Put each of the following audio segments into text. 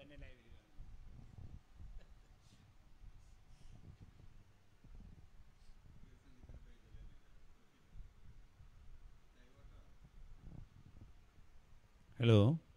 എന്നെ ലൈവിൽ കാണും ഹലോ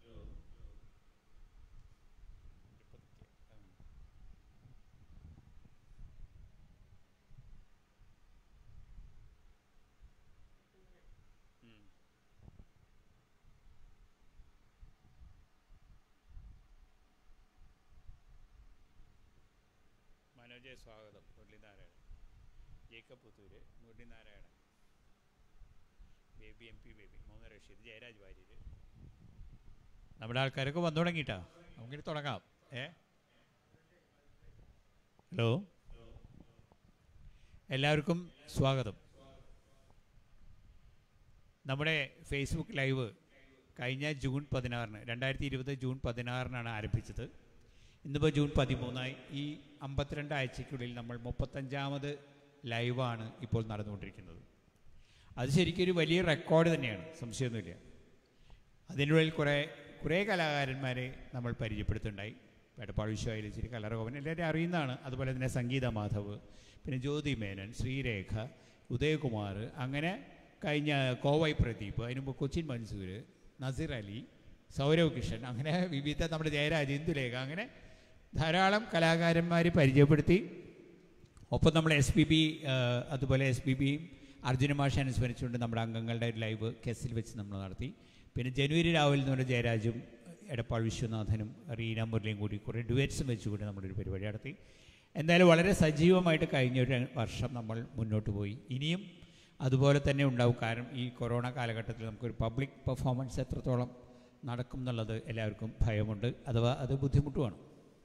മനോജ് സ്വാഗതം മുരളീനാരായണൻ ജേക്കബ് പുത്തൂര് മുരളീനാരായണൻ ബേബി എം പി ബേബി മുഹമ്മദ് റഷീദ് ജയരാജ് വാര്യർ നമ്മുടെ ആൾക്കാരൊക്കെ വന്നു തുടങ്ങിയിട്ടാ നമുക്കിനി തുടങ്ങാം ഏ ഹലോ എല്ലാവർക്കും സ്വാഗതം നമ്മുടെ ഫേസ്ബുക്ക് ലൈവ് കഴിഞ്ഞ ജൂൺ പതിനാറിന് രണ്ടായിരത്തി ഇരുപത് ജൂൺ പതിനാറിനാണ് ആരംഭിച്ചത് ഇന്നിപ്പോൾ ജൂൺ പതിമൂന്നായി ഈ അമ്പത്തിരണ്ട് ആഴ്ചയ്ക്കുള്ളിൽ നമ്മൾ മുപ്പത്തഞ്ചാമത് ലൈവാണ് ഇപ്പോൾ നടന്നുകൊണ്ടിരിക്കുന്നത് അത് ശരിക്കും ഒരു വലിയ റെക്കോർഡ് തന്നെയാണ് സംശയമൊന്നുമില്ല അതിനുള്ളിൽ കുറേ കുറേ കലാകാരന്മാരെ നമ്മൾ പരിചയപ്പെടുത്തുണ്ടായി എടപ്പാൾ വിശ്വായാലും ശരി കലറകോവൻ എല്ലാവരും അറിയുന്നതാണ് അതുപോലെ തന്നെ സംഗീത മാധവ് പിന്നെ ജ്യോതി മേനൻ ശ്രീരേഖ ഉദയകുമാർ അങ്ങനെ കഴിഞ്ഞ കോവൈ പ്രദീപ് അതിന് മുമ്പ് കൊച്ചിൻ മൻസൂർ നസീർ അലി സൗരവ് കിഷൻ അങ്ങനെ വിവിധ നമ്മുടെ ജയരാജ് ഇന്ദുലേഖ അങ്ങനെ ധാരാളം കലാകാരന്മാരെ പരിചയപ്പെടുത്തി ഒപ്പം നമ്മൾ എസ് പി ബി അതുപോലെ എസ് പി ബിയും അർജുന മാഷ അനുസ്മരിച്ചുകൊണ്ട് നമ്മുടെ അംഗങ്ങളുടെ ഒരു ലൈവ് കെസിൽ വെച്ച് നമ്മൾ നടത്തി പിന്നെ ജനുവരി രാവിലെ എന്ന് പറഞ്ഞ ജയരാജും എടപ്പാൾ വിശ്വനാഥനും റീന മുരളിയും കൂടി കുറേ ഡുവേറ്റ്സും വെച്ചുകൊണ്ട് നമ്മളൊരു പരിപാടി നടത്തി എന്തായാലും വളരെ സജീവമായിട്ട് കഴിഞ്ഞ ഒരു വർഷം നമ്മൾ മുന്നോട്ട് പോയി ഇനിയും അതുപോലെ തന്നെ ഉണ്ടാവും കാരണം ഈ കൊറോണ കാലഘട്ടത്തിൽ നമുക്കൊരു പബ്ലിക് പെർഫോമൻസ് എത്രത്തോളം നടക്കും എന്നുള്ളത് എല്ലാവർക്കും ഭയമുണ്ട് അഥവാ അത് ബുദ്ധിമുട്ടുമാണ്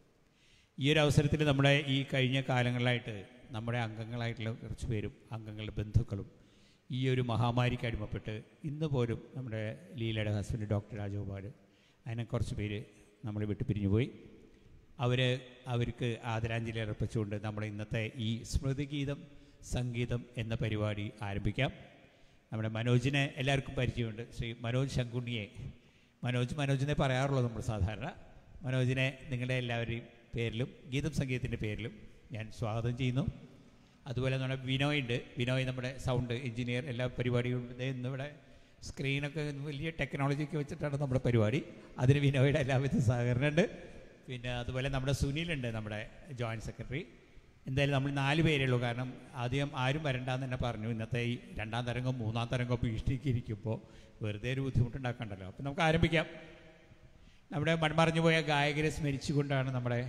ഈ ഒരു അവസരത്തിൽ നമ്മുടെ ഈ കഴിഞ്ഞ കാലങ്ങളിലായിട്ട് നമ്മുടെ അംഗങ്ങളായിട്ടുള്ള കുറച്ച് പേരും അംഗങ്ങളുടെ ബന്ധുക്കളും ഈ ഒരു മഹാമാരിക്ക് അടിമപ്പെട്ട് ഇന്ന് പോലും നമ്മുടെ ലീലയുടെ ഹസ്ബൻഡ് ഡോക്ടർ രാജഗോപാൽ അങ്ങനെ കുറച്ച് പേര് നമ്മളെ വിട്ടു പിരിഞ്ഞു പോയി അവർ അവർക്ക് ആദരാഞ്ജലി അർപ്പിച്ചുകൊണ്ട് നമ്മുടെ ഇന്നത്തെ ഈ സ്മൃതിഗീതം സംഗീതം എന്ന പരിപാടി ആരംഭിക്കാം നമ്മുടെ മനോജിനെ എല്ലാവർക്കും പരിചയമുണ്ട് ശ്രീ മനോജ് ശങ്കുണ്ണിയെ മനോജ് മനോജിനെ പറയാറുള്ളൂ നമ്മൾ സാധാരണ മനോജിനെ നിങ്ങളുടെ എല്ലാവരുടെയും പേരിലും ഗീതം സംഗീതത്തിൻ്റെ പേരിലും ഞാൻ സ്വാഗതം ചെയ്യുന്നു അതുപോലെ നമ്മുടെ വിനോയ് ഉണ്ട് വിനോയ് നമ്മുടെ സൗണ്ട് എഞ്ചിനീയർ എല്ലാ പരിപാടികളും ദേ ഇന്നിവിടെ സ്ക്രീനൊക്കെ വലിയ ടെക്നോളജിയൊക്കെ വെച്ചിട്ടാണ് നമ്മുടെ പരിപാടി അതിന് വിനോയുടെ എല്ലാവിധ സഹകരണമുണ്ട് പിന്നെ അതുപോലെ നമ്മുടെ സുനിലുണ്ട് നമ്മുടെ ജോയിൻറ്റ് സെക്രട്ടറി എന്തായാലും നമ്മൾ നാല് പേരേ ഉള്ളൂ കാരണം ആദ്യം ആരും വരണ്ടാന്ന് തന്നെ പറഞ്ഞു ഇന്നത്തെ ഈ രണ്ടാം തരംഗം മൂന്നാം തരംഗം ഭീഷണിക്ക് ഇരിക്കുമ്പോൾ വെറുതെ ഒരു ബുദ്ധിമുട്ടുണ്ടാക്കണ്ടല്ലോ അപ്പം നമുക്ക് ആരംഭിക്കാം നമ്മുടെ മൺമറഞ്ഞു പോയ ഗായകരെ സ്മരിച്ചുകൊണ്ടാണ് നമ്മുടെ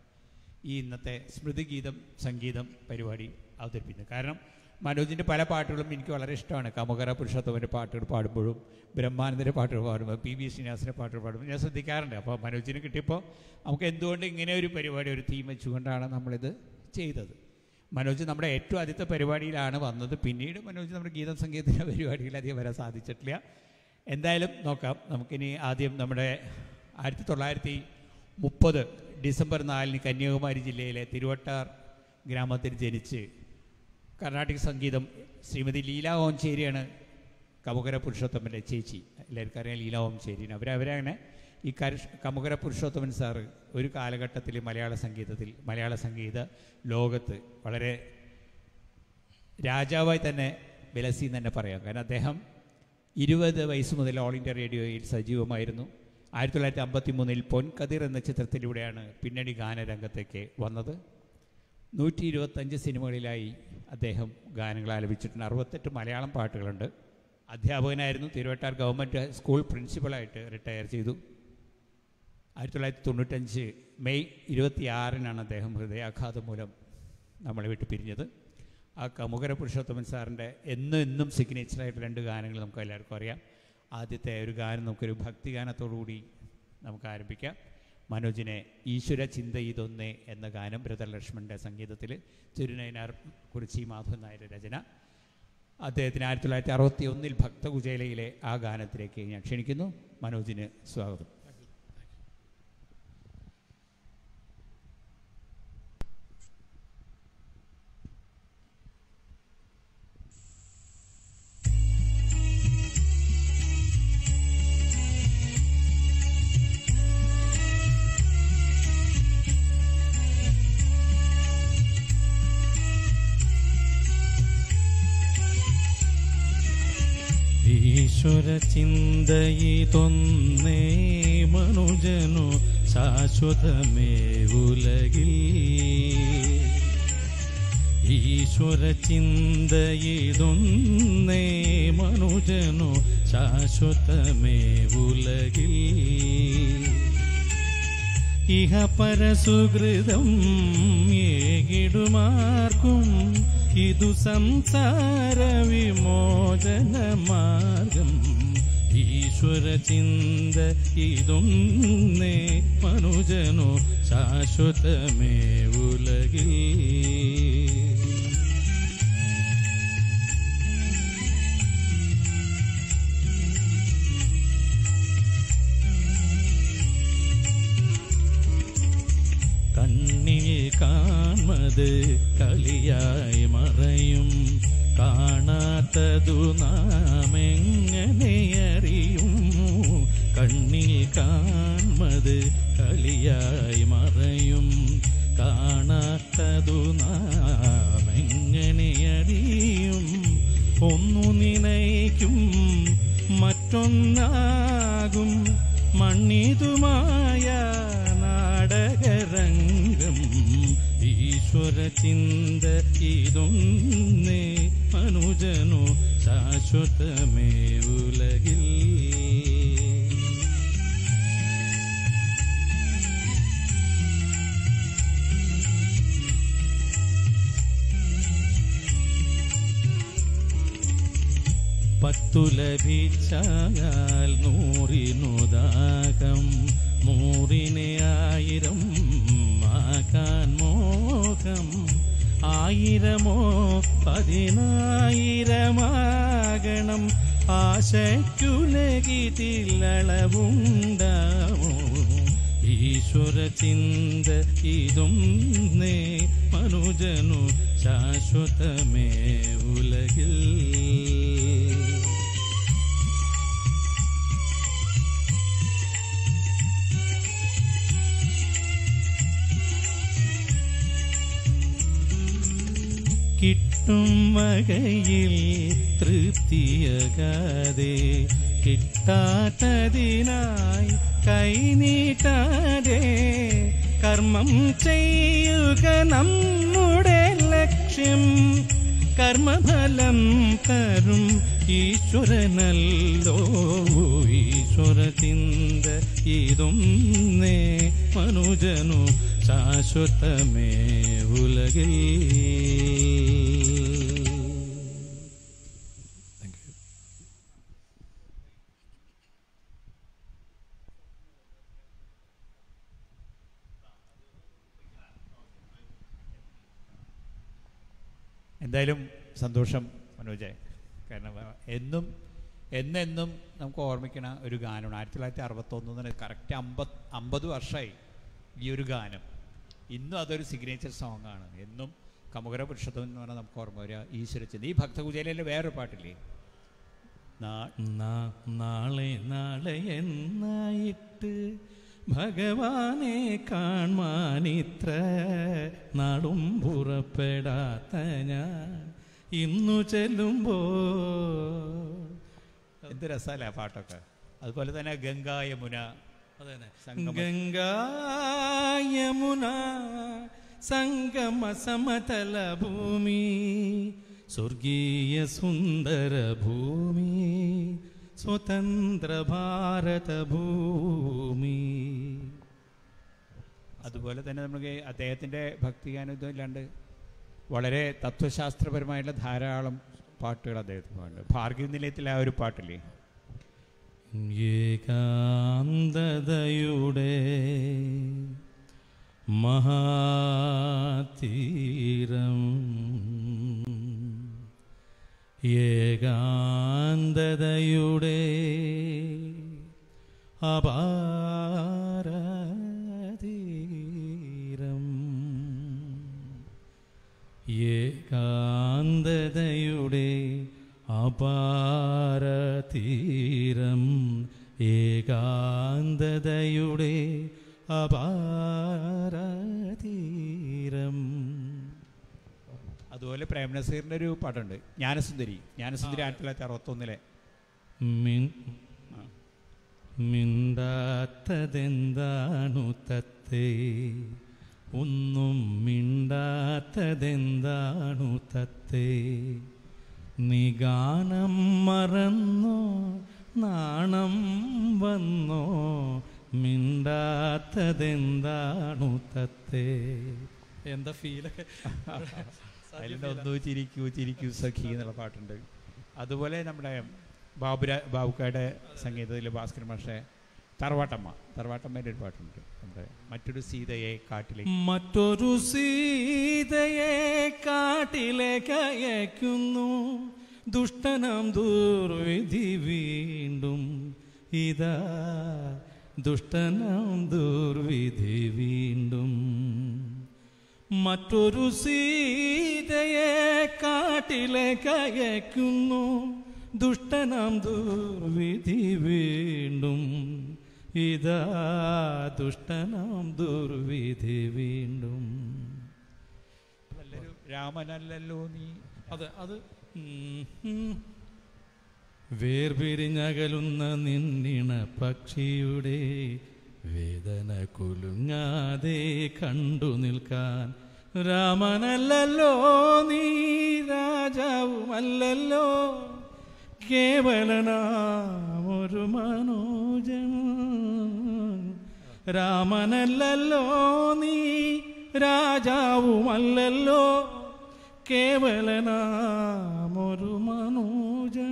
ഈ ഇന്നത്തെ സ്മൃതിഗീതം സംഗീതം പരിപാടി അവതരിപ്പിക്കുന്നത് കാരണം മനോജിൻ്റെ പല പാട്ടുകളും എനിക്ക് വളരെ ഇഷ്ടമാണ് കമുകര പുരുഷോത്തമൻ്റെ പാട്ടുകൾ പാടുമ്പോഴും ബ്രഹ്മാനന്ദൻ്റെ പാട്ടുകൾ പാടുമ്പോൾ പി ബി ശ്രീനിവാസിൻ്റെ പാട്ടുകൾ പാടുമ്പോൾ ഞാൻ ശ്രദ്ധിക്കാറുണ്ട് അപ്പോൾ മനോജിന് കിട്ടിയപ്പോൾ നമുക്ക് എന്തുകൊണ്ട് ഇങ്ങനെ ഒരു പരിപാടി ഒരു തീം വെച്ചുകൊണ്ടാണ് നമ്മളിത് ചെയ്തത് മനോജ് നമ്മുടെ ഏറ്റവും ആദ്യത്തെ പരിപാടിയിലാണ് വന്നത് പിന്നീട് മനോജ് നമ്മുടെ ഗീതം സംഗീതത്തിൻ്റെ പരിപാടിയിൽ അധികം വരാൻ സാധിച്ചിട്ടില്ല എന്തായാലും നോക്കാം നമുക്കിനി ആദ്യം നമ്മുടെ ആയിരത്തി തൊള്ളായിരത്തി മുപ്പത് ഡിസംബർ നാലിന് കന്യാകുമാരി ജില്ലയിലെ തിരുവട്ടാർ ഗ്രാമത്തിൽ ജനിച്ച് കർണാടക സംഗീതം ശ്രീമതി ലീല ഓംചേരിയാണ് കമുകര പുരുഷോത്തമൻ്റെ ചേച്ചി എല്ലാവർക്കും അറിയാം ലീല ഓംചേരിന് അവരവരങ്ങനെ ഈ കര കമുകര പുരുഷോത്തമൻ സാറ് ഒരു കാലഘട്ടത്തിൽ മലയാള സംഗീതത്തിൽ മലയാള സംഗീത ലോകത്ത് വളരെ രാജാവായി തന്നെ വിലസി എന്ന് തന്നെ പറയാം കാരണം അദ്ദേഹം ഇരുപത് വയസ്സ് മുതൽ ഓൾ ഇന്ത്യ റേഡിയോയിൽ സജീവമായിരുന്നു ആയിരത്തി തൊള്ളായിരത്തി അമ്പത്തി മൂന്നിൽ പൊൻകതിർ എന്ന ചിത്രത്തിലൂടെയാണ് പിന്നണി ഗാനരംഗത്തേക്ക് വന്നത് നൂറ്റി ഇരുപത്തഞ്ച് സിനിമകളിലായി അദ്ദേഹം ഗാനങ്ങൾ ആലപിച്ചിട്ടുണ്ട് അറുപത്തെട്ട് മലയാളം പാട്ടുകളുണ്ട് അധ്യാപകനായിരുന്നു തിരുവട്ടാർ ഗവൺമെൻറ് സ്കൂൾ പ്രിൻസിപ്പളായിട്ട് റിട്ടയർ ചെയ്തു ആയിരത്തി തൊള്ളായിരത്തി തൊണ്ണൂറ്റഞ്ച് മെയ് ഇരുപത്തിയാറിനാണ് അദ്ദേഹം ഹൃദയാഘാതം മൂലം നമ്മളെ വിട്ട് പിരിഞ്ഞത് ആ കമുകര പുരുഷോത്തമൻ സാറിൻ്റെ എന്നും എന്നും സിഗ്നേച്ചറായിട്ട് രണ്ട് ഗാനങ്ങൾ നമുക്ക് എല്ലാവർക്കും അറിയാം ആദ്യത്തെ ഒരു ഗാനം നമുക്കൊരു ഭക്തിഗാനത്തോടുകൂടി നമുക്ക് ആരംഭിക്കാം മനോജിനെ ഈശ്വര ചിന്ത ഇതൊന്നേ എന്ന ഗാനം ബ്രദർലക്ഷ്മണൻ്റെ സംഗീതത്തിൽ തിരുനയനാർ കുറിച്ചി മാധവൻ നായർ രചന അദ്ദേഹത്തിന് ആയിരത്തി തൊള്ളായിരത്തി അറുപത്തി ഒന്നിൽ ഭക്തകുചേലയിലെ ആ ഗാനത്തിലേക്ക് ഞാൻ ക്ഷണിക്കുന്നു മനോജിന് സ്വാഗതം ും ചിന്തയിതൊന്നേ മനുജനു ശാശ്വതമേ ഉലകിൽ ഈശ്വര ചിന്തയിതൊന്നേ മനുജനു ശാശ്വതമേ ഉലകിൽ ഇഹ പരസുഹൃതം ഏകിടുമാർക്കും ഇതു സംസാര വിമോചന മാർഗം ഈശ്വര ചിന്ത ഇതൊന്നേ മനുജനു ശാശ്വതമേ ഉലകിൽ കണ്ണിൽ കാൺമത് കളിയായി മറയും കാണാത്തതു നാം എങ്ങനെ അറിയും കണ്ണിൽ കാൺമത് കളിയായി മറയും കാണാത്തതു നാം എങ്ങനെ അറിയും ഒന്നു നിനയ്ക്കും മറ്റൊന്നാകും മണ്ണിതുമായ നാടകരംഗം ഈശ്വര ചിന്ത ഇതൊന്നേ അനുജനു ശാശ്വതമേ ഉലകിൽ പത്തു ലഭിച്ചാൽ നൂറിനു ദാഹം നൂറിനെ ആയിരം ആക്കാൻ മോഹം ആയിരമോ പതിനായിരമാകണം ആശയ്ക്കുലകിതിലളവുണ്ടാമോ ഈശ്വര ചിന്ത ഇതും നേ മനുജനു ശാശ്വതമേ ഉലകിൽ കിട്ടും വകയിൽ തൃപ്തിയകാതെ കിട്ടാത്തതിനായി കൈനീട്ടാതെ കർമ്മം ചെയ്യുക നമ്മുടെ ലക്ഷ്യം കർമ്മഫലം തരും ഈശ്വരനല്ലോ ഈശ്വര ചിന്ത ഇതും നേ മനുജനു ശാശ്വതമേ ഉലകിൽ എന്തായാലും സന്തോഷം മനോജ് കാരണം ആ, എന്നും എന്നെന്നും നമുക്ക് ഓർമ്മിക്കണ ഒരു ഗാനമാണ് ആയിരത്തി തൊള്ളായിരത്തി അറുപത്തൊന്നിന് കറക്റ്റ് അമ്പത് അമ്പത് വർഷമായി ഈ ഒരു ഗാനം ഇന്നും അതൊരു സിഗ്നേച്ചർ സോങ് ആണ് എന്നും കമുകര പുരുഷത്വം എന്ന് പറഞ്ഞാൽ നമുക്ക് ഓർമ്മ വരിക ഈശ്വരചിന്ത ഈ ഭക്തപൂജയിലെ വേറൊരു പാട്ടില്ലേ നാ- നാ- നാളെ നാളെ എന്നായിട്ട് ഭഗവാനെ കാൺമാനിത്ര നാടും പുറപ്പെടാത്ത ഞാൻ ഇന്നു ചെല്ലുമ്പോ എന്ത് രസമല്ലേ ആ പാട്ടൊക്കെ അതുപോലെ തന്നെ ഗംഗ യമുന സംഗമ. ഗംഗാ യമുന സംഗമ സമതല ഭൂമി സ്വർഗീയ സുന്ദര ഭൂമി സ്വതന്ത്ര ഭാരത ഭൂമി അതുപോലെ തന്നെ നമുക്ക് അദ്ദേഹത്തിൻ്റെ ഭക്തിഗാനം ഇതും ഇല്ലാണ്ട് വളരെ തത്വശാസ്ത്രപരമായിട്ടുള്ള ധാരാളം പാട്ടുകൾ അദ്ദേഹത്തിന് പാടുന്നുണ്ട് ഭാർഗവ നിലയത്തിലെ ആ ഒരു പാട്ടില്ലേ ഏകാന്തതയുടെ മഹാതീരം ഏകാന്തതയുടെ അപാരതീരം ഏകാന്തതയുടെ അപാരതീരം ഏകാന്തതയുടെ അപാരതീരം അതുപോലെ പ്രേംനസീറിൻ്റെ ഒരു പാട്ടുണ്ട് ജ്ഞാനസുന്ദരി ജ്ഞാനസുന്ദരി ആയിരത്തി തൊള്ളായിരത്തി അറുപത്തൊന്നിലെ മിൻ- മിണ്ടാത്തതെന്താണു തത്തേ ഒന്നും മിണ്ടാത്തതെന്താണു തത്തേ നീ ഗാനം മറന്നോ നാണം വന്നോ മിണ്ടാത്തതെന്താണു തത്തേ എന്താ ഫീലൊക്കെ അതിലൊന്നു ചിരിക്കൂ ചിരിക്കൂ സഖി എന്നുള്ള പാട്ടുണ്ട് അതുപോലെ നമ്മുടെ ബാബുര ബാബുക്കയുടെ സംഗീതത്തിൽ ഭാസ്കർ മാഷെ തറവാട്ടമ്മ തറവാട്ടമ്മേൻ്റെ ഒരു പാട്ടുണ്ട് നമ്മുടെ മറ്റൊരു സീതയെ കാട്ടിലേക്ക് മറ്റൊരു സീതയെ കാട്ടിലേക്ക് അയക്കുന്നു ദുഷ്ടനാം ദുർവിധി വീണ്ടും ഇതാ ദുഷ്ടനാം ദുർവിധി വീണ്ടും മറ്റൊരു സീതയെ കാട്ടിലേക്ക് അയക്കുന്നു ദുഷ്ടനാം ദുർവിധി വീണ്ടും ഇതാ ദുഷ്ടനാം ദുർവിധി വീണ്ടും നല്ലൊരു രാമനല്ലല്ലോ നീ അതെ അത് ഉം, ഉം. വേർപിരിഞ്ഞകലുന്ന നിന്നിണ പക്ഷിയുടെ വേദന കുലുങ്ങാതെ കണ്ടു നിൽക്കാൻ രാമനല്ലല്ലോ നീ രാജാവുമല്ലല്ലോ കേവലനാം ഒരു മനോജൻ രാമനല്ലല്ലോ നീ രാജാവുമല്ലല്ലോ കേവലനാം ഒരു മനോജൻ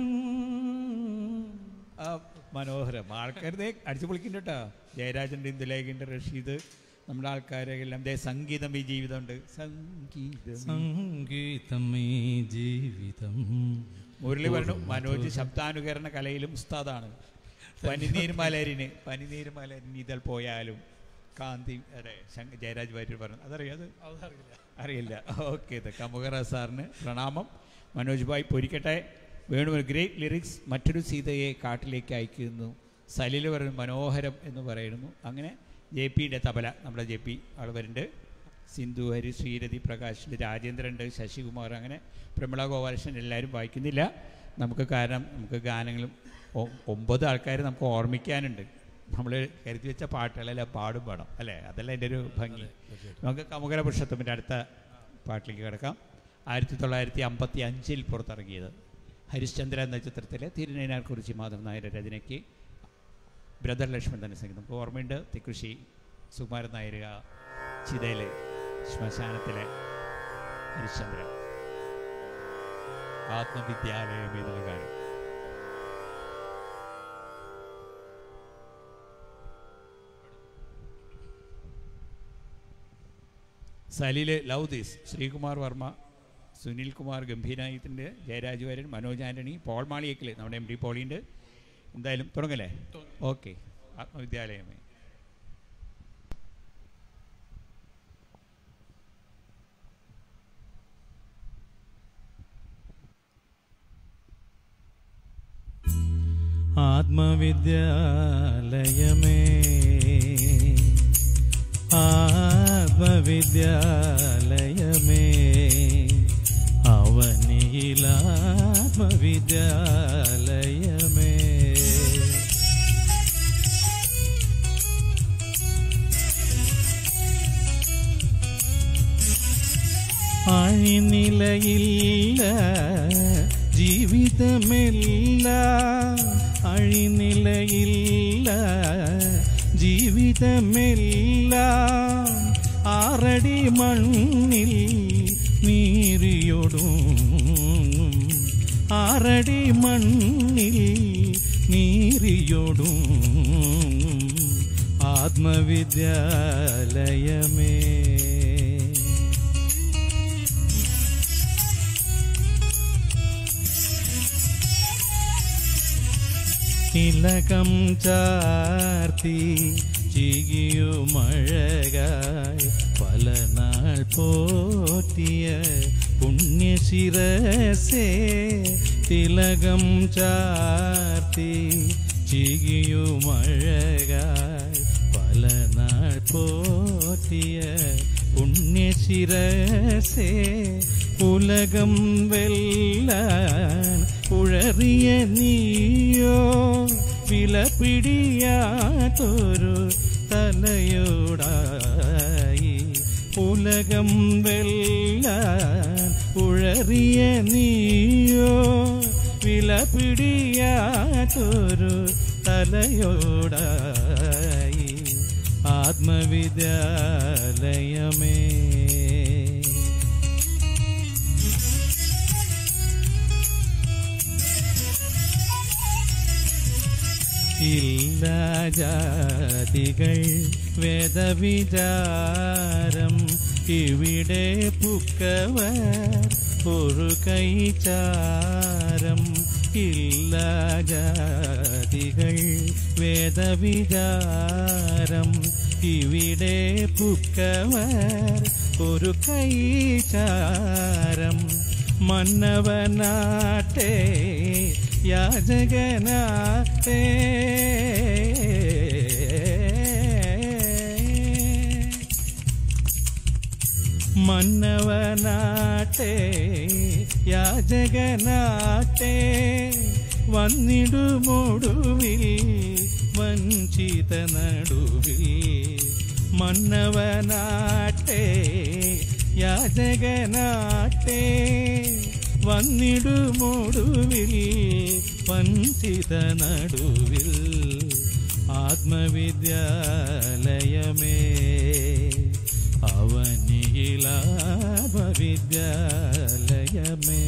ആ മനോഹരം ആൾക്കാരുടെ അടിച്ചു പൊളിക്കുന്നുണ്ട് കേട്ടോ ജയരാജൻ്റെ ഇന്ദുലേഖൻ്റെ റഷീദ് നമ്മുടെ ആൾക്കാരെ എല്ലാം ദേ സംഗീതം ഈ ജീവിതമുണ്ട് സംഗീതം സംഗീതമേ ജീവിതം മുരളി പറഞ്ഞു മനോജ് ശബ്ദാനുകരണ കലയിലും ഉസ്താദാണ് പനിനീർ മലരിന് പനിനീർ മലരിന് ഇതിൽ പോയാലും കാന്തി അതെ ശങ്ക- ജയരാജ് വാര്യർ പറഞ്ഞു അതറിയോ അത് അറിയില്ല ഓക്കെ ഇത് കമുകറ സാറിന് പ്രണാമം മനോജ് ഭായ് പൊരിക്കട്ടെ വേണു ഗ്രേറ്റ് ലിറിക്സ് മറ്റൊരു സീതയെ കാട്ടിലേക്ക് അയക്കുന്നു സലിൽ പറഞ്ഞു മനോഹരം എന്ന് പറയുന്നു അങ്ങനെ ജെ പിയുടെ തബല നമ്മുടെ ജെ പി ആൾ വരുന്നുണ്ട് സിന്ധു ഹരി ശ്രീരതി പ്രകാശ് രാജേന്ദ്രനുണ്ട് ശശികുമാർ അങ്ങനെ പ്രമിള ഗോപാലകൃഷ്ണൻ എല്ലാവരും വായിക്കുന്നില്ല നമുക്ക് കാരണം നമുക്ക് ഗാനങ്ങളും ഒ- ഒമ്പത് ആൾക്കാർ നമുക്ക് ഓർമ്മിക്കാനുണ്ട് നമ്മൾ കരുതി വെച്ച പാട്ടുകളെല്ലാം പാടും പാടാം അല്ലേ അതല്ല എൻ്റെ ഒരു ഭംഗി നമുക്ക് കമുകര പുരുഷത്വത്തിൻ്റെ അടുത്ത പാട്ടിലേക്ക് കിടക്കാം ആയിരത്തി തൊള്ളായിരത്തി അമ്പത്തി അഞ്ചിൽ പുറത്തിറങ്ങിയത് ഹരിശ്ചന്ദ്ര എന്ന ചിത്രത്തിലെ തിരുനൈനാർ കുറിച്ച് മാധവൻ നായർ രചനയ്ക്ക് ബ്രദർ ലക്ഷ്മൺ തന്നെ സംഗീതം നമുക്ക് ഓർമ്മയുണ്ട് തിക്കുശി സുകുമാരൻ നായർ ആ ചിതയിലെ ശ്മശാനത്തിലെ ഹരിശ്ചന്ദ്ര ആത്മവിദ്യാലയം എന്നുള്ള കാര്യം സലില് ലവ് ദിസ് ശ്രീകുമാർ വർമ്മ സുനിൽ കുമാർ ഗംഭീരായത്തിൻ്റെ ജയരാജ് വാര്യൻ മനോജ് ആൻ്റണി പോൾ മാളിയേക്കൽ നമ്മുടെ എം ഡി പോളിയുണ്ട് എന്തായാലും തുടങ്ങല്ലേ ഓക്കെ ആത്മവിദ്യാലയമേ ആത്മവിദ്യാലയമേ ആത്മവിദ്യാലയമേ അവനിയിലാത്മവിദ്യാലയമേ അഴിനിലയില്ല ജീവിതമില്ല അഴിനിലയില്ല ജീവിതമില്ല ആറടി മണ്ണിൽ നീറിയൊടും ആറടി മണ്ണിൽ നീറിയൊടും ആത്മവിദ്യാലയമേ തിലകം ചാർത്തി ചികിയു മഴകായി പല നാൾ പോറ്റിയ പുണ്യശിരസേ തിലകം ചാർത്തി ചികിയു മഴകായി പല നാൾ പോറ്റിയ പുണ്യശിരസേ ഉലകം വെല്ലാൻ ഉഴറിയ നീയോ വിലപിടിയാത്തൊരു തലയോടായി ഉലകം വെല്ലാൻ ഉഴറിയ നീയോ വിലപിടിയാത്തൊരു തലയോടായി ആത്മവിദ്യാലയമേ ഇല്ല ജാതികൾ വേദവിചാരം ഇവിടെ പുക്കവർ ഒരു കൈചാരം ഇല്ല ജാതികൾ വേദവിചാരം ഇവിടെ പുക്കവർ ഒരു കൈചാരം മന്നവനാട്ടെ യാചകനാട്ടെ മന്നവനാട്ടെ യാചകനാട്ടെ വന്നിടുമൊടുവിൽ വഞ്ചിത നടുവിൽ മന്നവനാട്ടെ യാചകനാട്ടെ വന്നിടുമൊടുവിൽ വഞ്ചിത നടുവിൽ ആത്മവിദ്യാലയമേ അവനിയിലാഭവിദ്യാലയമേ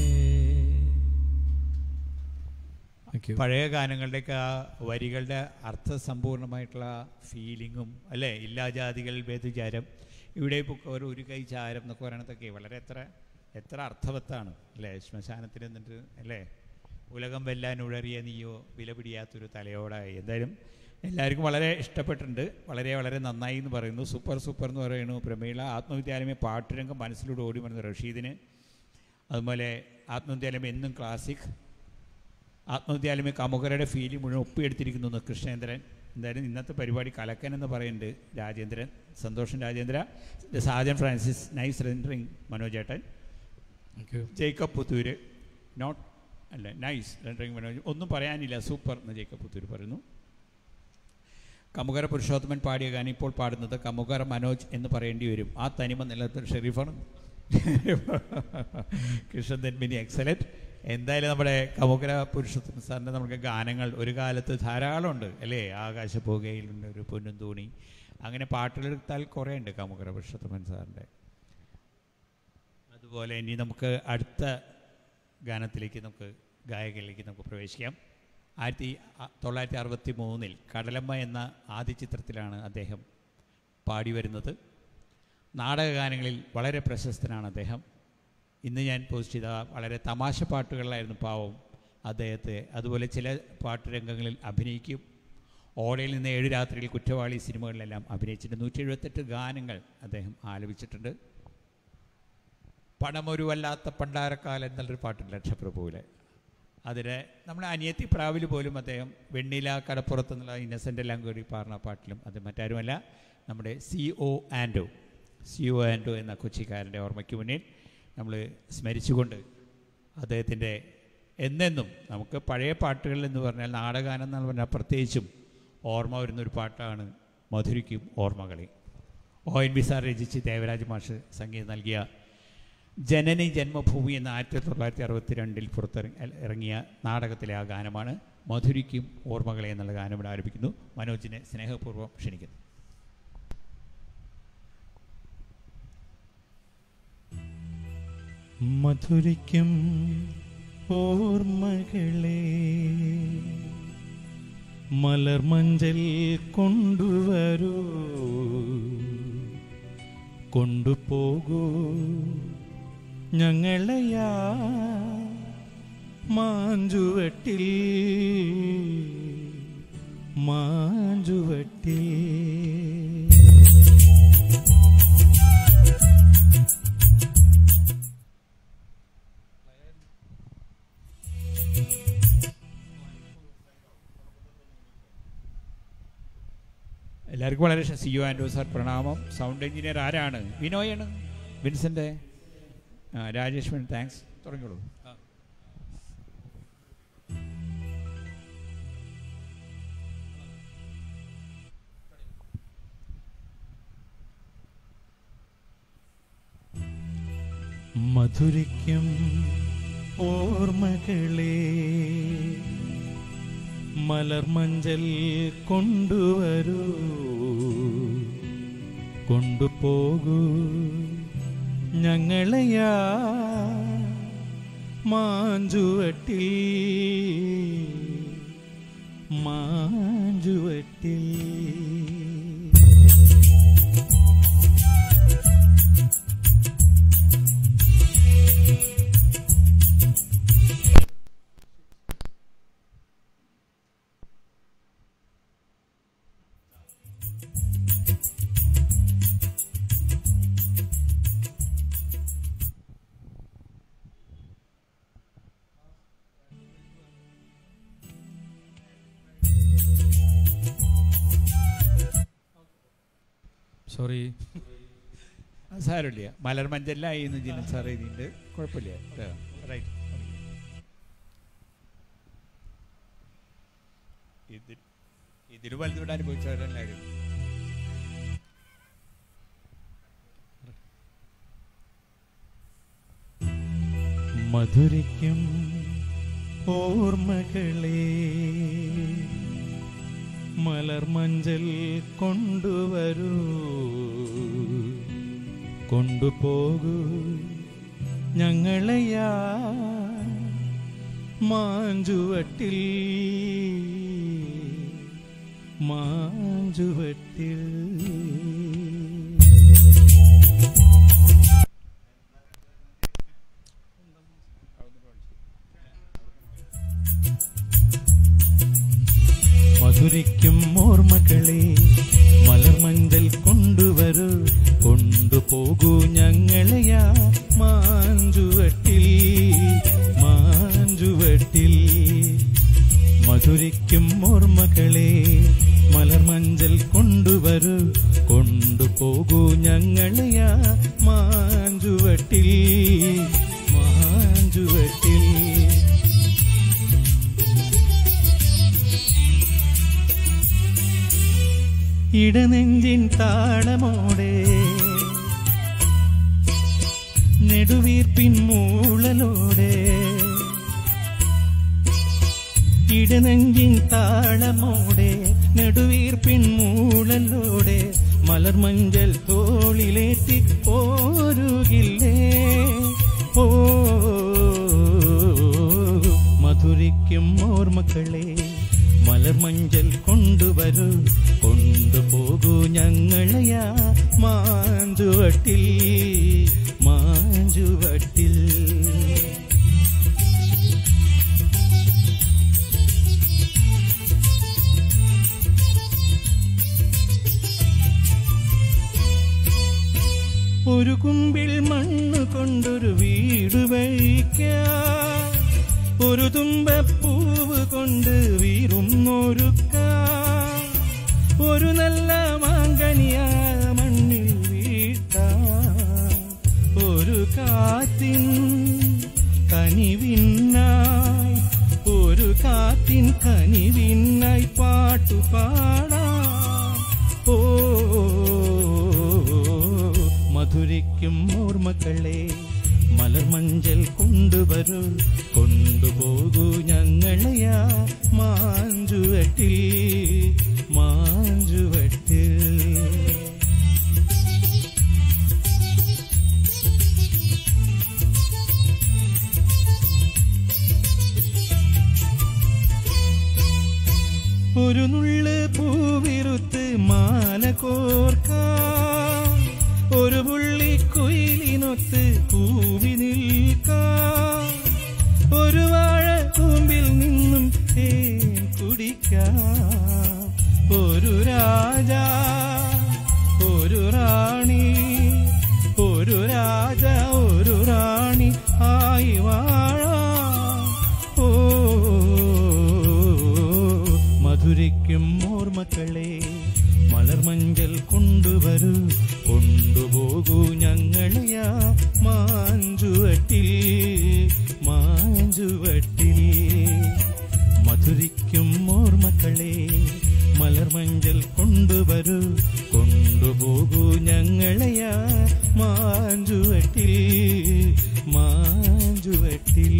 പഴയ ഗാനങ്ങളുടെയൊക്കെ ആ വരികളുടെ അർത്ഥസമ്പൂർണമായിട്ടുള്ള ഫീലിങ്ങും അല്ലേ ഇല്ലാജാതികൾ ഭേദചാരം ഇവിടെ ഇപ്പോൾ ഒരു ഒരു കൈ ചാരം എന്നൊക്കെ പറയണതൊക്കെ വളരെ എത്ര എത്ര അർത്ഥവത്താണ് അല്ലേ ശ്മശാനത്തിൽ നിന്നിട്ട് അല്ലേ ഉലകം വെല്ലാൻ ഉഴറിയ നീയോ വില പിടിയാത്തൊരു തലയോടായി എന്തായാലും എല്ലാവർക്കും വളരെ ഇഷ്ടപ്പെട്ടിട്ടുണ്ട് വളരെ വളരെ നന്നായി എന്ന് പറയുന്നു സൂപ്പർ സൂപ്പർ എന്ന് പറയുന്നു പ്രമീള ആത്മവിദ്യാലയമേ പാട്ടുരംഗം മനസ്സിലൂടെ ഓടി വരുന്ന റഷീദിന് അതുപോലെ ആത്മവിദ്യാലയം എന്നും ക്ലാസിക് ആത്മവിദ്യാലയമേ കാമുകരുടെ ഫീല് മുഴുവൻ ഒപ്പിയെടുത്തിരിക്കുന്നു എന്ന് കൃഷ്ണേന്ദ്രൻ എന്തായാലും ഇന്നത്തെ പരിപാടി കലക്കൻ എന്ന് പറയുന്നുണ്ട് രാജേന്ദ്രൻ സന്തോഷം രാജേന്ദ്ര സാജൻ ഫ്രാൻസിസ് നൈസ് റെൻഡറിങ് മനോജേട്ടൻ ജേക്കബ് പുത്തൂര് നോട്ട് അല്ല നൈസ് റെൻഡറിങ് മനോജ് ഒന്നും പറയാനില്ല സൂപ്പർ എന്ന് ജേക്കബ് പുത്തൂര് പറയുന്നു കമുകര പുരുഷോത്തമൻ പാടിയ ഗാനം ഇപ്പോൾ പാടുന്നത് കമുകര മനോജ് എന്ന് പറയേണ്ടി വരും ആ തനിമ നിലനിർത്തുന്ന ഷെരീഫാണ് കൃഷ്ണൻ തെന്മിനി എക്സലൻറ്റ് എന്തായാലും നമ്മുടെ കമുകര പുരുഷോത്തമൻ സാറിൻ്റെ നമുക്ക് ഗാനങ്ങൾ ഒരു കാലത്ത് ധാരാളമുണ്ട് അല്ലേ ആകാശപ്പുകയിലുണ്ട് ഒരു പൊന്നും തൂണി അങ്ങനെ പാട്ടുകളെടുത്താൽ കുറേ ഉണ്ട് കമുകര പുരുഷോത്തമൻ സാറിൻ്റെ അതുപോലെ ഇനി നമുക്ക് അടുത്ത ഗാനത്തിലേക്ക് നമുക്ക് ഗായകനിലേക്ക് നമുക്ക് പ്രവേശിക്കാം ആയിരത്തി അ- തൊള്ളായിരത്തി അറുപത്തി മൂന്നിൽ കടലമ്മ എന്ന ആദ്യ ചിത്രത്തിലാണ് അദ്ദേഹം പാടി വരുന്നത് നാടകഗാനങ്ങളിൽ വളരെ പ്രശസ്തനാണ് അദ്ദേഹം ഇന്ന് ഞാൻ പോസ്റ്റ് ചെയ്ത വളരെ തമാശ പാട്ടുകളിലായിരുന്നു പാവം അദ്ദേഹത്തെ അതുപോലെ ചില പാട്ടുരംഗങ്ങളിൽ അഭിനയിക്കും ഓടയിൽ നിന്ന് ഏഴ് രാത്രിയിൽ കുറ്റവാളി സിനിമകളിലെല്ലാം അഭിനയിച്ചിട്ടുണ്ട് നൂറ്റി എഴുപത്തെട്ട് ഗാനങ്ങൾ അദ്ദേഹം ആലപിച്ചിട്ടുണ്ട് പണമൊരു വല്ലാത്ത പണ്ടാരക്കാലം എന്നുള്ളൊരു പാട്ടുണ്ട് ലക്ഷപ്രഭുവിലെ അതിന് നമ്മുടെ അനിയത്തി പ്രാവിൽ പോലും അദ്ദേഹം വെണ്ണില കടപ്പുറത്ത് എന്നുള്ള ഇന്നസെൻ്റ് എല്ലാം കൂടി പാടുന്ന പാട്ടിലും അത് മറ്റാരുമല്ല നമ്മുടെ C O Ando C O Ando എന്ന കൊച്ചിക്കാരൻ്റെ ഓർമ്മയ്ക്ക് മുന്നിൽ നമ്മൾ സ്മരിച്ചുകൊണ്ട് അദ്ദേഹത്തിൻ്റെ എന്നെന്നും നമുക്ക് പഴയ പാട്ടുകൾ എന്ന് പറഞ്ഞാൽ നാടകാനം എന്ന് പറഞ്ഞാൽ പ്രത്യേകിച്ചും ഓർമ്മ വരുന്നൊരു പാട്ടാണ് മധുരിക്കും ഓർമ്മകളെ ഒ എൻ ബി സാർ രചിച്ച് ദേവരാജ് മാഷ് സംഗീതം നൽകിയ ജനനി ജന്മഭൂമി എന്ന ആയിരത്തി തൊള്ളായിരത്തി അറുപത്തി രണ്ടിൽ പുറത്തിറങ്ങി ഇറങ്ങിയ നാടകത്തിലെ ആ ഗാനമാണ് മധുരിക്കും ഓർമ്മകളെ എന്നുള്ള ഗാനം ഇവിടെ ആരംഭിക്കുന്നു മനോജിനെ സ്നേഹപൂർവ്വം ക്ഷണിക്കുന്നു മധുരിക്കും ഓർമ്മകളെ മലർമഞ്ചൽ കൊണ്ടുവരൂ കൊണ്ടുപോകൂ ഞങ്ങളെയാ മാഞ്ചുവട്ടിൽ മാഞ്ചുവട്ടിൽ എല്ലാവർക്കും വളരെ സി യു ആൻഡോ സാർ പ്രണാമം സൗണ്ട് എഞ്ചിനീയർ ആരാണ് വിനോയാണ് വിൻസെൻ്റ് ആ രാജേഷ് താങ്ക്സ് തുടങ്ങിയോളൂ മധുരിക്കും ഓർമ്മകളെ മലർമഞ്ചൽ കൊണ്ടുവരൂ കൊണ്ടുപോകൂ ഞങ്ങളെയാ മാഞ്ചുവട്ടിൽ മാഞ്ചുവട്ടിൽ സോറി അത് സാരമില്ല മലർമഞ്ചലായി എന്ന് ജിനൻ സാർ എഴുതിയിട്ടുണ്ട് കുഴപ്പമില്ല കേട്ടോ റൈറ്റ് ഇതിൽ ഇതിന് വലുതുകൂടെ അനുഭവിച്ചവരെല്ലാവരും മധുരിക്കും ഓർമ്മകളെ മലർമഞ്ചൽ കൊണ്ടുവരൂ കൊണ്ടുപോകൂ ഞങ്ങളെയാ മാഞ്ചുവട്ടിൽ മാഞ്ചുവട്ടിൽ മധുരിക്കും ഓർമ്മകളെ മലർമഞ്ചൽ കൊണ്ടുവരൂ കൊണ്ടുപോകൂ ഞങ്ങളെയാ മാഞ്ചുവട്ടിൽ മാഞ്ചുവട്ടിൽ മധുരിക്കും ഓർമ്മകളെ മലർമഞ്ചൽ കൊണ്ടുവരൂ കൊണ്ടുപോകൂ ഞങ്ങളെയാ മാഞ്ചുവട്ടിൽ മാഞ്ചുവട്ടിൽ ഇടനെഞ്ചിൻ താളമോടെ നെടുവീർപ്പിൻ മൂളലോടെ ഇടനെഞ്ചിൻ താളമോടെ നെടുവീർപ്പിൻ മൂളലോടെ മലർമഞ്ചൽ തോളിലേറ്റി പോരുകില്ലേ ഓ മധുരിക്കും ഓർമ്മകളെ മലർമഞ്ചൽ കൊണ്ടുവരൂ കൊണ്ടുപോകൂ ഞങ്ങളെയാ മാഞ്ചുവട്ടിൽ മാഞ്ചുവട്ടിൽ ഒരു കുമ്പിൽ മണ്ണ് കൊണ്ടൊരു വീട് വയ്ക്കാം ഒരു തുമ്പപ്പൂവ് കൊണ്ട് വീറുന്നൊരുക്കാം ഒരു നല്ല മാങ്കനിയ മണ്ണിൽ വീട്ടാം ഒരു കാത്തിൻ കനിവിന്നായി ഒരു കാത്തിൻ കനിവിന്നായി പാട്ടു പാടാം ഓ മധുരിക്കും ഓർമ്മകളെ മലർമഞ്ചൽ കൊണ്ടുവരൂ കൊണ്ടുപോകൂ ഞങ്ങളെയാ മാഞ്ചുവട്ടിൽ മാഞ്ചുവട്ടിൽ ഒരു നുള്ള് പൂവിരുത്ത് മാല കോർക്കാം ഒരു പുള്ളി കുയിലിനൊത്ത് കൂവി നിൽക്കാം ഒരു വാഴ കൂമ്പിൽ നിന്നും തേൻ കുടിക്കാം ഒരു രാജ ഒരു റാണി ഒരു രാജ ഒരു റാണി ആയി വാഴാം ഓ മധുരിക്കും ഓർമ്മകളെ മലർമഞ്ചൽ കൊണ്ടുവരൂ കൊണ്ടുപോകൂ ഞങ്ങളെയാ മാഞ്ചുവട്ടിൽ മാഞ്ചുവട്ടിൽ മധുരിക്കും ഓർമ്മകളെ മലർമഞ്ചൽ കൊണ്ടുവരൂ കൊണ്ടുപോകൂ ഞങ്ങളെയാ മാഞ്ചുവട്ടിൽ ഹൃദയത്തിൽ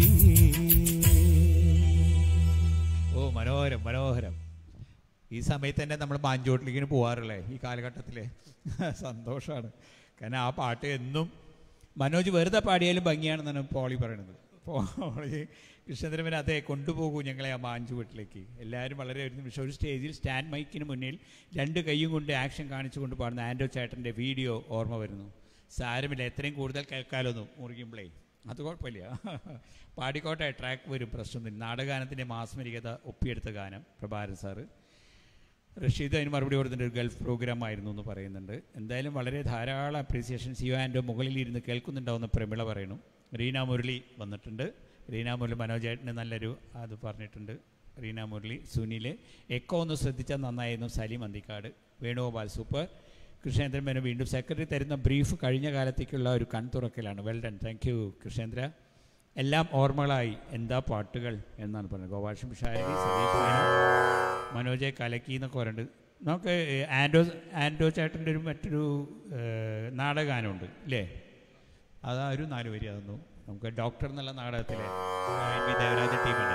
ഓ മനോഹരം മനോഹരം ഈ സമയത്ത് തന്നെ നമ്മൾ മാഞ്ചോട്ടിലേക്ക് പോകാറുള്ളേ ഈ കാലഘട്ടത്തിൽ സന്തോഷമാണ് കാരണം ആ പാട്ട് എന്നും മനോജ് വെറുതെ പാടിയാലും ഭംഗിയാണെന്നാണ് പോളി പറയണത് പോളി കൃഷ്ണേന്ദ്രൻ അതെ കൊണ്ടുപോകൂ ഞങ്ങളെ ആ മാഞ്ചു വീട്ടിലേക്ക് എല്ലാവരും വളരെ ഒരു നിമിഷം ഒരു സ്റ്റേജിൽ സ്റ്റാൻഡ് മൈക്കിന് മുന്നിൽ രണ്ട് കൈയും കൊണ്ട് ആക്ഷൻ കാണിച്ചുകൊണ്ട് പാടുന്ന ആൻഡോ ചേട്ടൻ്റെ വീഡിയോ ഓർമ്മ വരുന്നു സാരമില്ല എത്രയും കൂടുതൽ കേൾക്കാലൊന്നും മുറിക്കുമ്പോഴേ അത് കുഴപ്പമില്ല പാടിക്കോട്ടെ ട്രാക്ക് വരും പ്രശ്നമൊന്നും നാടഗാനത്തിൻ്റെ മാസ്മരികത ഒപ്പിയെടുത്ത ഗാനം പ്രഭാരൻ സാറ് റഷീദ് അതിന് മറുപടി കൊടുത്തിട്ട് ഒരു ഗൾഫ് പ്രോഗ്രാം ആയിരുന്നു എന്ന് പറയുന്നുണ്ട് എന്തായാലും വളരെ ധാരാളം അപ്രീസിയേഷൻ സിയോ ആൻഡോ മുകളിൽ ഇരുന്ന് കേൾക്കുന്നുണ്ടാവുന്ന പ്രമിള പറയുന്നു റീന മുരളി വന്നിട്ടുണ്ട് റീന മുരളി മനോജേട്ടന് നല്ലൊരു അത് പറഞ്ഞിട്ടുണ്ട് റീന മുരളി സുനിൽ എക്കോ ഒന്ന് ശ്രദ്ധിച്ചാൽ നന്നായിരുന്നു സലീം അന്തിക്കാട് വേണുഗോപാൽ സൂപ്പർ കൃഷ്ണേന്ദ്രൻ മേനോ വീണ്ടും സെക്രട്ടറി തരുന്ന ബ്രീഫ് കഴിഞ്ഞ കാലത്തേക്കുള്ള ഒരു കൺതുറക്കലാണ് well done thank you Krishnendra എല്ലാം ഓർമ്മകളായി എന്താ പാട്ടുകൾ എന്നാണ് പറഞ്ഞത് ഗോപാലകൃഷ്ണൻ ഷാരി സതീഷ് മേനോൻ മനോജെ കലക്കി എന്നൊക്കെ പറയുന്നുണ്ട് നമുക്ക് ആൻഡോ ആൻഡോ ചേട്ടൻ്റെ ഒരു മറ്റൊരു ഏഹ്, നാടകഗാനമുണ്ട് ഇല്ലേ അതാ ഒരു നാല് വരി അതൊന്നും നമുക്ക് ഡോക്ടർ എന്നുള്ള നാടകത്തിലെ എൻ വി ദേവരാജ ടീമല്ലേ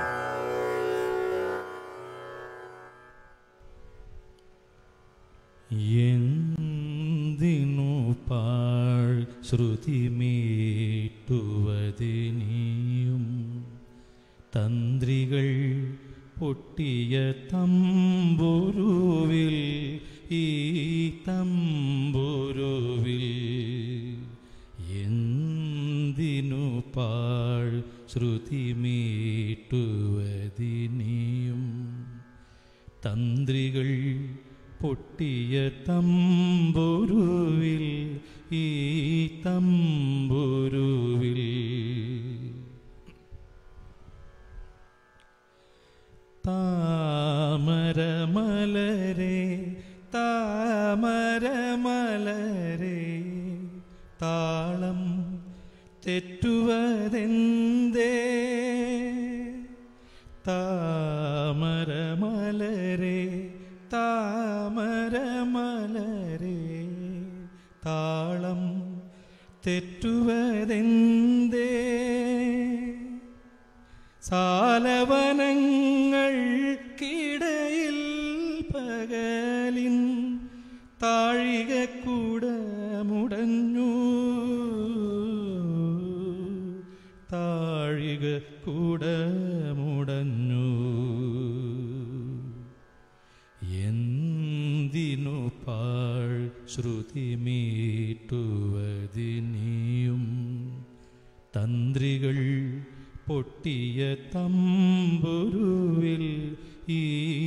എന്തിനു പാഴ് ശ്രുതി മീട്ടുവതിനിയും തന്ത്രികൾ പൊട്ടിയ തമ്പുരുവിൽ ഈ തമ്പുരുവിൽ എന്തിനു പാഴ് ശ്രുതി മീട്ടുവതിനിയും തന്ത്രികൾ പൊട്ടിയ തമ്പുരുവിൽ ഈ തമ്പുരുവിൽ താമരമലരെ താമരമലരെ താളം തെറ്റുവതെന്തേ താമരമലരെ താമരമലരെ താളം തെറ്റുവതെന്തേ സാലവനങ്ങൾക്കിടയിൽ പകലിൻ താഴികക്കൂട മുടഞ്ഞു താഴിക കൂട മുടഞ്ഞു എന്തിനു പാഴ് ശ്രുതി മീട്ടുവതിനിയും തന്ത്രികൾ പൊട്ടിയ തമ്പുരുവിൽ ഈ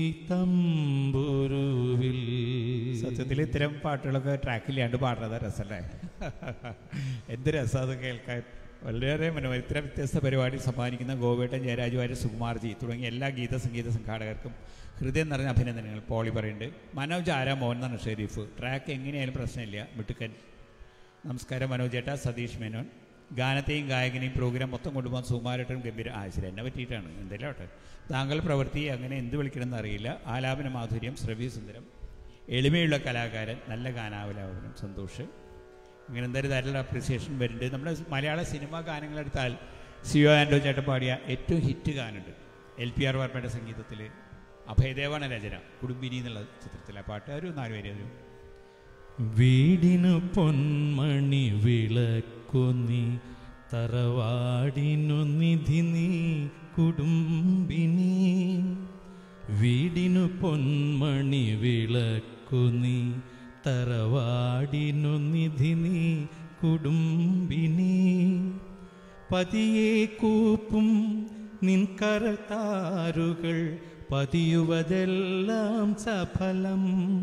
തമ്പുരുവിൽ സത്യത്തിൽ ഇത്തരം പാട്ടുകളൊക്കെ ട്രാക്കില്ലാണ്ട് പാടുന്നത് രസമല്ലേ എന്ത് രസം അത് കേൾക്കാൻ വളരെ മനോഹരം ഇത്തരം വ്യത്യസ്ത പരിപാടി സമ്മാനിക്കുന്ന ഗോവേട്ടൻ ജയരാജ് വാര്യർ സുകുമാർജി തുടങ്ങിയ എല്ലാ ഗീത സംഗീത സംഘാടകർക്കും ഹൃദയം നിറഞ്ഞ അഭിനന്ദനങ്ങൾ പോളി പറയുന്നുണ്ട് മനോജ് ആരാ മോഹൻ എന്നാണ് ഷെരീഫ് ട്രാക്ക് എങ്ങനെയായാലും പ്രശ്നമില്ല മിട്ടുക്കൻ നമസ്കാരം മനോജ് ചേട്ടാ സതീഷ് മേനോൻ ഗാനത്തെയും ഗായകനെയും പ്രോഗ്രാം മൊത്തം കൊണ്ടുപോകാൻ സുമാരട്ടൻ ഗംഭീര ആ ശരി എന്നെ പറ്റിയിട്ടാണ് എന്തെങ്കിലും ആവട്ടെ താങ്കൾ പ്രവൃത്തി അങ്ങനെ എന്ത് വിളിക്കണമെന്ന് അറിയില്ല ആലാപന മാധുര്യം ശ്രവ്യ സുന്ദരം എളിമയുള്ള കലാകാരൻ നല്ല ഗാനാവലാപനം സന്തോഷ് ഇങ്ങനെ എന്തായാലും ധാരാളം അപ്രിസിയേഷൻ വരുന്നുണ്ട് നമ്മുടെ മലയാള സിനിമാ ഗാനങ്ങളെടുത്താൽ സിയോ ആൻഡോ ചേട്ടൻ പാടിയ ഏറ്റവും ഹിറ്റ് ഗാനുണ്ട് എൽ പി ആർ വർമ്മയുടെ സംഗീതത്തിൽ അഭയദേവാണ് രചന കുടുംബിനി എന്നുള്ള ചിത്രത്തിലെ പാട്ട് ഒരു നാല് പേര് ഒരു വീടിനു പൊന്മണി വിളക്കു നീ തറവാടിനു നിധി നീ കുടുംബിനി വീടിനു പൊന്മണി വിളക്കു നീ തറവാടിനു നിധി നീ കുടുംബിനി പതിയെ കൂപ്പും നിൻ കരതാരുകൾ പതിയുവതെല്ലാം സഫലം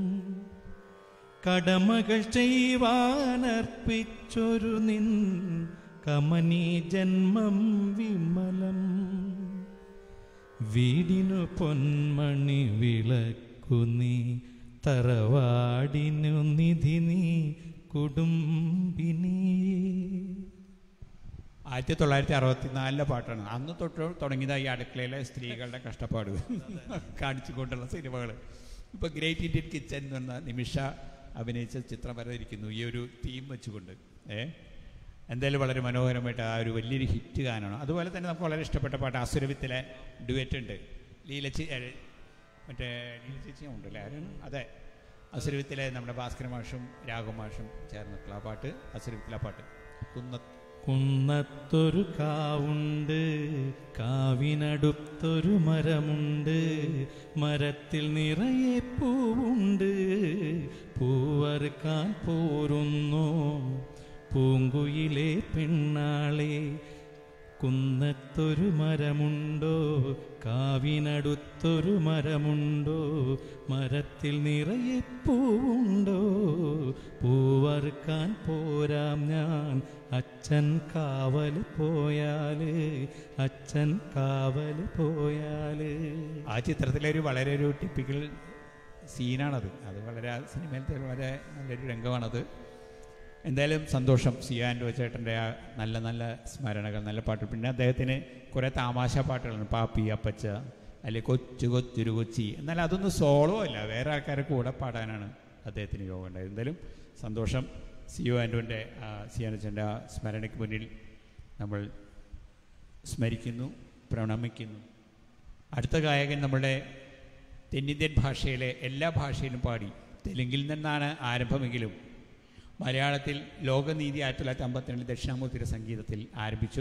കടമകൾ ചെയ്യുവാനർപ്പിച്ചൊരു നിൻ കമനീ ജന്മം വിമലം വീടിനു പൊന്മണി വിളക്കു നീ തറവാടിനു നിധി നീ കുടുംബിനി ആയിരത്തി തൊള്ളായിരത്തി അറുപത്തിനാലിലെ പാട്ടാണ് അന്ന് തൊട്ട് തുടങ്ങിയതാ ഈ അടുക്കളയിലെ സ്ത്രീകളുടെ കഷ്ടപ്പാട് കാണിച്ചുകൊണ്ടുള്ള സിനിമകൾ ഇപ്പോൾ ഗ്രേറ്റ് ഇന്ത്യൻ കിച്ചൻ എന്ന് പറഞ്ഞ നിമിഷ അഭിനയിച്ച ചിത്രം വരെ ഇരിക്കുന്നു ഈ ഒരു തീം വെച്ചുകൊണ്ട് ഏ എന്തായാലും വളരെ മനോഹരമായിട്ട് ആ ഒരു വലിയൊരു ഹിറ്റ് ഗാനമാണ് അതുപോലെ തന്നെ നമുക്ക് വളരെ ഇഷ്ടപ്പെട്ട പാട്ട് അസുരവിത്തിലെ ഡുവറ്റ് ഉണ്ട് ലീലച്ചി ഏ, മറ്റേ ലീലച്ചേച്ചിയും ഉണ്ടല്ലേ ആരാണ് അതെ അസുരവിത്തിലെ നമ്മുടെ ഭാസ്കര മാഷും രാഘവ മാഷും ചേർന്നിട്ടുള്ള ആ പാട്ട് അസുരവിത്തിലെ ആ പാട്ട് കുന്നത്ത് കുന്നത്തൊരു കാവുണ്ട് കാവിനടുത്തൊരു മരമുണ്ട് മരത്തിൽ നിറയെ പൂവുണ്ട് പൂവറുക്കാൻ പോരുന്നു പൂങ്കുയിലെ പെണ്ണാളെ കുന്നത്തൊരു മരമുണ്ടോ കാവിനടുത്തൊരു മരമുണ്ടോ മരത്തിൽ നിറയെ പൂവുണ്ടോ പൂവറുക്കാൻ പോരാം ഞാൻ അച്ഛൻ കാവൽ പോയാല് അച്ഛൻ കാവൽ പോയാല് ആ ചിത്രത്തിലെ ഒരു വളരെ ഒരു ടിപ്പിക്കൽ സീനാണത് അത് വളരെ ആ സിനിമയിലത്തെ വളരെ നല്ലൊരു രംഗമാണത് എന്തായാലും സന്തോഷം സി ആൻഡോ ചേട്ടൻ്റെ ആ നല്ല നല്ല സ്മരണകൾ നല്ല പാട്ട് പിന്നെ അദ്ദേഹത്തിന് കുറേ താമാശ പാട്ടുകളുണ്ട് പാപ്പി അപ്പച്ച അല്ലെ കൊച്ചു കൊച്ചൊരു കൊച്ചി എന്നാൽ അതൊന്നും സോളോ അല്ല വേറെ ആൾക്കാരെ കൂടെ പാടാനാണ് അദ്ദേഹത്തിന് യോഗം ഉണ്ടായത് എന്തായാലും സന്തോഷം സി ഒ ആൻഡോൻ്റെ സി ആൻഡോച്ചൻ്റെ ആ സ്മരണയ്ക്ക് മുന്നിൽ നമ്മൾ സ്മരിക്കുന്നു പ്രണമിക്കുന്നു അടുത്ത ഗായകൻ നമ്മുടെ തെന്നിന്ത്യൻ ഭാഷയിലെ എല്ലാ ഭാഷയിലും പാടി തെലുങ്കിൽ നിന്നാണ് ആരംഭമെങ്കിലും മലയാളത്തിൽ ലോകനീതി ആയിരത്തി തൊള്ളായിരത്തി അമ്പത്തിരണ്ടിൽ ദക്ഷിണാമൂർത്തിയുടെ സംഗീതത്തിൽ ആരംഭിച്ചു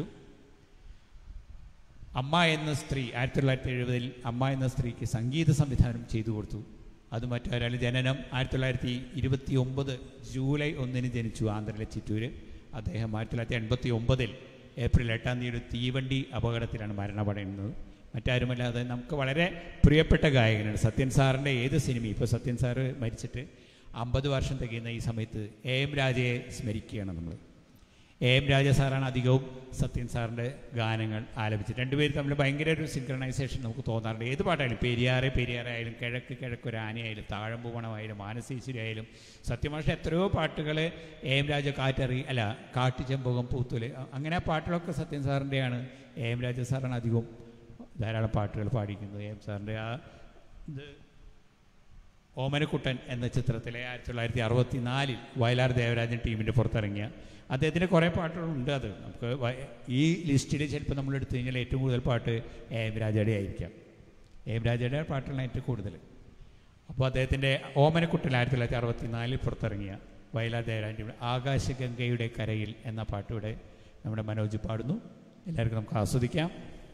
അമ്മ എന്ന സ്ത്രീ ആയിരത്തി തൊള്ളായിരത്തി എഴുപതിൽ അമ്മ എന്ന സ്ത്രീക്ക് സംഗീത സംവിധാനം ചെയ്തു കൊടുത്തു അത് മറ്റൊരാൾ ജനനം ആയിരത്തി തൊള്ളായിരത്തി ഇരുപത്തി ഒമ്പത് ജൂലൈ ഒന്നിന് ജനിച്ചു ആന്ധ്രയിലെ ചിറ്റൂര് അദ്ദേഹം ആയിരത്തി തൊള്ളായിരത്തി എൺപത്തി ഒമ്പതിൽ ഏപ്രിൽ എട്ടാം തീയതി ഒരു തീവണ്ടി അപകടത്തിലാണ് മരണമടയുന്നത് മറ്റാരുമല്ലാതെ നമുക്ക് വളരെ പ്രിയപ്പെട്ട ഗായകനാണ് സത്യൻ സാറിൻ്റെ ഏത് സിനിമ ഇപ്പോൾ സത്യൻ സാറ് മരിച്ചിട്ട് അമ്പത് വർഷം തികയുന്ന ഈ സമയത്ത് എ എം രാജയെ സ്മരിക്കുകയാണ് നമ്മൾ എ എം രാജ സാറാണ് അധികവും സത്യൻ സാറിൻ്റെ ഗാനങ്ങൾ ആലപിച്ചത് രണ്ടുപേരും തമ്മിൽ ഭയങ്കര ഒരു സിൻക്രണൈസേഷൻ നമുക്ക് തോന്നാറുണ്ട് ഏത് പാട്ടായാലും പെരിയാറെ പെരിയാറെ ആയാലും കിഴക്ക് കിഴക്ക് ഒരു ആനയായാലും താഴമ്പൂവണമായാലും മാനസീശ്വരി ആയാലും സത്യമാഷ എത്രയോ പാട്ടുകൾ എ എം രാജ കാറ്ററി അല്ല കാട്ടുചെമ്പകം പൂത്തുല് അ- അങ്ങനെ ആ പാട്ടുകളൊക്കെ സത്യൻ സാറിൻ്റെയാണ് എ എം രാജ സാറാണ് അധികവും ധാരാളം പാട്ടുകൾ പാടിക്കുന്നത് എ എം സാറിൻ്റെ ആ ഇത് ഓമനക്കുട്ടൻ എന്ന ചിത്രത്തിലെ ആയിരത്തി തൊള്ളായിരത്തി അറുപത്തി നാലിൽ വയലാർ ദേവരാജൻ ടീമിൻ്റെ പുറത്തിറങ്ങിയ അദ്ദേഹത്തിൻ്റെ കുറേ പാട്ടുകളുണ്ട് അത് നമുക്ക് വ- ഈ ലിസ്റ്റിൽ ചിലപ്പോൾ നമ്മൾ എടുത്തു കഴിഞ്ഞാൽ ഏറ്റവും കൂടുതൽ പാട്ട് എ എം രാജയുടെ ആയിരിക്കാം എ എം രാജയുടെ പാട്ടുകളാണ് ഏറ്റവും കൂടുതൽ അപ്പോൾ അദ്ദേഹത്തിൻ്റെ ഓമനക്കുട്ടൻ ആയിരത്തി തൊള്ളായിരത്തി അറുപത്തി നാലിൽ പുറത്തിറങ്ങിയ വയലാർ ദേവരാജൻ ടീമിൻ്റെ ആകാശഗംഗയുടെ കരയിൽ എന്ന പാട്ടിവിടെ നമ്മുടെ മനോജ് പാടുന്നു എല്ലാവർക്കും നമുക്ക് ആസ്വദിക്കാം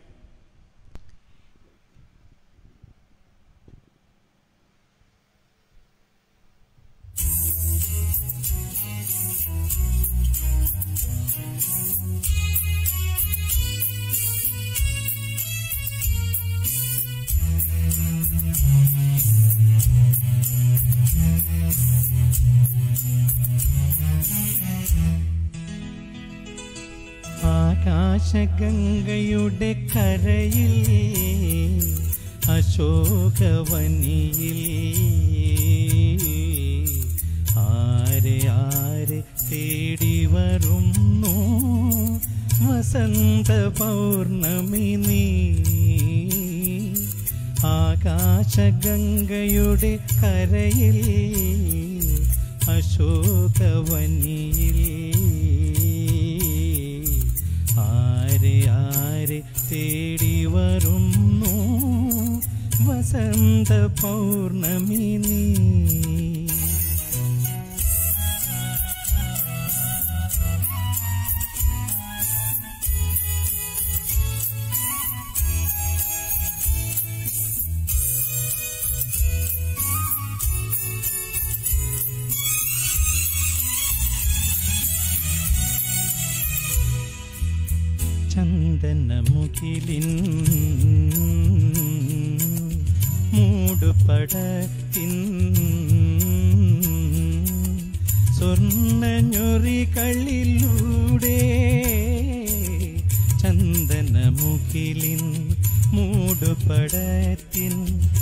ആകാശഗംഗയുടെ കരയിൽ അശോകവനിയിൽ ആരെ ആരെ തേടി വരുന്നു വസന്ത പൗർണമി നീ ആകാശഗംഗയുടെ കരയിൽ അശോകവനിയിൽ ആരെ ആരെ തേടി വരുന്നു വസന്ത പൗർണമി നീ ചന്ദനമുകിലിൻ മൂടുപടത്തിൻ സ്വർണ്ണഞ്ഞൊറികളിലൂടെ ചന്ദനമുകിലിൻ മൂടുപടത്തിൻ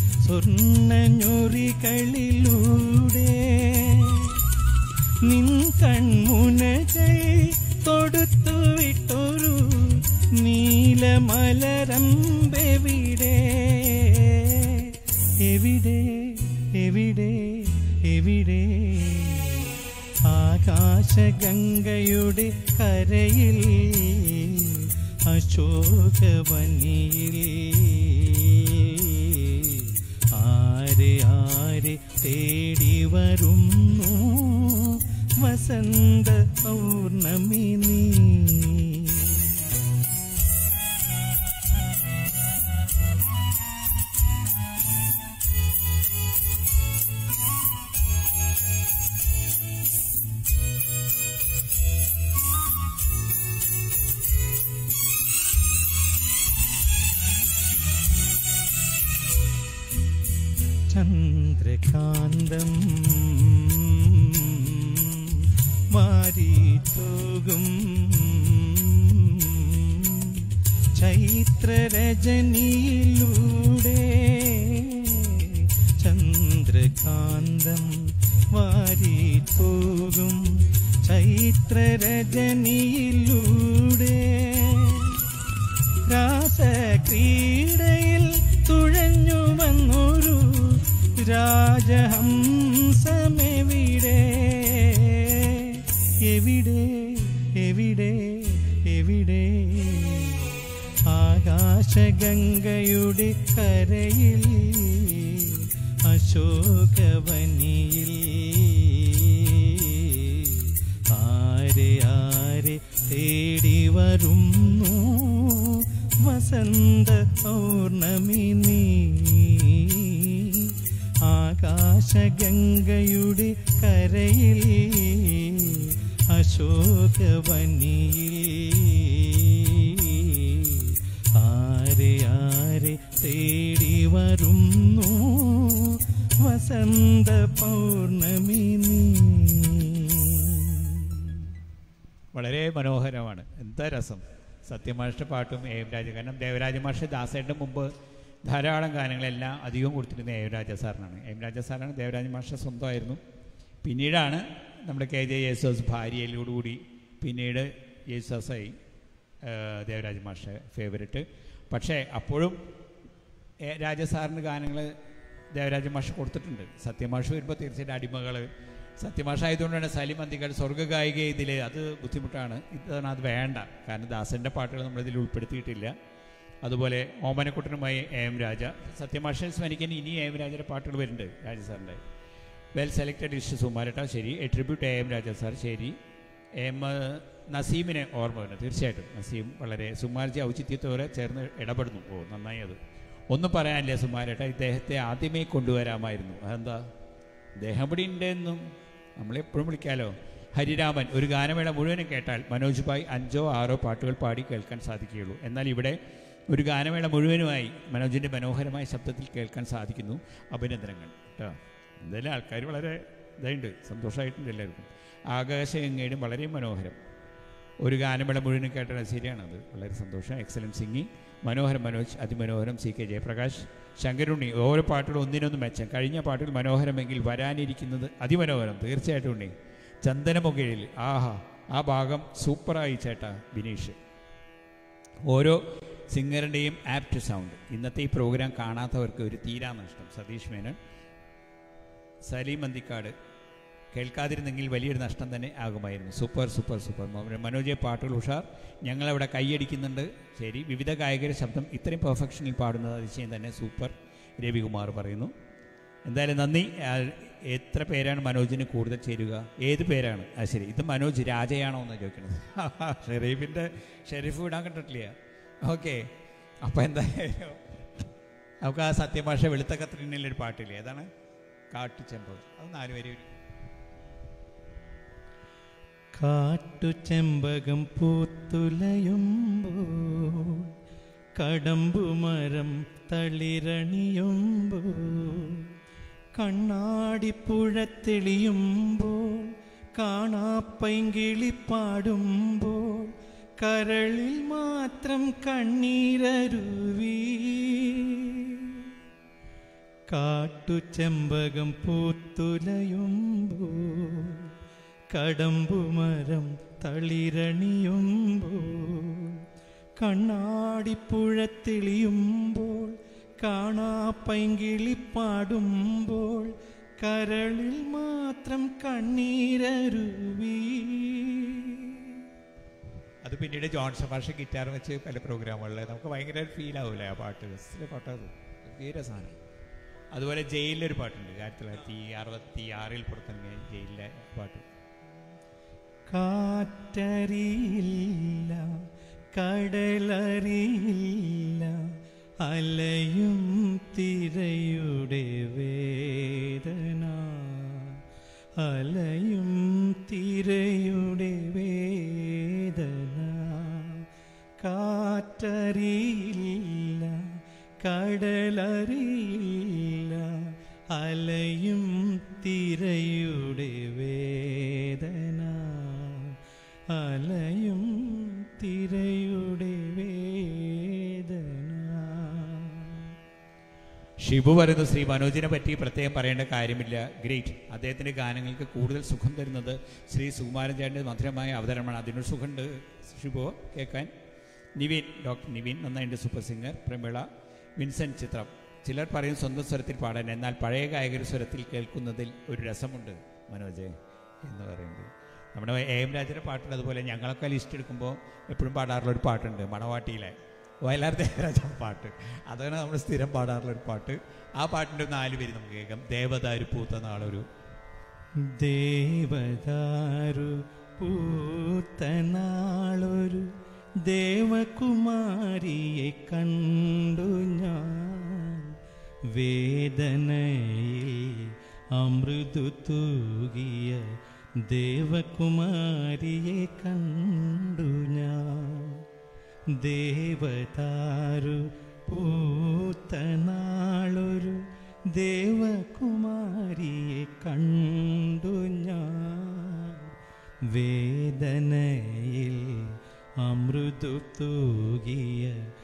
സ്വർണ്ണഞ്ഞൊറികളിലൂടെ നിൻ കൺമുനകൾ തൊടുത്തു വിട്ടൊരു നീലമലരമ്പെവിടെ എവിടെ എവിടെ എവിടെ ആകാശഗംഗയുടെ കരയിൽ അശോകവനിയിൽ ആരെ ആരെ തേടി വരുന്നു വസന്ത പൗർണമി നീ ചന്ദ്രകാന്തം മാറിത്തോകും ചൈത്രരജനിയിലൂടെ ചന്ദ്രകാന്തം വാരിപ്പോകും ചൈത്രരജനിയിലൂടെ രാസക്രീഡയിൽ തുഴഞ്ഞു വന്നൊരു രാജഹംസമെവിടെ എവിടെ എവിടെ എവിടെ ആകാശഗംഗയുടെ കരയിൽ അശോകവനിയിൽ ആരെ ആരെ തേടി വരുന്നു വസന്ത പൗർണമി നീ ആകാശഗംഗയുടെ കരയിൽ അശോകവനിയിൽ ആരെ ആരെ തേടി വരുന്നു വസന്ത പൗർണമി നീ വളരെ മനോഹരമാണ് എന്താ രസം സത്യമാഷ്ട പാട്ടും ഏവരാജ കാരണം ദേവരാജ മാഷ് ദാസേട്ടന് മുമ്പ് ധാരാളം ഗാനങ്ങളെല്ലാം അധികം കൊടുത്തിരുന്നത് ഏവരാജ സാറിനാണ് ഏവരാജ സാറാണ് ദേവരാജ മാഷ സ്വന്തമായിരുന്നു പിന്നീടാണ് നമ്മുടെ കെ ജെ യേശുദാസ് ഭാര്യയിലോടുകൂടി പിന്നീട് യേശുദാസായി ആ, ദേവരാജ മാഷ ഫേവററ്റ് പക്ഷേ അപ്പോഴും എ, രാജസാറിന് ഗാനങ്ങൾ ദേവരാജ മാഷ് കൊടുത്തിട്ടുണ്ട് സത്യമാഷ് വരുമ്പോൾ തീർച്ചയായിട്ടും അടിമകൾ സത്യമാഷ് ആയതുകൊണ്ടാണ് സലിം അന്തികൾ സ്വർഗ്ഗഗായിക ഇതിൽ അത് ബുദ്ധിമുട്ടാണ് ഇതാണ് അത് വേണ്ട കാരണം ദാസൻ്റെ പാട്ടുകൾ നമ്മളിതിൽ ഉൾപ്പെടുത്തിയിട്ടില്ല അതുപോലെ ഓമനക്കുട്ടനുമായി എ എം രാജ സത്യമാഷൻ സ്മരിക്കാൻ ഇനി എ എം രാജയുടെ പാട്ടുകൾ വരുന്നുണ്ട് രാജസാറിൻ്റെ വെൽ സെലക്ടഡ് ഇഷ്ട സുമാരട്ട ശരി a tribute A M Raja sir ശരി എം നസീമിനെ ഓർമ്മ വരുന്നു തീർച്ചയായിട്ടും നസീം വളരെ സുമാർജി ഔചിത്യത്തോടെ ചേർന്ന് ഇടപെടുന്നു ഓ നന്നായി അത് ഒന്നും പറയാനില്ല സുമാരേട്ട ഇദ്ദേഹത്തെ ആദ്യമേ കൊണ്ടുവരാമായിരുന്നു അതെന്താ ഇദ്ദേഹം ഇവിടെ ഉണ്ടെന്നും നമ്മളെപ്പോഴും വിളിക്കാലോ ഹരിരാമൻ ഒരു ഗാനമേള മുഴുവനും കേട്ടാൽ മനോജ് ഭായ് അഞ്ചോ ആറോ പാട്ടുകൾ പാടി കേൾക്കാൻ സാധിക്കുകയുള്ളൂ എന്നാൽ ഇവിടെ ഒരു ഗാനമേള മുഴുവനുമായി മനോജിൻ്റെ മനോഹരമായ ശബ്ദത്തിൽ കേൾക്കാൻ സാധിക്കുന്നു അഭിനന്ദനങ്ങൾ കേട്ടോ എന്തായാലും ആൾക്കാർ വളരെ ഇതായിട്ടുണ്ട് സന്തോഷമായിട്ടുണ്ട് എല്ലാവർക്കും ആകാശഗംഗയുടെയും വളരെ മനോഹരം ഒരു ഗാനമേള മുഴുവനും കേട്ടത് ശരിയാണത് വളരെ സന്തോഷം എക്സലൻറ്റ് സിംഗിങ് മനോഹരം മനോജ് അതിമനോഹരം സി കെ ജയപ്രകാശ് ശങ്കരുണ്ണി ഓരോ പാട്ടുകളും ഒന്നിനൊന്നും മെച്ചം കഴിഞ്ഞ പാട്ടുകൾ മനോഹരമെങ്കിൽ വരാനിരിക്കുന്നത് അതിമനോഹരം തീർച്ചയായിട്ടും ഉണ്ണി ചന്ദനമുഖയിൽ ആഹാ ആ ഭാഗം സൂപ്പറായി ചേട്ടാ ബിനീഷ് ഓരോ സിംഗറിൻ്റെയും ആപ്റ്റ് സൗണ്ട് ഇന്നത്തെ ഈ പ്രോഗ്രാം കാണാത്തവർക്ക് ഒരു തീരാ നഷ്ടം സതീഷ് മേനോൻ സലീം അന്തിക്കാട് കേൾക്കാതിരുന്നെങ്കിൽ വലിയൊരു നഷ്ടം തന്നെ ആകുമായിരുന്നു സൂപ്പർ സൂപ്പർ സൂപ്പർ മോ- മനോജെ പാട്ടുകൾ ഉഷാർ ഞങ്ങളവിടെ കൈയടിക്കുന്നുണ്ട് ശരി വിവിധ ഗായകരുടെ ശബ്ദം ഇത്രയും പെർഫെക്ഷനിൽ പാടുന്നത് അതിശയം തന്നെ സൂപ്പർ രവികുമാർ പറയുന്നു എന്തായാലും നന്ദി ആ, എത്ര പേരാണ് മനോജിന് കൂടുതൽ ചേരുക ഏത് പേരാണ് ആ ശരി ഇത് മനോജ് രാജയാണോ എന്ന് ചോദിക്കണത് ഷെരീഫിൻ്റെ ഷെരീഫ് വിടാൻ കണ്ടിട്ടില്ല ഓക്കെ അപ്പോൾ എന്തായാലും നമുക്ക് ആ സത്യഭാഷ വെളുത്ത കത്രീനയിലൊരു പാട്ടില്ലേ ഏതാണ് കാട്ടുചെമ്പ് അത് നാല് വരി ഒരു കാട്ടുചെമ്പകം പൂത്തുലയുമ്പോൾ കടമ്പുമരം തളിരണിയുമ്പോൾ കണ്ണാടിപ്പുഴ തെളിയുമ്പോൾ കാണാപ്പൈങ്കിളി പാടുമ്പോൾ കരളിൽ മാത്രം കണ്ണീരരുവി കാട്ടുചെമ്പകം പൂത്തുലയുമ്പോൾ കടമ്പുമരം തളിരണിയുമ്പോൾ കണ്ണാടിപ്പുഴ തെളിയുമ്പോൾ കാണാ പൈങ്കിളി പാടുമ്പോൾ കരളിൽ മാത്രം കണ്ണീരരുവി അത് പിന്നീട് ജോൺ സഭാഷ ഗിറ്റാർ വെച്ച് പല പ്രോഗ്രാമുകളിൽ നമുക്ക് ഭയങ്കര ഫീൽ ആവൂലേ ആ പാട്ട് രസത്തിലെ പാട്ടത് തീരെ സാധനം അതുപോലെ ജയിലിലൊരു പാട്ടുണ്ട് ആയിരത്തി തൊള്ളായിരത്തി അറുപത്തി ആറിൽ പുറത്തിറങ്ങിയ ജയിലിലെ പാട്ട് കാറ്ററിയില്ല കടലറിയില്ല അലയും തിരയുടെ വേദന അലയും തിരയുടെ വേദന കാറ്ററിയില്ല കടലറിയില്ല അലയും തിരയുടെ വേദന അലയും തിരയുടെ വേദന ഷിബു പറയുന്നു ശ്രീ മനോജിനെ പറ്റി പ്രത്യേകം പറയേണ്ട കാര്യമില്ല ഗ്രേറ്റ് അദ്ദേഹത്തിൻ്റെ ഗാനങ്ങൾക്ക് കൂടുതൽ സുഖം തരുന്നത് ശ്രീ സുകുമാരൻ ചേട്ടൻ്റെ മധുരമായ അവതരണമാണ് അതിനൊരു സുഖമുണ്ട് ഷിബു കേൾക്കാൻ നിവിൻ ഡോക്ടർ നിവിൻ നന്നായിട്ട് സൂപ്പർ സിംഗർ പ്രമിള വിൻസെൻറ്റ് ചിത്രം ചിലർ പറയും സ്വന്തം സ്വരത്തിൽ പാടാൻ എന്നാൽ പഴയ ഗായകർ സ്വരത്തിൽ കേൾക്കുന്നതിൽ ഒരു രസമുണ്ട് മനോജ് എന്ന് പറയുന്നത് നമ്മുടെ എ എം രാജയുടെ പാട്ടുണ്ട് അതുപോലെ ഞങ്ങളൊക്കെ ലിസ്റ്റ് എടുക്കുമ്പോൾ എപ്പോഴും പാടാറുള്ള ഒരു പാട്ടുണ്ട് മണവാട്ടിയിലെ വയലാർ ദേവരാജ പാട്ട് അതാണ് നമ്മൾ സ്ഥിരം പാടാറുള്ള ഒരു പാട്ട് ആ പാട്ടിൻ്റെ നാല് പേര് നമുക്ക് കേൾക്കാം ദേവദാരു പൂത്ത നാളൊരു ദേവദാരു പൂത്തനാളൊരു ദേവകുമാരിയെ കണ്ടു ഞാൻ വേദനയിൽ അമൃതു തൂകിയ ദേവകുമാരിയെ കണ്ടു ഞാൻ ദേവതാരു പൂത്തനാളൊരു ദേവകുമാരിയെ കണ്ടു ഞാൻ വേദനയിൽ അമൃതു തൂകിയ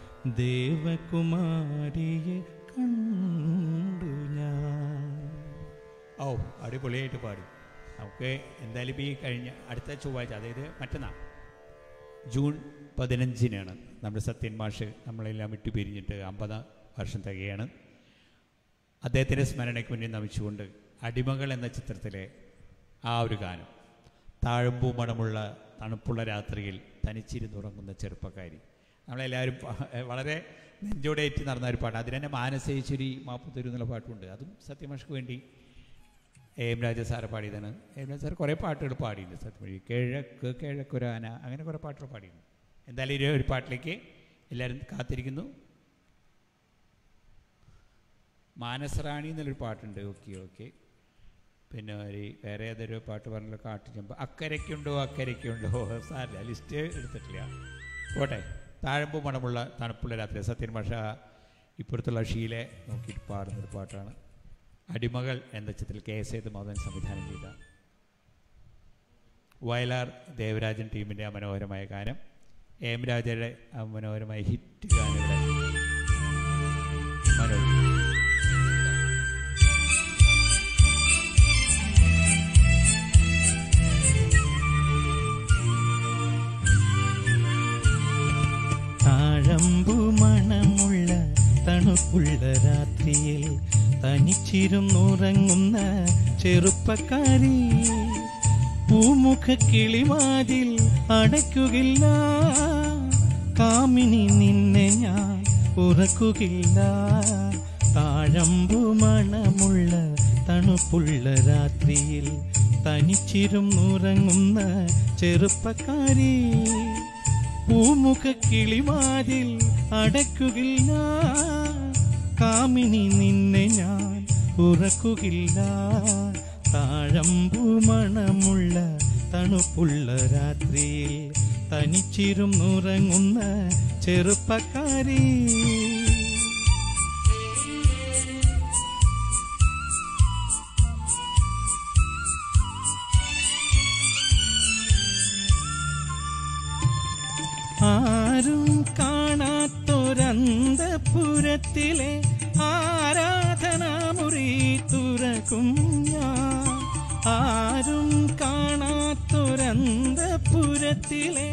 ദേവകുമാരിയെ കണ്ടു ഞാൻ ഓ അടിപൊളിയായിട്ട് പാടി നമുക്ക് എന്തായാലും ഇപ്പോൾ ഈ കഴിഞ്ഞ അടുത്ത ചൊവ്വാഴ്ച അതായത് മറ്റന്നാൾ ജൂൺ പതിനഞ്ചിനാണ് നമ്മുടെ സത്യൻ മാഷ് നമ്മളെല്ലാം വിട്ടു പിരിഞ്ഞിട്ട് അമ്പത് വർഷം തികയാണ് അദ്ദേഹത്തിൻ്റെ സ്മരണയ്ക്ക് മുന്നിൽ നമിച്ചുകൊണ്ട് അടിമകൾ എന്ന ചിത്രത്തിലെ ആ ഒരു ഗാനം താഴമ്പൂ മണമുള്ള തണുപ്പുള്ള രാത്രിയിൽ തനിച്ചിരുന്നുറങ്ങുന്ന ചെറുപ്പക്കാരി നമ്മളെല്ലാവരും പ- വളരെ നെഞ്ചോടേറ്റ് നടന്ന ഒരു പാട്ട് അതിന് തന്നെ മാനസേശ്വരി മാപ്പുത്തരു എന്നുള്ള പാട്ടുമുണ്ട് അതും സത്യമാഷ്ക്ക് വേണ്ടി എ എം രാജ സാറ് പാടിയതാണ് എ എം രാജ സാർ കുറേ പാട്ടുകൾ പാടിയിട്ടുണ്ട് സത്യമൊഴി കിഴക്ക് കിഴക്കൊരാന അങ്ങനെ കുറേ പാട്ടുകൾ പാടിയിട്ടുണ്ട് എന്തായാലും ഈ ഒരു പാട്ടിലേക്ക് എല്ലാവരും കാത്തിരിക്കുന്നു മാനസറാണി എന്നുള്ളൊരു പാട്ടുണ്ട് ഓക്കെ ഓക്കെ പിന്നെ ഒരു വേറെ ഏതൊരു പാട്ട് പറഞ്ഞല്ലോ കാട്ടുചെമ്പ് അക്കരയ്ക്കുണ്ടോ അക്കരയ്ക്കുണ്ടോ സാറില്ല ലിസ്റ്റ് എടുത്തിട്ടില്ല പോട്ടെ താഴമ്പ് മണമുള്ള തണുപ്പുള്ള രാത്രി സത്യൻ ഭാഷ ഇപ്പുറത്തുള്ള ഷീലെ നോക്കിയിട്ട് പാടുന്നൊരു പാട്ടാണ് അടിമകൾ എന്ന ചിത്രത്തിൽ കെ എസ് ഏത് മാധവൻ സംവിധാനം ചെയ്ത വയലാർ ദേവരാജൻ ടീമിൻ്റെ ആ മനോഹരമായ ഗാനം എം രാജയുടെ ആ മനോഹരമായ ഹിറ്റ് ഗാനം ഇവിടെ മനോഹരം താഴമ്പു മണമുള്ള തണുപ്പുള്ള രാത്രിയിൽ തനിച്ചിരുന്നുറങ്ങുന്ന ചെറുപ്പക്കാരി പൂമുഖ കിളിവാതിൽ അടയ്ക്കുകയില്ല കാമിനി നിന്നെ ഞാൻ ഉറക്കുകയില്ല താഴമ്പു മണമുള്ള തണുപ്പുള്ള രാത്രിയിൽ തനിച്ചിരുന്നുറങ്ങുന്ന ചെറുപ്പക്കാരി പൂമുഖ കിളിവാതിൽ അടയ്ക്കുകയില്ല കാമിനി നിന്നെ ഞാൻ ഉറക്കുകയില്ല താഴമ്പു മണമുള്ള തണുപ്പുള്ള രാത്രിയിൽ തനിച്ചിരുന്നുറങ്ങുന്ന ചെറുപ്പക്കാരി ആരും കാണാത്തൊരന്തപുരത്തിലെ ആരാധനാമുറി തുറക്കും ഞാൻ ആരും കാണാത്തൊരന്തപുരത്തിലെ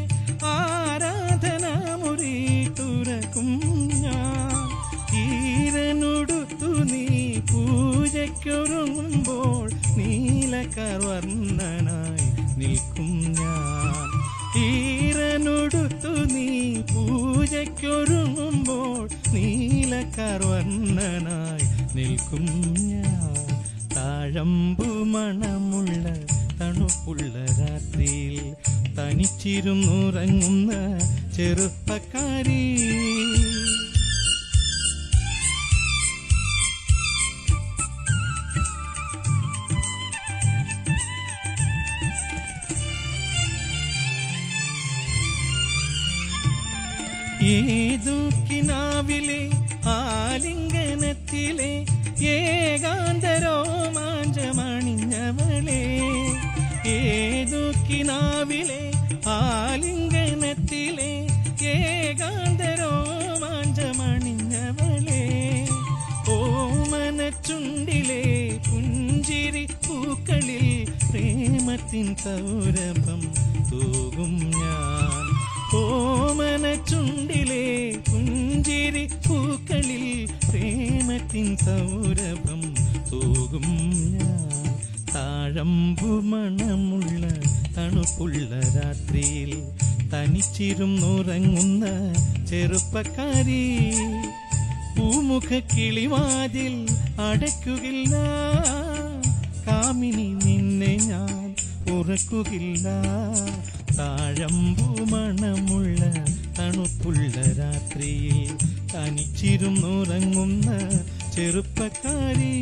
ആരാധനാമുറി തുറക്കും ഞാൻ ഈരനൊടുത്തു നീ പൂജയ്ക്കൊരുങ്ങുമ്പോൾ നീലകർവർണ്ണനായി നിൽക്കും ഞാൻ ഈറനൊടുത്തു നീ പൂജയ്ക്കൊരുങ്ങുമ്പോൾ നീലകർവർണ്ണനായി നിൽക്കും ഞാൻ താഴമ്പു മണമുള്ള തണുപ്പുള്ള രാത്രിയിൽ തനിച്ചിരുന്നുറങ്ങുന്ന ചെറുപ്പക്കാരി ഏതു കിനാവിലെ ആലിംഗനത്തിലെ ഏകാന്ത രോമാഞ്ചമണിഞ്ഞവളെ ഏതു കിനാവിലെ ആലിംഗനത്തിലെ ഏകാന്ത രോമാഞ്ചമണിഞ്ഞവളെ ഓമന ചുണ്ടിലെ പുഞ്ചിരി പൂക്കളിൽ പ്രേമത്തിൻ സൗരഭം തൂകും ഞാൻ ഓമന ചുണ്ടിലെ പുഞ്ചിരി പൂക്കളിൽ പ്രേമത്തിൻ സൗരഭം തൂകും ഞാൻ താഴമ്പു മണമുള്ള തണുപ്പുള്ള രാത്രിയിൽ തനിച്ചിരുന്നുറങ്ങുന്ന ചെറുപ്പക്കാരി പൂമുഖ കിളിവാതിൽ അടയ്ക്കുകില്ല കാമിനി നിന്നെ ഞാൻ ഉറക്കുകില്ല താഴമ്പു മണമുള്ള തണുപ്പുള്ള രാത്രിയിൽ തനിച്ചിരുന്നുറങ്ങുന്ന ചെറുപ്പക്കാരി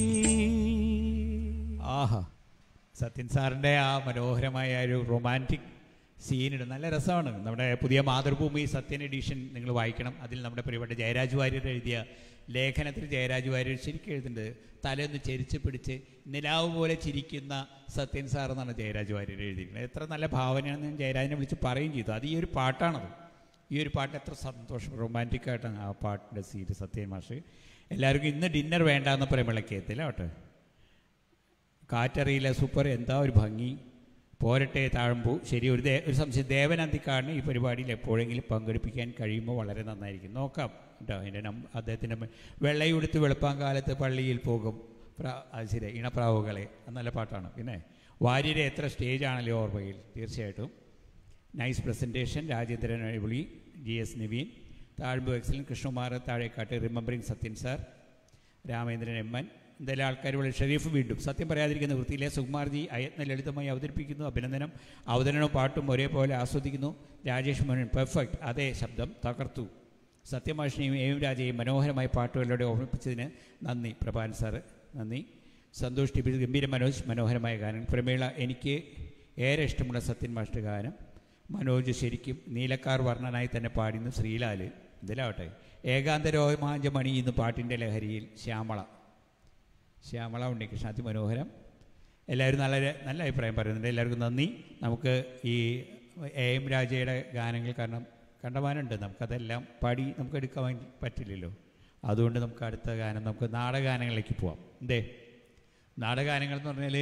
ആഹാ സത്യൻ സാറിൻ്റെ ആ മനോഹരമായ ഒരു റൊമാൻറ്റിക് സീനുണ്ട് നല്ല രസമാണ് നമ്മുടെ പുതിയ മാതൃഭൂമി സത്യൻ എഡിഷൻ നിങ്ങൾ വായിക്കണം അതിൽ നമ്മുടെ പ്രിയപ്പെട്ട ജയരാജ് വാര്യർ എഴുതിയ ലേഖനത്തിൽ ജയരാജ് വാര്യർ ശരിക്കും എഴുതുന്നുണ്ട് തലയൊന്ന് ചെരിച്ച് പിടിച്ച് നിലാവ് പോലെ ചിരിക്കുന്ന സത്യൻ സാർ എന്നാണ് ജയരാജ് വാര്യർ എഴുതിയിരിക്കുന്നത് എത്ര നല്ല ഭാവനയാണെന്ന് ഞാൻ ജയരാജിനെ വിളിച്ച് പറയുകയും ചെയ്തു അത് ഈ ഒരു പാട്ടാണത് ഈ ഒരു പാട്ട് എത്ര സന്തോഷം റൊമാൻറ്റിക് ആയിട്ടാണ് ആ പാട്ടിൻ്റെ സീറ്റ് സത്യൻ മാഷ് എല്ലാവർക്കും ഇന്ന് ഡിന്നർ വേണ്ടാന്ന് പറയുമ്പോഴേക്ക് എത്തില്ല കേട്ടോ കാറ്ററിയിലെ സൂപ്പർ എന്താ ഒരു ഭംഗി പോരട്ടെ താഴമ്പൂ ശരി ഒരു ദേ ഒരു സംശയം ദേവനന്തിക്കാടിന് ഈ പരിപാടിയിൽ എപ്പോഴെങ്കിലും പങ്കെടുപ്പിക്കാൻ കഴിയുമ്പോൾ വളരെ നന്നായിരിക്കും നോക്കാം കേട്ടോ എൻ്റെ നം അദ്ദേഹത്തിൻ്റെ മെ- വെള്ളയുടുത്ത് വെളുപ്പാങ്കാലത്ത് പള്ളിയിൽ പോകും പ്രാ അത് ശരി ഇണപ്രാവുകളെ അത് നല്ല പാട്ടാണ് പിന്നെ വാര്യരെ എത്ര സ്റ്റേജാണല്ലോ ഓർമ്മയിൽ തീർച്ചയായിട്ടും നൈസ് പ്രസൻറ്റേഷൻ രാജേന്ദ്രൻ അഴിപുളി ജി എസ് നിവീൻ താഴ്മ്പു excellent Krishnakumar Thazhekkat remembering Sathyan sir Ramendran M N എന്തായാലും ആൾക്കാർ വളരെ ഷെരീഫ് വീണ്ടും സത്യം പറയാതിരിക്കുന്ന വൃത്തിയിലെ സുകുമാർജി അയത്ന ലളിതമായി അവതരിപ്പിക്കുന്നു അഭിനന്ദനം അവതരണവും പാട്ടും ഒരേപോലെ ആസ്വദിക്കുന്നു രാജേഷ് മോഹൻ പെർഫെക്റ്റ് അതേ ശബ്ദം തകർത്തു സത്യമാഷിനെയും എം രാജയെയും മനോഹരമായ പാട്ടുകളിലൂടെ ഓർമ്മിപ്പിച്ചതിന് നന്ദി പ്രഭാൻ സാറ് നന്ദി സന്തോഷ് ടി പി ഗംഭീര മനോജ് മനോഹരമായ ഗാനം പ്രമേള എനിക്ക് ഏറെ ഇഷ്ടമുള്ള സത്യൻ മാഷ്ട ഗാനം മനോജ് ശരിക്കും നീലക്കാർ വർണ്ണനായി തന്നെ പാടുന്നു ശ്രീലാല് ഇതിലാവട്ടെ ഏകാന്ത രോമാഞ്ചമണി ഇന്ന് പാട്ടിൻ്റെ ലഹരിയിൽ ശ്യാമള ശ്യാമള ഉണ്ണികൃഷ്ണ അതിമനോഹരം എല്ലാവരും നല്ല നല്ല അഭിപ്രായം പറയുന്നുണ്ട് എല്ലാവർക്കും നന്ദി നമുക്ക് ഈ എ എം രാജയുടെ ഗാനങ്ങൾ കാരണം കണ്ടമാനുണ്ട് നമുക്കതെല്ലാം പാടി നമുക്ക് എടുക്കാൻ വേണ്ടി പറ്റില്ലല്ലോ അതുകൊണ്ട് നമുക്ക് അടുത്ത ഗാനം നമുക്ക് നാടഗാനങ്ങളിലേക്ക് പോവാം എന്തേ നാടഗാനങ്ങൾ എന്ന് പറഞ്ഞാൽ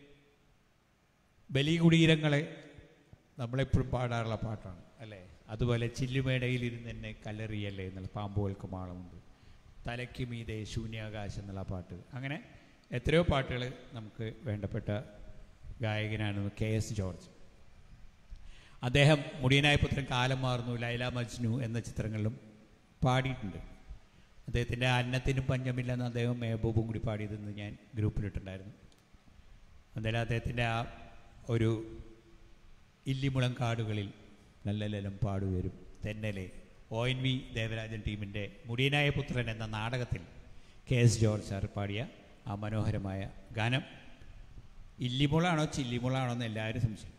ബലികുടീരങ്ങളെ നമ്മളെപ്പോഴും പാടാറുള്ള പാട്ടാണ് അല്ലേ അതുപോലെ ചില്ലുമേടയിൽ ഇരുന്ന് എന്നെ കല്ലെറിയല്ലേ എന്നുള്ള പാമ്പുകൾക്ക് മാളമുണ്ട് തലയ്ക്ക് മീതെ ശൂന്യാകാശം എന്നുള്ള പാട്ട് അങ്ങനെ എത്രയോ പാട്ടുകൾ നമുക്ക് വേണ്ടപ്പെട്ട ഗായകനാണ് കെ എസ് ജോർജ് അദ്ദേഹം മുടിയനായ പുത്രൻ കാലം മാറുന്നു ലൈല മജ്നു എന്ന ചിത്രങ്ങളിലും പാടിയിട്ടുണ്ട് അദ്ദേഹത്തിൻ്റെ അന്നത്തിനും പഞ്ഞമില്ലെന്ന് അദ്ദേഹം മേബൂബും കൂടി പാടിയതെന്ന് ഞാൻ ഗ്രൂപ്പിലിട്ടുണ്ടായിരുന്നു എന്തായാലും അദ്ദേഹത്തിൻ്റെ ആ ഒരു ഇല്ലിമുളം കാടുകളിൽ നല്ല ലലം പാടുവരും തെന്നലെ ഒ എൻ വി ദേവരാജൻ ടീമിൻ്റെ മുടിയനായ പുത്രൻ എന്ന നാടകത്തിൽ കെ എസ് ജോർജ് സാർ പാടിയ ആ മനോഹരമായ ഗാനം ഇല്ലിമുളാണോ ചില്ലിമുളാണോ എന്ന് എല്ലാവരും സംശയം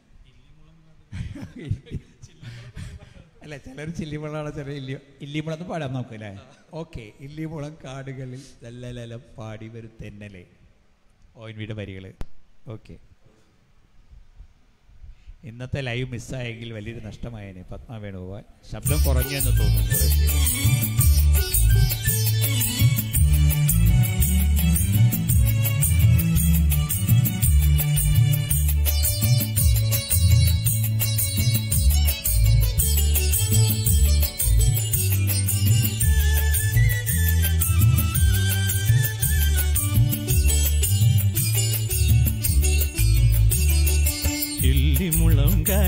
അല്ല ചിലർ ചില്ലിമുളാണോ ചിലർ ഇല്ലി ഇല്ലിമുളന്ന് പാടാൻ നോക്കും അല്ലേ ഓക്കെ ഇല്ലിമുളം കാടുകളിൽ നല്ല ലലം പാടി വരും തെന്നലെ ഒ എൻ വിയുടെ വരികൾ ഓക്കെ ഇന്നത്തെ ലൈവ് മിസ്സായെങ്കിൽ വലിയൊരു നഷ്ടമായേനെ പത്മ വേണുഗോപാൽ ശബ്ദം കുറഞ്ഞു എന്ന് തോന്നുന്നു കുറേശ്ശെ.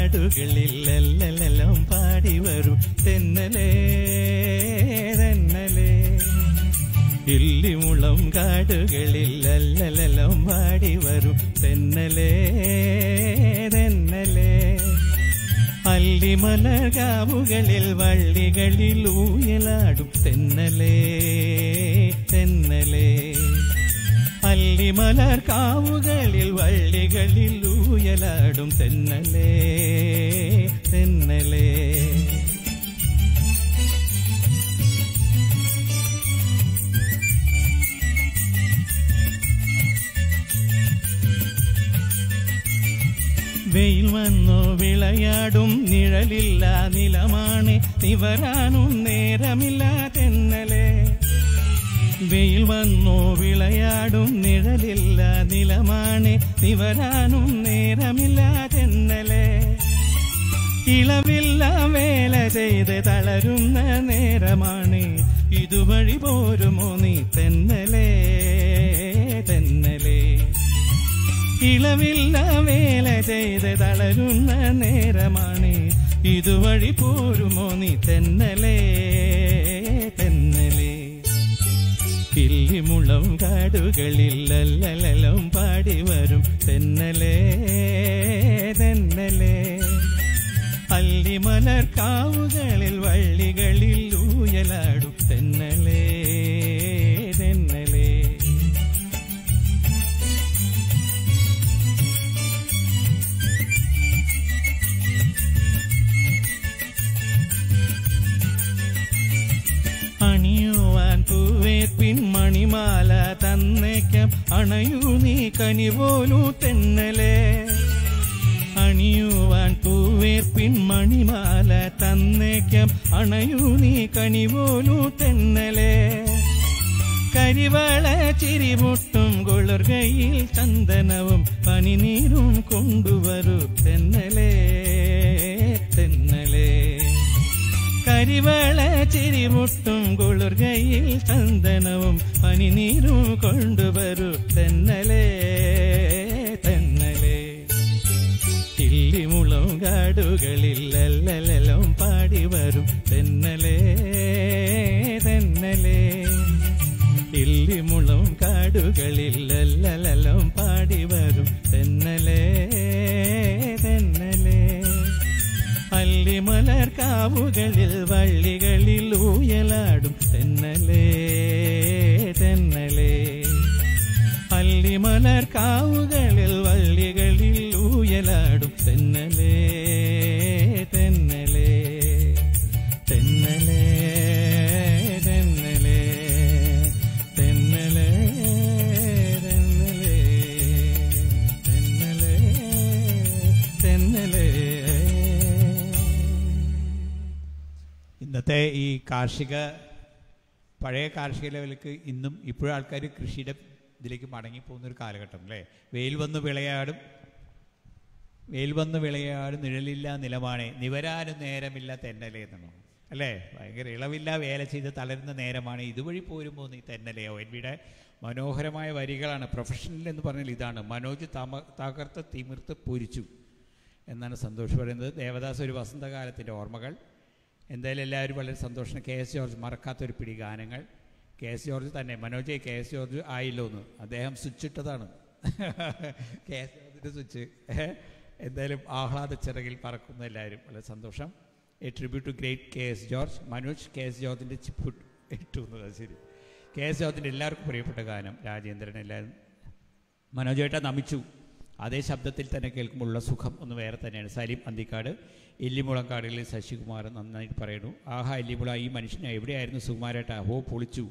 കാടുകളിൽ എല്ലാം പാടി വരും തെന്നലേ തെന്നലേ ഇല്ലിമുളം കാടുകളിൽ എല്ലാം പാടി വരും തെന്നലേ തെന്നലേ അല്ലിമലകാവുകളിൽ വള്ളികളിൽ ഊയലാടും തെന്നലേ തെന്നലേ അല്ലിമലർ കാവുകളിൽ വള്ളികളിൽ ഊയലാടും തെന്നലേ തെന്നലേ വെയിൽ വന്നു വിളയാടും നിഴലില്ല നിലമാണ് നിവരാനും നേരമില്ല തെന്നലേ വെയിൽ വന്നു വിളയാടും നിഴലില്ല നിലമാണ് നിവരാനും നേരമില്ല തെന്നലേ ഇളവില്ല വേല ചെയ്ത് തളരുന്ന നേരമാണ് ഇതുവഴി പോരുമോ നീ തെന്നലേ തെന്നലേ ഇളവില്ല വേല ചെയ്ത് തളരുന്ന നേരമാണ് ഇതുവഴി പോരുമോ നീ തെന്നലേ തെന്നലേ കില്ലിമുളം കാടുകളിൽ ലല്ലലം പാടി വരും തെന്നലേ തെന്നലേ അല്ലിമലർ കാവുകളിൽ വള്ളികളിൽ ഊയലാടും തെന്നലേ തെന്നലേ അണിയുവാൻ പൂവേപ്പിൻ മണിമാല തന്നേക്കാം അണയൂ നീ കനിപോലു തെന്നലേ അണിയുവാൻ പൂവേപ്പിൻ മണിമാല തന്നേക്കാം അണയൂ നീ കനിപോലു തെന്നലേ കരിവള ചിരിമുട്ടും കൊളുർകയിൽ ചന്ദനവും പനിനീരും കൊണ്ടുവരൂ തെന്നലേ തെന്നലേ കരിവള ചിരിമുട്ടും കൊളുർകയിൽ ചന്ദനവും പനിനീരും കൊണ്ടുവരൂ തെന്നലേ തെന്നലേ കിള്ളിമുളം കാടുകളിൽ എല്ലാം പാടി വരും തെന്നലേ തെന്നലേ ഇല്ലിമുളം കാടുകളിൽ എല്ലാം പാടി വരും തെന്നലേ തെന്നലേ അല്ലിമലർ കാവുകളിൽ വള്ളികളിൽ ഊയലാടും തെന്നലേ തെന്നലേ അല്ലിമലർ കാവുകളിൽ വള്ളികളിൽ ഊയലാടും തെന്നലേ തെന്നലേ തെന്നലേ തെന്നലേ തെന്നലേ തെന്നലേ തെന്നലേ തെന്നലേ ഇന്നത്തെ ഈ കാർഷിക പഴയ കാർഷിക ലെവലിലേക്ക് ഇന്നും ഇപ്പോഴും ആൾക്കാർ കൃഷിയുടെ ഇതിലേക്ക് മടങ്ങിപ്പോകുന്ന ഒരു കാലഘട്ടം അല്ലേ വെയിൽ വന്ന് വിളയാടും വെയിൽ വന്ന് വിളയാടും നിഴലില്ല നിലമാണേ നിവരാനും നേരമില്ല തെന്നലേ എന്നാണ് അല്ലേ ഭയങ്കര ഇളവില്ല വേല ചെയ്ത് തളരുന്ന നേരമാണ് ഇതുവഴി പോരുമ്പോൾ നീ തെന്നലയോ എൻ്റെ മനോഹരമായ വരികളാണ് പ്രൊഫഷണൽ എന്ന് പറഞ്ഞാൽ ഇതാണ് മനോജ് തമ തകർത്ത് തിമിർത്ത് പൊരിച്ചു എന്നാണ് സന്തോഷ് പറയുന്നത് ദേവദാസ് ഒരു വസന്തകാലത്തിൻ്റെ ഓർമ്മകൾ എന്തായാലും എല്ലാവരും വളരെ സന്തോഷം കെ എസ് ജോർജ് മറക്കാത്തൊരു പിടി ഗാനങ്ങൾ കെ എസ് ജോർജ് തന്നെ മനോജ് കെ എസ് ജോർജ് ആയില്ലോ എന്ന് അദ്ദേഹം സ്വിച്ച് ഇട്ടതാണ് കെ എസ് ജോർജിൻ്റെ സ്വിച്ച് എന്തായാലും ആഹ്ലാദ ചിറകിൽ പറക്കുന്ന എല്ലാവരും വളരെ സന്തോഷം a tribute to great K S George Manoj K S ജോർജിൻ്റെ ചിപ്പ് ഇട്ടു എന്നത് ശരി കെ എസ് ജോർജിൻ്റെ എല്ലാവർക്കും പ്രിയപ്പെട്ട ഗാനം രാജേന്ദ്രൻ എല്ലാവരും മനോജേട്ട നമിച്ചു അതേ ശബ്ദത്തിൽ തന്നെ കേൾക്കുമ്പോഴുള്ള സുഖം ഒന്ന് വേറെ തന്നെയാണ് സലീം അന്തിക്കാട് എല്ലിമുളം കാടുകളിൽ ശശികുമാർ നന്നായിട്ട് പറയുന്നു ആഹാ എല്ലിമുള ഈ മനുഷ്യനെ എവിടെയായിരുന്നു സുകുമാരേട്ട ഹോ പൊളിച്ചു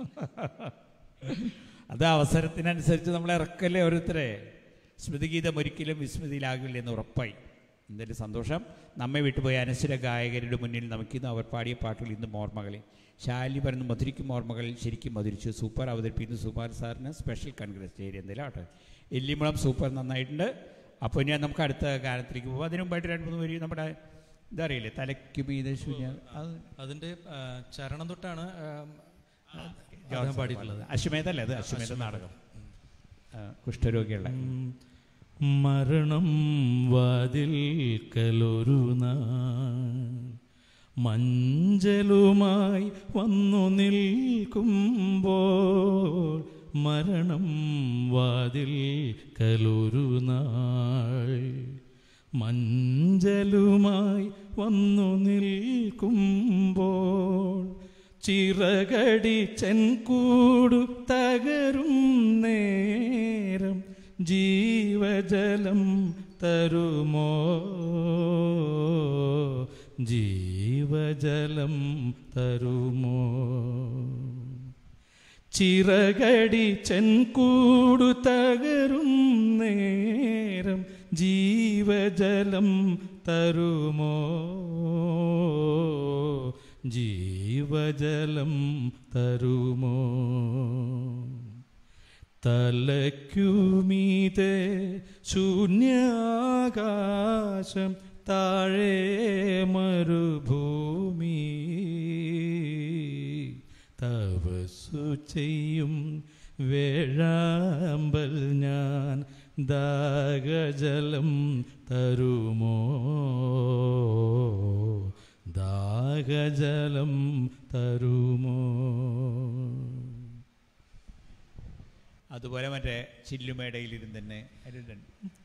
അത് അവസരത്തിനനുസരിച്ച് നമ്മൾ ഇറക്കല്ലേ ഓരോരുത്തരെ സ്മൃതിഗീതം ഒരിക്കലും വിസ്മൃതിയിലാകില്ല എന്ന് ഉറപ്പായി എന്തായാലും സന്തോഷം നമ്മെ വിട്ടുപോയ അനശ്വര ഗായകരുടെ മുന്നിൽ നമുക്കിന്ന് അവർ പാടിയ പാട്ടുകൾ ഇന്നും ഓർമ്മകളെ ശാലി പറയുന്ന മധുരിക്കും ഓർമ്മകൾ ശരിക്കും മധുരിച്ചു സൂപ്പർ അവതരിപ്പിക്കുന്നു സുമാർ സാറിന് സ്പെഷ്യൽ കൺഗ്രസ് ശരി എന്തായാലും ആട്ടെ എല്ലിമുളം സൂപ്പർ നന്നായിട്ടുണ്ട് അപ്പോൾ ഞാൻ നമുക്ക് അടുത്ത ഗാനത്തിലേക്ക് പോകും അതിനു മുമ്പായിട്ട് രണ്ട് മൂന്ന് പേര് നമ്മുടെ ഇതറിയില്ലേ തലയ്ക്ക് മീതെ ശൂന്യ അത് അതിന്റെ ആ, ചരണം തൊട്ടാണ് ആ, ജോർജ് പാടിയിട്ടുള്ളത് അശ്വമേധ അല്ലേ അത് അശ്വമേധ നാടകം ആ, കുഷ്ഠരോഗികളുടെ ഉം. മരണം വാതിൽക്കലൊരു നാൾ മഞ്ചലുമായി വന്നു നിൽക്കുമ്പോൾ മരണം വാതിൽക്കലൊരു നാൾ മഞ്ചലുമായി വന്നു നിൽക്കുമ്പോൾ ചിറകടിച്ചൻ കൂടു തകരും നേരം ജീവജലം തരുമോ ജീവജലം തരുമോ ചിറകടി ചെൻകൂടു തകരും നേരം ജീവജലം തരുമോ ജീവജലം തരുമോ തലയ്ക്കുമീതെ ശൂന്യാകാശം താഴെ മരുഭൂമി തപസ്സു ചെയ്യും വേഴാമ്പൽ ഞാൻ ദാഗജലം തരുമോ ദാഗജലം തരുമോ അതുപോലെ മറ്റേ ചില്ലുമേടയിലിരുന്ന് തന്നെ അതിലുണ്ട്.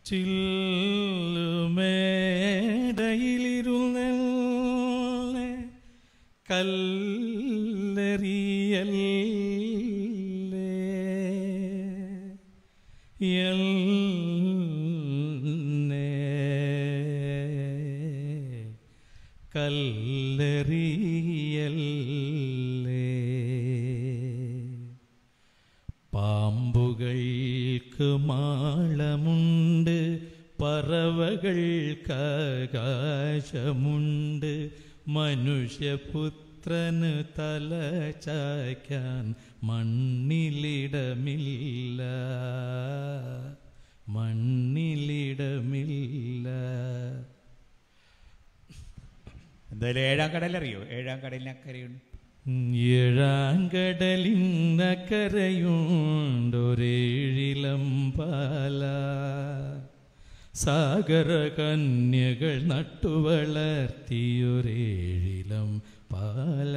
ചില്ലുമേടയിലിരുന്നേ കല്ലെറിയല്ലേ എൽനേ കല്ലെറിയല്ലേ പാമ്പുകൾക്ക് മാളമുണ്ട് പറവകൾക്കാകാശമുണ്ട് മനുഷ്യപുത്രന് തല ചായ്ക്കാൻ മണ്ണിലിടമില്ല മണ്ണിലിടമില്ല എന്തായാലും ഏഴാം കടലറിയോ ഏഴാം കടലിനക്കരയുണ്ട് ഏഴാങ്കടലിന്നക്കരയുണ്ടൊരേഴിലം പാല സാഗര കന്യകൾ നട്ടുവളർത്തിയൊരേഴിലം പാല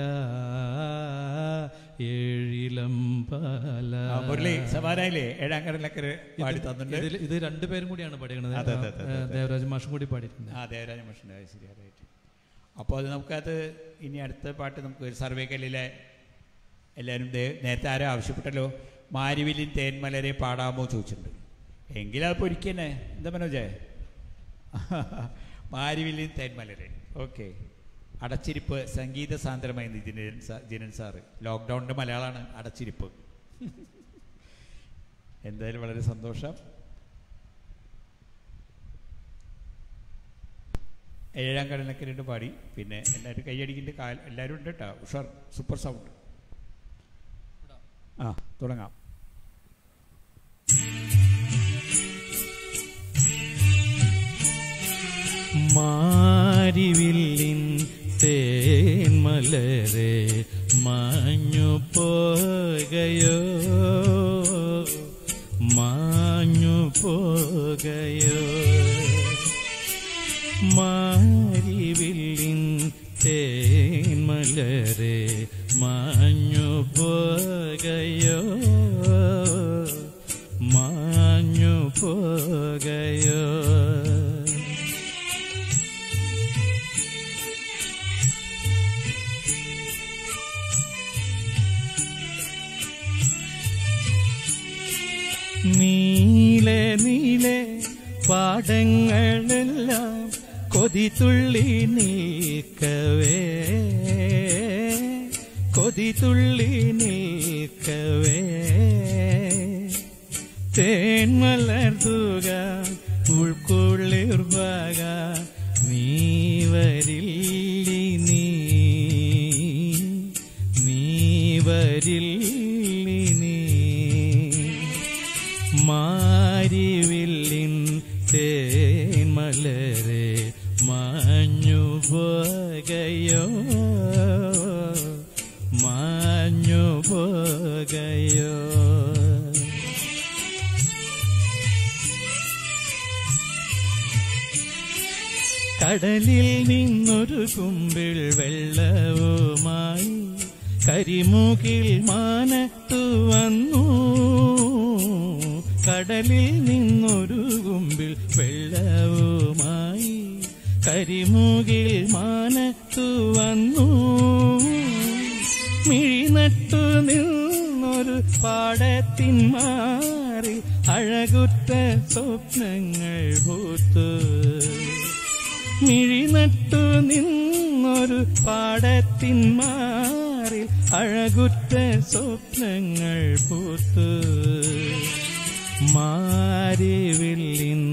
ഏഴിലം പാല ആ, മുരളി സമാനായില്ലേ ഏഴാം കടലക്കര പാടി തന്നിട്ടുണ്ട് ഇതിൽ ഇത് രണ്ടുപേരും കൂടിയാണ് പാടിയത് അതെ, അതെ, അതെ, അതെ. ദേവരാജ മാഷും കൂടി പാടിയിട്ടുണ്ട് ആ ദേവരാജ മഷൻ്റെ ശരി റൈറ്റ് അപ്പോൾ അത് നമുക്കത് ഇനി അടുത്ത പാട്ട് നമുക്ക് സർവേ കല്ലിലെ എല്ലാവരും ദേ- നേരത്തെ ആരോ ആവശ്യപ്പെട്ടല്ലോ മാരിവില്ലിൻ തേന്മലരെ പാടാമോ ചോദിച്ചിട്ടുണ്ട് എങ്കിലത് ഒരിക്കന്നെ എന്താ മനോജേ മാരിവില്ലിൻ തേന്മലരെ ഓക്കെ അടച്ചിരിപ്പ് സംഗീത സാന്ദ്രമായിരുന്നു ജിനൻ സാ ജിനൻ സാറ് ലോക്ക്ഡൗണിൻ്റെ മലയാളമാണ് അടച്ചിരിപ്പ് എന്തായാലും വളരെ സന്തോഷം ഏഴാം കടലക്കരയിട്ട് പാടി പിന്നെ എല്ലാവരും കൈയടിക്കിൻ്റെ കാൽ എല്ലാവരും ഉണ്ട് കേട്ടോ ഉഷാർ സൂപ്പർ സൗണ്ട് ആ തുടങ്ങാം മാരിവില്ലിൻ തേന്മലരെ മാഞ്ഞു പോകയോ മാഞ്ഞു പോകയോ മാരിവില്ലിൻ തേന്മലരെ മാഞ്ഞു പോകയോ മാഞ്ഞു പോകയോ നീലെ നീലെ പാടങ്ങളെല്ലാം കൊതിതുള്ളി നിൽക്കവേ കൊതിതുള്ളി നിൽക്കവേ തേന്മലർത്തുക ഉൾക്കൊള്ളിർവാക നീ വരില്ലി നീ നീ വരില്ലി നീ മാരിവില്ലിൻ തേന്മലരെ മാഞ്ഞു പോകയോ മാഞ്ഞു പോകയോ കടലിൽ നിന്നൊരു കുമ്പിൾ വെള്ളവുമായി കരിമുകിൽ മാനത്തു വന്നു കടലിൽ നിന്നൊരു കുമ്പിൽ വെള്ളവുമായി കരിമുകിൽ മാനത്തു വന്നു മിഴിനട്ടു നിന്നൊരു പാടത്തിൻ മാറി അഴകുറ്റ സ്വപ്നങ്ങൾ പൂത്തു മിഴിനട്ടു നിന്നൊരു പാടത്തിൻ മാറിൽ അഴകുറ്റ സ്വപ്നങ്ങൾ പൂത്തു മാരിവില്ലിൻ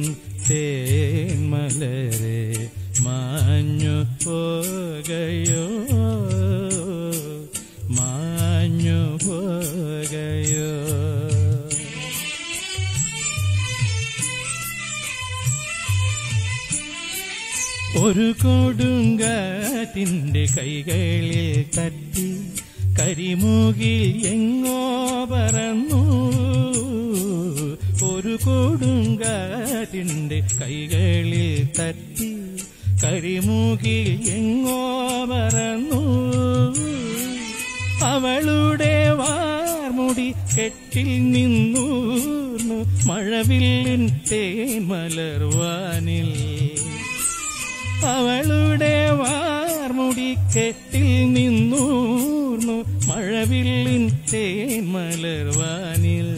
തേന്മലരെ മാഞ്ഞു പോകയോ മാഞ്ഞു പോകയോ ഒരു കൊടുങ്കാറ്റിന്റെ കൈകളിൽ തട്ടി കരിമുകിൽ എങ്ങോ പറന്നു ഒരു കൊടുങ്കാറ്റിന്റെ കൈകളിൽ തട്ടി കരിമുകിൽ എങ്ങോ പറന്നു അവളുടെ വാർമുടി കെട്ടിൽ നിന്നൂർന്നു മഴവില്ലിൻ തേന്മലർവാനിൽ അവളുടെ വാർമുടി കെട്ടിൽ നിന്നൂർന്നു മഴവില്ലിൻ തേന്മലർവാനിൽ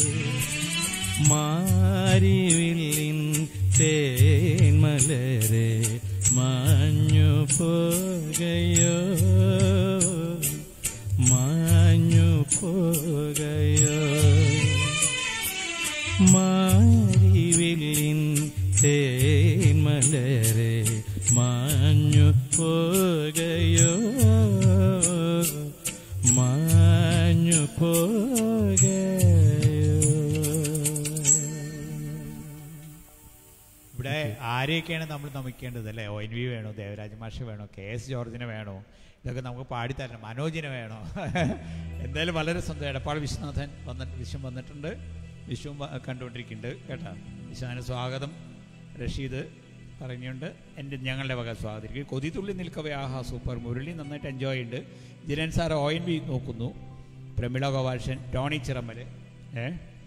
മാരിവില്ലിൻ തേന്മലരെ മാഞ്ഞു പോകയോ മാഞ്ഞു പോകയോ മാരിവില്ലിൻ തേന്മലരെ മാഞ്ഞു പോകയോ മാഞ്ഞു പോകയോ ഇവിടെ ആരെയൊക്കെയാണ് നമ്മൾ നമിക്കേണ്ടത് അല്ലേ ഒ എൻ വി വേണോ ദേവരാജ മാഷ് വേണോ കെ എസ് ജോർജിനെ വേണോ ഇതൊക്കെ നമുക്ക് പാടിത്തരണം മനോജിനെ വേണോ എന്തായാലും വളരെ സന്തോഷം എടപ്പാൾ വിശ്വനാഥൻ വന്നിട്ട് വിശ്വം വന്നിട്ടുണ്ട് വിശ്വം വ- കണ്ടുകൊണ്ടിരിക്കുന്നുണ്ട് കേട്ടോ വിശ്വനാഥന് സ്വാഗതം റഷീദ് പറഞ്ഞുകൊണ്ട് എൻ്റെ ഞങ്ങളുടെ വക സ്വാഗതം കൊതിതുള്ളി നിൽക്കവേ ആഹാ സൂപ്പർ മുരളി നന്നായിട്ട് എൻജോയ് ഉണ്ട് ജിരൻ സാർ ഒ എൻ വി നോക്കുന്നു പ്രമിള ഗോപാലൻ ടോണി ചിറമ്മൽ ഏ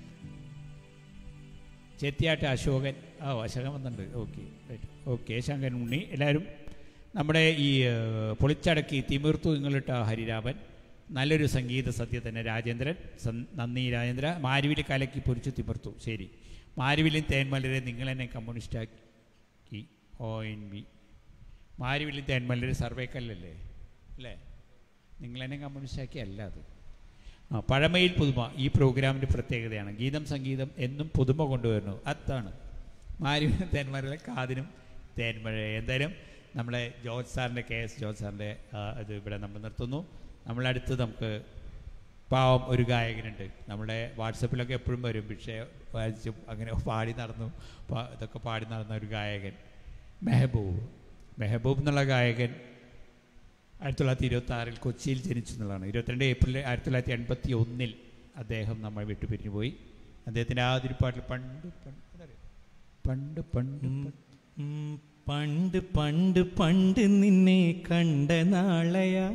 ചെത്തിയാട്ട് അശോകൻ ആ അശോകൻ വന്നിട്ടുണ്ട് ഓക്കെ ഓക്കെ ശങ്കരൻ ഉണ്ണി എല്ലാവരും നമ്മുടെ ഈ ഏഹ്, പൊളിച്ചടക്കി തിമിർത്തു നിങ്ങളിട്ട ഹരിരാമൻ നല്ലൊരു സംഗീത സത്യ തന്നെ രാജേന്ദ്രൻ സൻ- നന്ദി രാജേന്ദ്ര മാരുവിൽ കലക്കി പൊരിച്ചു തിമിർത്തു ശരി മാരുവിലും തേന്മലരെ നിങ്ങൾ എന്നെ കമ്മ്യൂണിസ്റ്റാക്കി ഒ എൻ ബി മാരുവിലും തേന്മലര് സർവേക്കല്ലല്ലേ അല്ലേ നിങ്ങളെന്നെ കമ്മ്യൂണിസ്റ്റാക്കി അല്ല അത് ആ പഴമയിൽ പുതുമ ഈ പ്രോഗ്രാമിൻ്റെ പ്രത്യേകതയാണ് ഗീതം സംഗീതം എന്നും പുതുമ കൊണ്ടുവരുന്നു അതാണ് മാരുവിനും തേന്മലയുടെ കാതിനും തേന്മഴ എന്തായാലും നമ്മളെ ജോർജ് സാറിൻ്റെ കെ എസ് ജോർജ് സാറിൻ്റെ ആ, ഇത് ഇവിടെ നമ്മൾ നിർത്തുന്നു നമ്മളടുത്ത് നമുക്ക് പാവം ഒരു ഗായകനുണ്ട് നമ്മുടെ വാട്സപ്പിലൊക്കെ എപ്പോഴും വരും പക്ഷേ വായിച്ചും അങ്ങനെ പാടി നടന്നു പാ- ഇതൊക്കെ പാടി നടന്ന ഒരു ഗായകൻ മെഹബൂബ് മെഹബൂബ് എന്നുള്ള ഗായകൻ ആയിരത്തി തൊള്ളായിരത്തി ഇരുപത്തി ആറിൽ കൊച്ചിയിൽ ജനിച്ചു എന്നുള്ളതാണ് ഇരുപത്തിരണ്ട് ഏപ്രിൽ ആയിരത്തി തൊള്ളായിരത്തി എൺപത്തി ഒന്നിൽ അദ്ദേഹം നമ്മൾ വിട്ടുപിരിഞ്ഞു പോയി അദ്ദേഹത്തിൻ്റെ ആദ്യ പാട്ടിൽ പണ്ട് പണ്ട് അതറിയോ? പണ്ട് പണ്ട് പണ്ട് ഉം, പണ്ട് പണ്ട് പണ്ട് നിന്നെ കണ്ട നാളയാ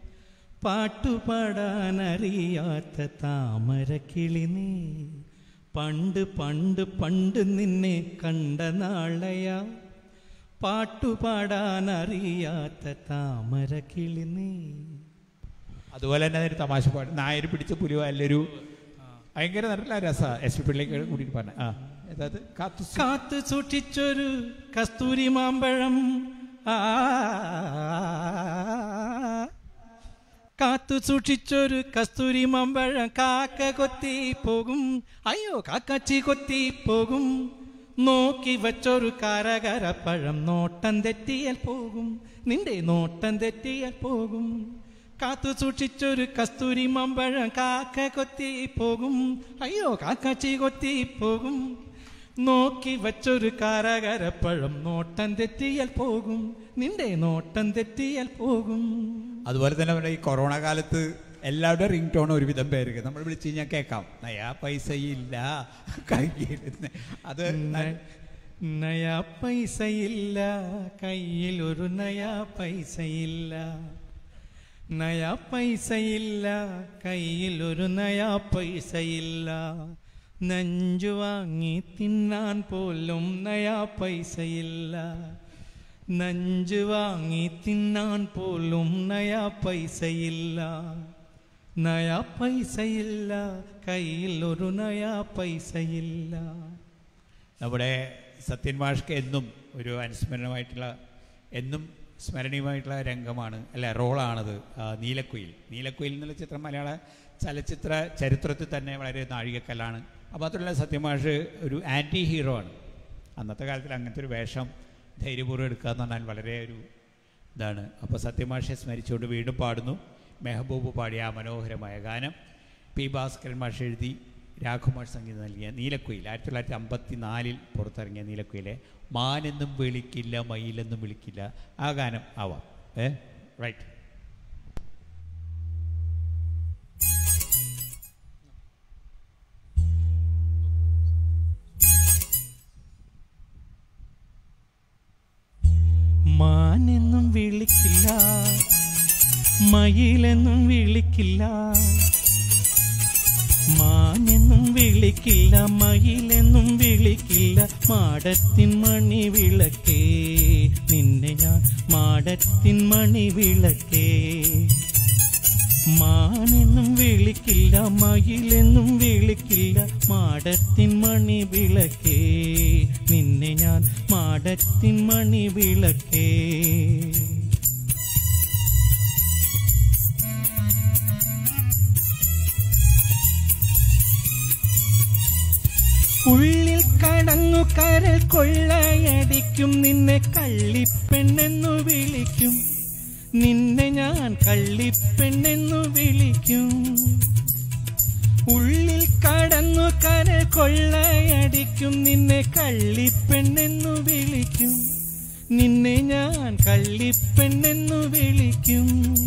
പാട്ടുപാടാനറിയാത്ത താമരക്കിളി നീ പണ്ട് പണ്ട് പണ്ട് നിന്നെ കണ്ട നാളയാ പാട്ടുപാടാനറിയാത്ത താമരക്കിളി നീ അതുപോലെ തന്നെ ഒരു തമാശ പാട്ട് നായർ പിടിച്ച പുലിവാലൊരു ഭയങ്കര നല്ല രസ എസ് പി പിള്ളേക്ക് കൂടിയിട്ട് പറഞ്ഞ ആ അതായത് കാത്തു സു- കാത്തു സൂക്ഷിച്ചൊരു കസ്തൂരി മാമ്പഴം ആ കാത്തു സൂക്ഷിച്ചൊരു കസ്തൂരി മാമ്പഴം കാക്ക കൊത്തി പോകും അയ്യോ കാക്കാച്ചി കൊത്തി പോകും നോക്കി വച്ചൊരു കരകരപ്പഴം നോട്ടം തെറ്റിയാൽ പോകും നിന്റെ നോട്ടം തെറ്റിയാൽ പോകും കാത്തു സൂക്ഷിച്ചൊരു കസ്തൂരി മാമ്പഴം കാക്ക കൊത്തി പോകും അയ്യോ കാക്കാച്ചി കൊത്തി പോകും നോക്കി വച്ചൊരു കാരകരപ്പഴം നോട്ടം തെറ്റിയാൽ പോകും നിന്റെ നോട്ടം തെറ്റിയാൽ പോകും അതുപോലെ തന്നെ നമ്മുടെ ഈ കൊറോണ കാലത്ത് എല്ലാവരുടെ റിംഗ് ടോൺ ഒരുവിധം പേർക്ക് നമ്മൾ വിളിച്ചു കഴിഞ്ഞാൽ കേൾക്കാം നയാ പൈസ ഇല്ല കയ്യിൽ അത് ന- നയാ പൈസയില്ല കയ്യിൽ ഒരു നയാ പൈസയില്ല നയാ പൈസയില്ല കയ്യിൽ ഒരു നയാ പൈസയില്ല നഞ്ചു വാങ്ങി തിന്നാൻ പോലും നയാ പൈസയില്ല നഞ്ചു വാങ്ങി തിന്നാൻ പോലും നയാ പൈസയില്ല നയാ പൈസയില്ല കയ്യിൽ ഒരു നയാ പൈസയില്ല നമ്മുടെ സത്യൻ മാഷ്ക്ക് എന്നും ഒരു അനുസ്മരണമായിട്ടുള്ള എന്നും സ്മരണീയമായിട്ടുള്ള രംഗമാണ് അല്ല റോളാണത് ആ, നീലക്കുയിൽ നീലക്കുയിൽ എന്നുള്ള ചിത്രം മലയാള ചലച്ചിത്ര ചരിത്രത്തിൽ തന്നെ വളരെ നാഴികക്കല്ലാണ് അപ്പോൾ മാത്രമല്ല സത്യമാഷ് ഒരു ആൻറ്റി ഹീറോ ആണ് അന്നത്തെ കാലത്തിൽ അങ്ങനത്തെ ഒരു വേഷം ധൈര്യപൂർവ്വം എടുക്കുക എന്ന് പറഞ്ഞാൽ വളരെ ഒരു ഇതാണ് അപ്പോൾ സത്യമാഷെ സ്മരിച്ചുകൊണ്ട് വീണ്ടും പാടുന്നു മെഹബൂബ് പാടിയ ആ മനോഹരമായ ഗാനം പി ഭാസ്കരൻ മാഷ് എഴുതി രാഘുമാർ സംഗീതം നൽകിയ നീലക്കുയിൽ ആയിരത്തി തൊള്ളായിരത്തി അമ്പത്തി നാലിൽ പുറത്തിറങ്ങിയ നീലക്കുയിലെ മാനെന്നും വിളിക്കില്ല മയിലെന്നും വിളിക്കില്ല ആ ഗാനം ആവാം ഏ റൈറ്റ് മാനെന്നും വിളിക്കില്ല മയിലെന്നും വിളിക്കില്ല മാനെന്നും വിളിക്കില്ല മയിലെന്നും വിളിക്കില്ല മാടത്തിൻ മണി വിളക്കേ നിന്നെ ഞാൻ മാടത്തിൻ മണി വിളക്കേ മാനെന്നും വിളിക്കില്ല മയിലെന്നും വിളിക്കില്ല മാടത്തിൻ മണി വിളക്കേ നിന്നെ ഞാൻ മാടത്തിൻ മണി വിളക്കേ ഉള്ളിൽ കടന്നു കരൽ കൊള്ളയടിക്കും നിന്നെ കള്ളിപ്പെണ്ണെന്നു വിളിക്കും നിന്നെ ഞാൻ കള്ളിപ്പെണ്ണെന്നു വിളിക്കും ഉള്ളിൽ കടന്നു കരൽ കൊള്ളയടിക്കും നിന്നെ കള്ളിപ്പെണ്ണെന്നു വിളിക്കും നിന്നെ ഞാൻ കള്ളിപ്പെണ്ണെന്നു വിളിക്കും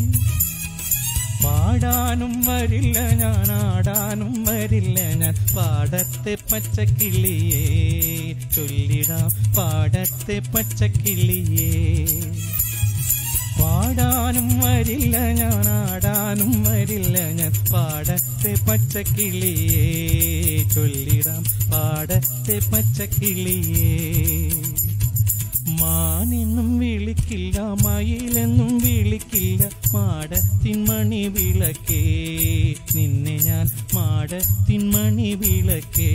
പാടാനും വരില്ല ഞാൻ ആടാനും വരില്ല ഞാൻ പാടത്തെ പച്ചക്കിളിയേ ചൊല്ലിടാം പാടത്തെ പച്ചക്കിളിയേ പാടാനും വരില്ല ഞാൻ ആടാനും വരില്ല ഞാൻ പാടത്തെ പച്ചക്കിളിയേ ചൊല്ലിടാം പാടത്തെ പച്ചക്കിളിയേ മാനെന്നും വിളിക്കില്ല മയിലെന്നും വിളിക്കില്ല മാടത്തിൻ മണി വിളക്കേ നിന്നെ ഞാൻ മാടത്തിൻ മണി വിളക്കേ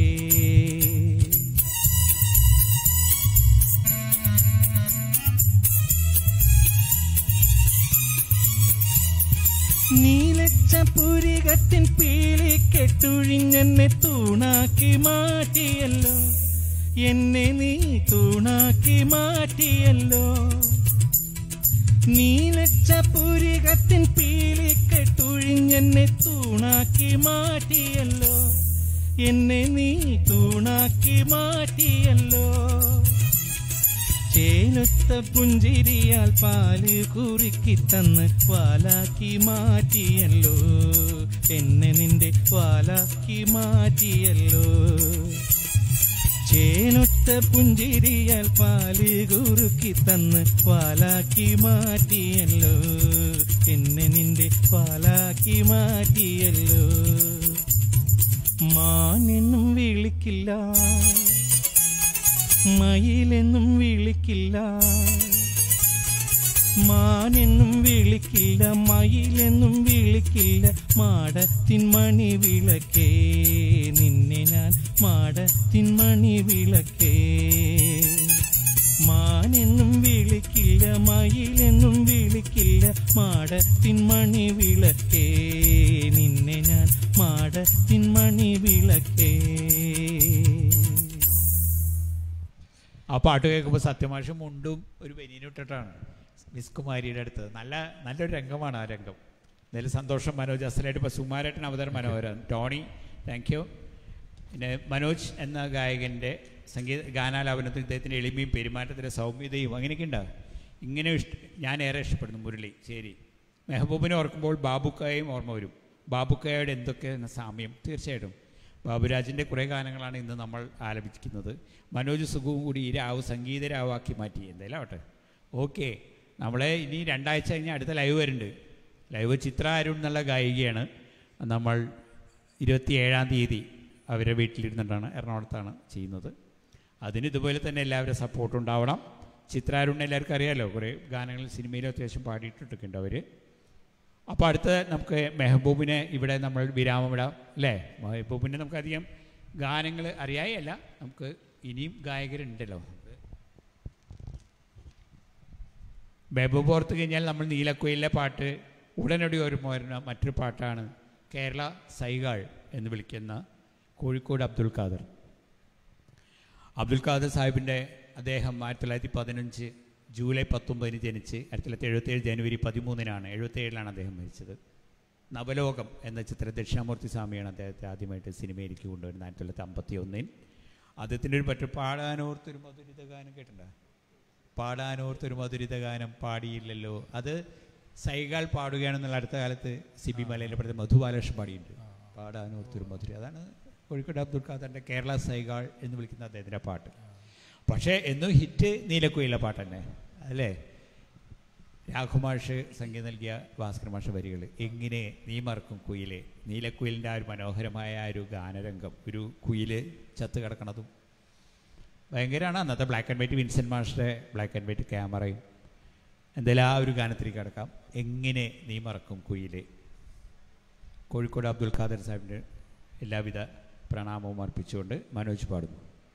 നീലച്ച പുരികത്തിൻ പീലി കെട്ടുഴിഞ്ഞെന്നെ തൂണാക്കി മാറ്റിയല്ലോ എന്നെ നീ തൂണാക്കി മാറ്റിയല്ലോ നീലച്ച പുരികത്തിൻ പീലി കെട്ടുഴിഞ്ഞെന്നെ തൂണാക്കി മാറ്റിയല്ലോ എന്നെ നീ തൂണാക്കി മാറ്റിയല്ലോ ചേലുത്ത പുഞ്ചിരിയാൽ പാല് കുറുക്കി തന്ന് വാലാക്കി മാറ്റിയല്ലോ എന്നെ നിന്റെ വാലാക്കി മാറ്റിയല്ലോ ചേനൊത്ത പുഞ്ചിരിയാൽ പാല് കുറുക്കി തന്ന് വാലാക്കി മാറ്റിയല്ലോ എന്നെ നിന്റെ വാലാക്കി മാറ്റിയല്ലോ മാനെന്നും വിളിക്കില്ല മയിലെന്നും വിളിക്കില്ല മാനെന്നും വിളിക്കില്ല മയിലെന്നും വിളിക്കില്ല മാടത്തിൻ മണി വിളക്കേ നിന്നെ ഞാൻ മാടത്തിൻ മണി വിളക്കേ മാനെന്നും വിളിക്കില്ല മയിലെന്നും വിളിക്കില്ല മാടത്തിൻ മണി വിളക്കേ നിന്നെ ഞാൻ മാടത്തിൻ മണി വിളക്കേ ആ പാട്ട് കേൾക്കുമ്പോൾ സത്യമാഷും മുണ്ടും ഒരു ബനിയനിട്ടിട്ടാണ് മിസ് കുമാരിയുടെ അടുത്ത് നല്ല നല്ലൊരു രംഗമാണ് ആ രംഗം എന്തായാലും സന്തോഷം മനോജ് അസലായിട്ട് ഇപ്പോൾ സുമാരേട്ടൻ അവതാരം മനോഹരം ടോണി താങ്ക് യു പിന്നെ മനോജ് എന്ന ഗായകൻ്റെ സംഗീത ഗാനാലാപനത്തിൽ ഇദ്ദേഹത്തിൻ്റെ എളിമയും പെരുമാറ്റത്തിൻ്റെ സൗമ്യതയും അങ്ങനെയൊക്കെ ഉണ്ടാകും ഇങ്ങനെ ഇഷ്ട ഞാൻ ഏറെ ഇഷ്ടപ്പെടുന്നു മുരളി ശരി മെഹബൂബിനെ ഓർക്കുമ്പോൾ ബാബുക്കായും ഓർമ്മ വരും ബാബുക്കായുടെ എന്തൊക്കെ സാമ്യം തീർച്ചയായിട്ടും ബാബുരാജിൻ്റെ കുറേ ഗാനങ്ങളാണ് ഇന്ന് നമ്മൾ ആലപിക്കുന്നത് മനോജ് സുഖവും കൂടി ഈ രാവ് സംഗീത രാവാക്കി മാറ്റി എന്തായാലും ആവട്ടെ ഓക്കെ നമ്മളെ ഇനി രണ്ടാഴ്ച കഴിഞ്ഞാൽ അടുത്ത ലൈവ് വരുന്നുണ്ട് ലൈവ് ചിത്ര അരുൺ എന്നുള്ള ഗായികയാണ് നമ്മൾ ഇരുപത്തി ഏഴാം തീയതി അവരെ വീട്ടിലിരുന്നിട്ടാണ് എറണാകുളത്താണ് ചെയ്യുന്നത് അതിന് ഇതുപോലെ തന്നെ എല്ലാവരും സപ്പോർട്ട് ഉണ്ടാവണം ചിത്ര അരുൺ എല്ലാവർക്കും അറിയാമല്ലോ കുറേ ഗാനങ്ങൾ സിനിമയിലും അത്യാവശ്യം പാടിയിട്ടൊക്കെ ഉണ്ട് അവർ അപ്പോൾ അടുത്ത നമുക്ക് മെഹബൂബിനെ ഇവിടെ നമ്മൾ വിരാമമിടാം അല്ലേ മെഹബൂബിനെ നമുക്കധികം ഗാനങ്ങൾ അറിയായല്ല നമുക്ക് ഇനിയും ഗായകരുണ്ടല്ലോ മെഹബൂബ് ഓർത്ത് കഴിഞ്ഞാൽ നമ്മൾ നീലക്കുയിലെ പാട്ട് ഉടനടി ഓർമ്മ വരുന്ന മറ്റൊരു പാട്ടാണ് കേരള സൈഗാൾ എന്ന് വിളിക്കുന്ന കോഴിക്കോട് അബ്ദുൽ ഖാദർ അബ്ദുൽ ഖാദർ സാഹിബിൻ്റെ അദ്ദേഹം ആയിരത്തി തൊള്ളായിരത്തി പതിനഞ്ച് ജൂലൈ പത്തൊമ്പതിന് ജനിച്ച് ആയിരത്തി തൊള്ളായിരത്തി എഴുപത്തേഴ് ജനുവരി പതിമൂന്നിനാണ് എഴുപത്തേഴിലാണ് അദ്ദേഹം മരിച്ചത് നവലോകം എന്ന ചിത്രം ദക്ഷിണാമൂർത്തി സ്വാമിയാണ് അദ്ദേഹത്തെ ആദ്യമായിട്ട് സിനിമയിലേക്ക് കൊണ്ടുവരുന്നത് ആയിരത്തി തൊള്ളായിരത്തി അമ്പത്തി ഒന്നിൽ അദ്ദേഹത്തിൻ്റെ ഒരു പറ്റു പാടാനോർത്തൊരു മധുരിത ഗാനം കേട്ടിട്ടുണ്ടോ പാടാനോർത്തൊരു മധുരിത ഗാനം പാടിയില്ലല്ലോ അത് സൈകാൾ പാടുകയാണെന്നുള്ള അടുത്ത കാലത്ത് സി ബി മലയിലെ പഠിത്ത മധുബാലകൃഷ്ണൻ പാടിയിട്ടുണ്ട് പാടാനോർത്തൊരു മധുര അതാണ് കോഴിക്കോട് അബ്ദുൽ ഖാദറിൻ്റെ കേരള സൈകാൾ എന്ന് വിളിക്കുന്ന അദ്ദേഹത്തിൻ്റെ പാട്ട് പക്ഷേ എന്നും ഹിറ്റ് നീലക്കുയിലെ പാട്ട് തന്നെ അല്ലേ രാഘുമാഷ് സംഗീതം നൽകിയ ഭാസ്കർ മാഷ വരികൾ എങ്ങനെ നീ മറക്കും കുയിലെ നീലക്കുയിലിൻ്റെ ആ ഒരു മനോഹരമായ ആ ഒരു ഗാനരംഗം ഒരു കുയില് ചത്ത് കിടക്കണതും ഭയങ്കരമാണ് അന്നത്തെ ബ്ലാക്ക് ആൻഡ് വൈറ്റ് വിൻസെൻറ്റ് മാസ്റ്ററെ ബ്ലാക്ക് ആൻഡ് വൈറ്റ് ക്യാമറയും എന്തായാലും ആ ഒരു ഗാനത്തിലേക്ക് കിടക്കാം എങ്ങനെ നീ മറക്കും കുയിലെ കോഴിക്കോട് അബ്ദുൽ ഖാദർ സാഹിബിൻ്റെ എല്ലാവിധ പ്രണാമവും അർപ്പിച്ചുകൊണ്ട് മനോജ് പാടുന്നു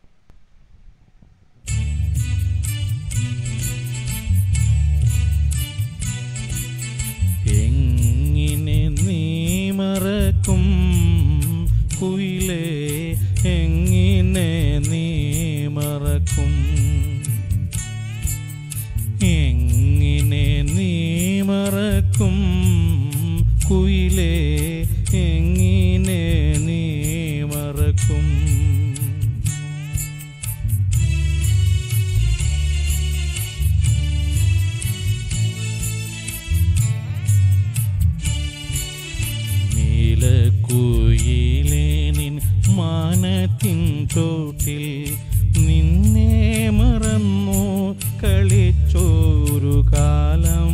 എങ്ങിനെ നീ മറക്കും കുയിലേ എങ്ങിനെ നീ മറക്കും എങ്ങിനെ നീ മറക്കും കുയിലേ എങ്ങിനെ നീ മറക്കും നീലക്കുയിലേ നിൻ മാനത്തിൻ ചോട്ടിൽ നിന്നെ മറന്നു കളിച്ചോരു കാലം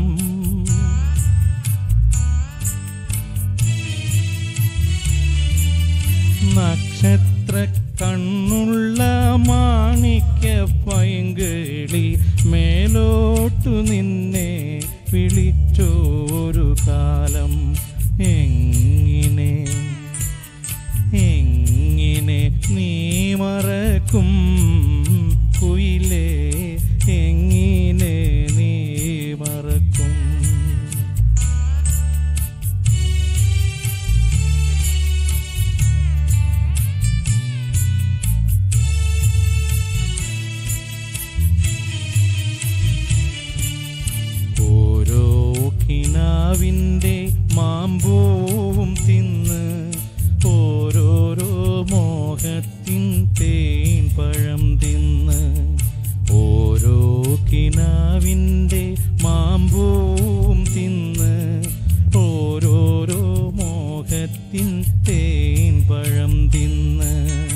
നക്ഷത്ര കണ്ണുള്ള മാണിക്യ പൈങ്കിളി മേലോട്ടു നിന്നെ വിളിച്ചോരു കാലം എങ്ങിനെ എങ്ങിനെ നീ മറക്കും കുയിലേ എങ്ങിനെ നീ മറക്കും ഓരോ കിനാവിൻ്റെ മാമ്പൂവും തിന്ന് ഓരോരോ മോഹത്തിൻ തേൻ പഴം തിന്ന് ഓരോ കിനാവിൻ്റെ മാമ്പൂവും തിന്ന് ഓരോരോ മോഹത്തിൻ തേൻ പഴം തിന്ന്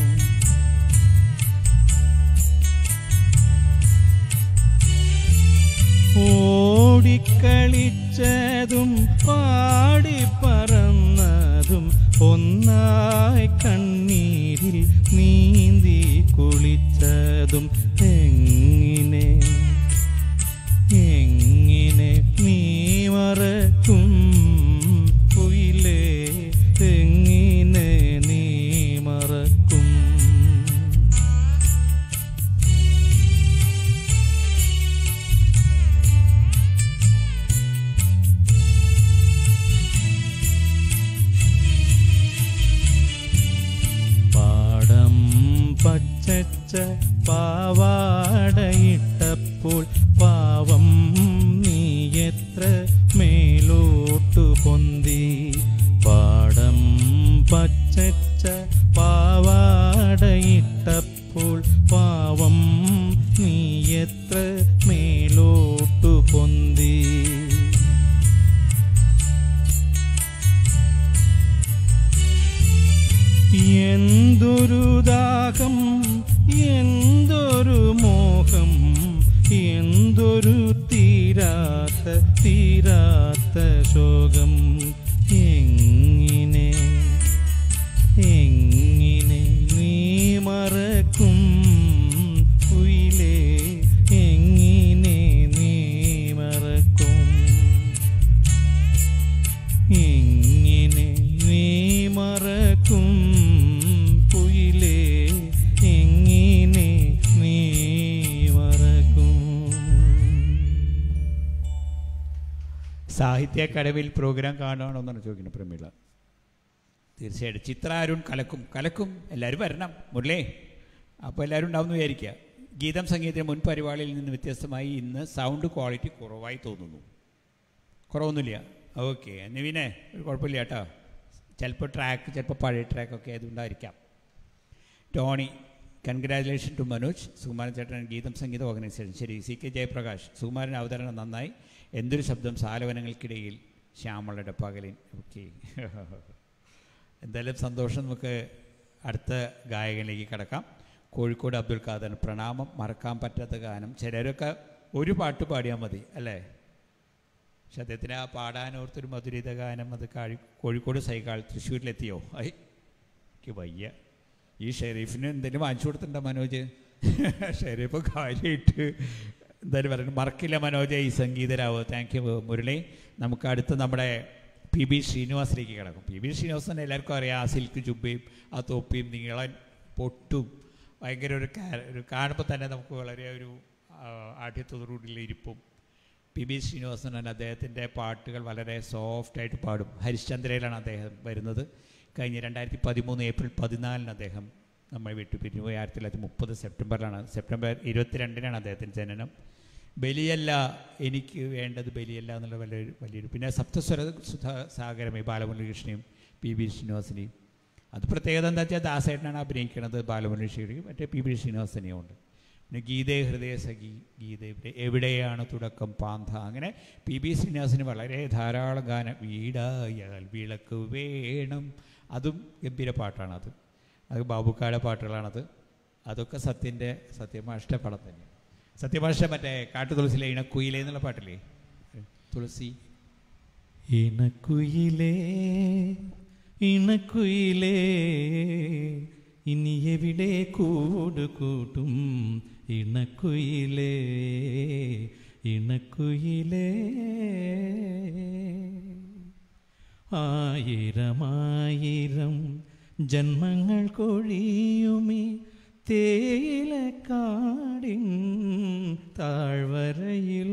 ഓടിക്കളിച്ചതും പാടിപ്പറന്നതും ഒന്നായി കണ്ണീരിൽ നീന്തി കുളിച്ചതും എങ്ങിനെ എങ്ങിനെ നീ മറക്കും കുയിലേ എങ്ങിനെ നീ മറക്കും പാടം പച്ചച്ച പാവാടയിട്ടപ്പോൾ പാവം നീ എത്ര മേലോട്ടു പൊന്തി പാടം പച്ചച്ച പാവാടയിട്ടപ്പോൾ പാവം നീ എത്ര മേലോട്ടു പൊന്തി എന്ത് തീരാത്ത ശോകം എങ്ങിനെ എങ്ങിനെ നീ മറക്കും കുയിലേ എങ്ങിനെ നീ മറക്കും എങ്ങിനെ നീ മറക്കും കുയിലേ എങ്ങിനെ നീ മറക്കും സാഹിത്യ അക്കാദമിയിൽ പ്രോഗ്രാം കാണുകയാണോ എന്നാണ് ചോദിക്കുന്നത് പ്രമീള തീർച്ചയായിട്ടും ചിത്ര അരുൺ കലക്കും കലക്കും എല്ലാവരും വരണം മുരളേ അപ്പോൾ എല്ലാവരും ഉണ്ടാവും എന്ന് വിചാരിക്കുക ഗീതം സംഗീതത്തിന് മുൻ പരിപാടിയിൽ നിന്ന് വ്യത്യസ്തമായി ഇന്ന് സൗണ്ട് ക്വാളിറ്റി കുറവായി തോന്നുന്നു കുറവൊന്നുമില്ല ഓക്കെ നിവിനെ ഒരു കുഴപ്പമില്ല കേട്ടോ ചിലപ്പോൾ ട്രാക്ക് ചിലപ്പോൾ പഴയ ട്രാക്കൊക്കെ അതുകൊണ്ടായിരിക്കാം ടോണി കൺഗ്രാജുലേഷൻ ടു മനോജ് സുകുമാരൻ ചേട്ടൻ ഗീതം സംഗീത ഓർഗനൈസേഷൻ ശരി സി കെ ജയപ്രകാശ് സുകുമാരൻ അവതരണം നന്നായി എന്തൊരു ശബ്ദം സാലവനങ്ങൾക്കിടയിൽ ശ്യാമളയുടെ പകലിൻ ഓക്കെ എന്തായാലും സന്തോഷം നമുക്ക് അടുത്ത ഗായകനിലേക്ക് കിടക്കാം കോഴിക്കോട് അബ്ദുൽ ഖാദർ പ്രണാമം മറക്കാൻ പറ്റാത്ത ഗാനം ചിലരൊക്കെ ഒരു പാട്ട് പാടിയാൽ മതി അല്ലേ പക്ഷെ അദ്ദേഹത്തിന് ആ പാടാനോർത്തൊരു മധുരിത ഗാനം അത് കാഴി കോഴിക്കോട് സൈക്കാൾ തൃശ്ശൂരിലെത്തിയോ ഐ എനിക്ക് വയ്യ ഈ ഷെരീഫിന് എന്തെങ്കിലും വാങ്ങിച്ചു കൊടുത്തിട്ടുണ്ടോ മനോജ് ഷെരീഫ് കാര്യമായിട്ട് എന്തായാലും പറയുന്നത് മറക്കില്ല മനോജ് ഈ സംഗീതരാവ് താങ്ക് യു മുരളി നമുക്ക് അടുത്ത് നമ്മുടെ പി ബി ശ്രീനിവാസിലേക്ക് കിടക്കും പി ബി ശ്രീനിവാസ് തന്നെ എല്ലാവർക്കും അറിയാം ആ സിൽക്ക് ചുബയും ആ തൊപ്പിയും നീളൻ പൊട്ടും ഭയങ്കര ഒരു കാ- ഒരു കാണുമ്പോൾ തന്നെ നമുക്ക് വളരെ ഒരു ആഠ്യത്തോടുകൂടിയുള്ള ഇരിപ്പും പി ബി ശ്രീനിവാസൻ തന്നെ അദ്ദേഹത്തിൻ്റെ പാട്ടുകൾ വളരെ സോഫ്റ്റായിട്ട് പാടും ഹരിശ്ചന്ദ്രയിലാണ് അദ്ദേഹം വരുന്നത് കഴിഞ്ഞ രണ്ടായിരത്തി പതിമൂന്ന് ഏപ്രിൽ പതിനാലിന് അദ്ദേഹം നമ്മൾ വിട്ടു പിരിഞ്ഞു പോയി ആയിരത്തി തൊള്ളായിരത്തി മുപ്പത് സെപ്റ്റംബറിലാണ് സെപ്റ്റംബർ ഇരുപത്തിരണ്ടിനാണ് അദ്ദേഹത്തിൻ്റെ ജനനം ബലിയല്ല എനിക്ക് വേണ്ടത് ബലിയല്ല എന്നുള്ള വലിയൊരു വലിയൊരു പിന്നെ സപ്തസ്വര സുധാ സാഗരമേ ബാലമുരളികൃഷ്ണയും പി ബി ശ്രീനിവാസനെയും അത് പ്രത്യേകത എന്താ വെച്ചാൽ ദാസേട്ടനാണ് അഭിനയിക്കുന്നത് ബാലമുരളികൃഷ്ണയും മറ്റേ പി ബി ശ്രീനിവാസനെയും ഉണ്ട് പിന്നെ ഗീതേ ഹൃദയസഖി ഗീത എവിടെ എവിടെയാണ് തുടക്കം പാന്ത അങ്ങനെ പി ബി ശ്രീനിവാസിന് വളരെ ധാരാളം ഗാനം വീടായാൽ വിളക്ക് വേണം അതും ഗംഭീര പാട്ടാണത് അത് ബാബുക്കാടെ പാട്ടുകളാണത് അതൊക്കെ സത്യൻ്റെ സത്യമാഷ്ട പടം തന്നെ സത്യമാഷ്ട മറ്റേ കാട്ടുതുളസിലെ ഇണക്കുയിലേ എന്നുള്ള പാട്ടില്ലേ തുളസി ഇണക്കുയിലേ ഇണക്കുയിലേ ഇനി എവിടെ കൂട് കൂട്ടും ഇണക്കുയിലേ ഇണക്കുയിലേ ആയിരമായിരം ജന്മങ്ങൾ കൊഴിയുമി തേയിലക്കാടിൻ താഴ്വരയിൽ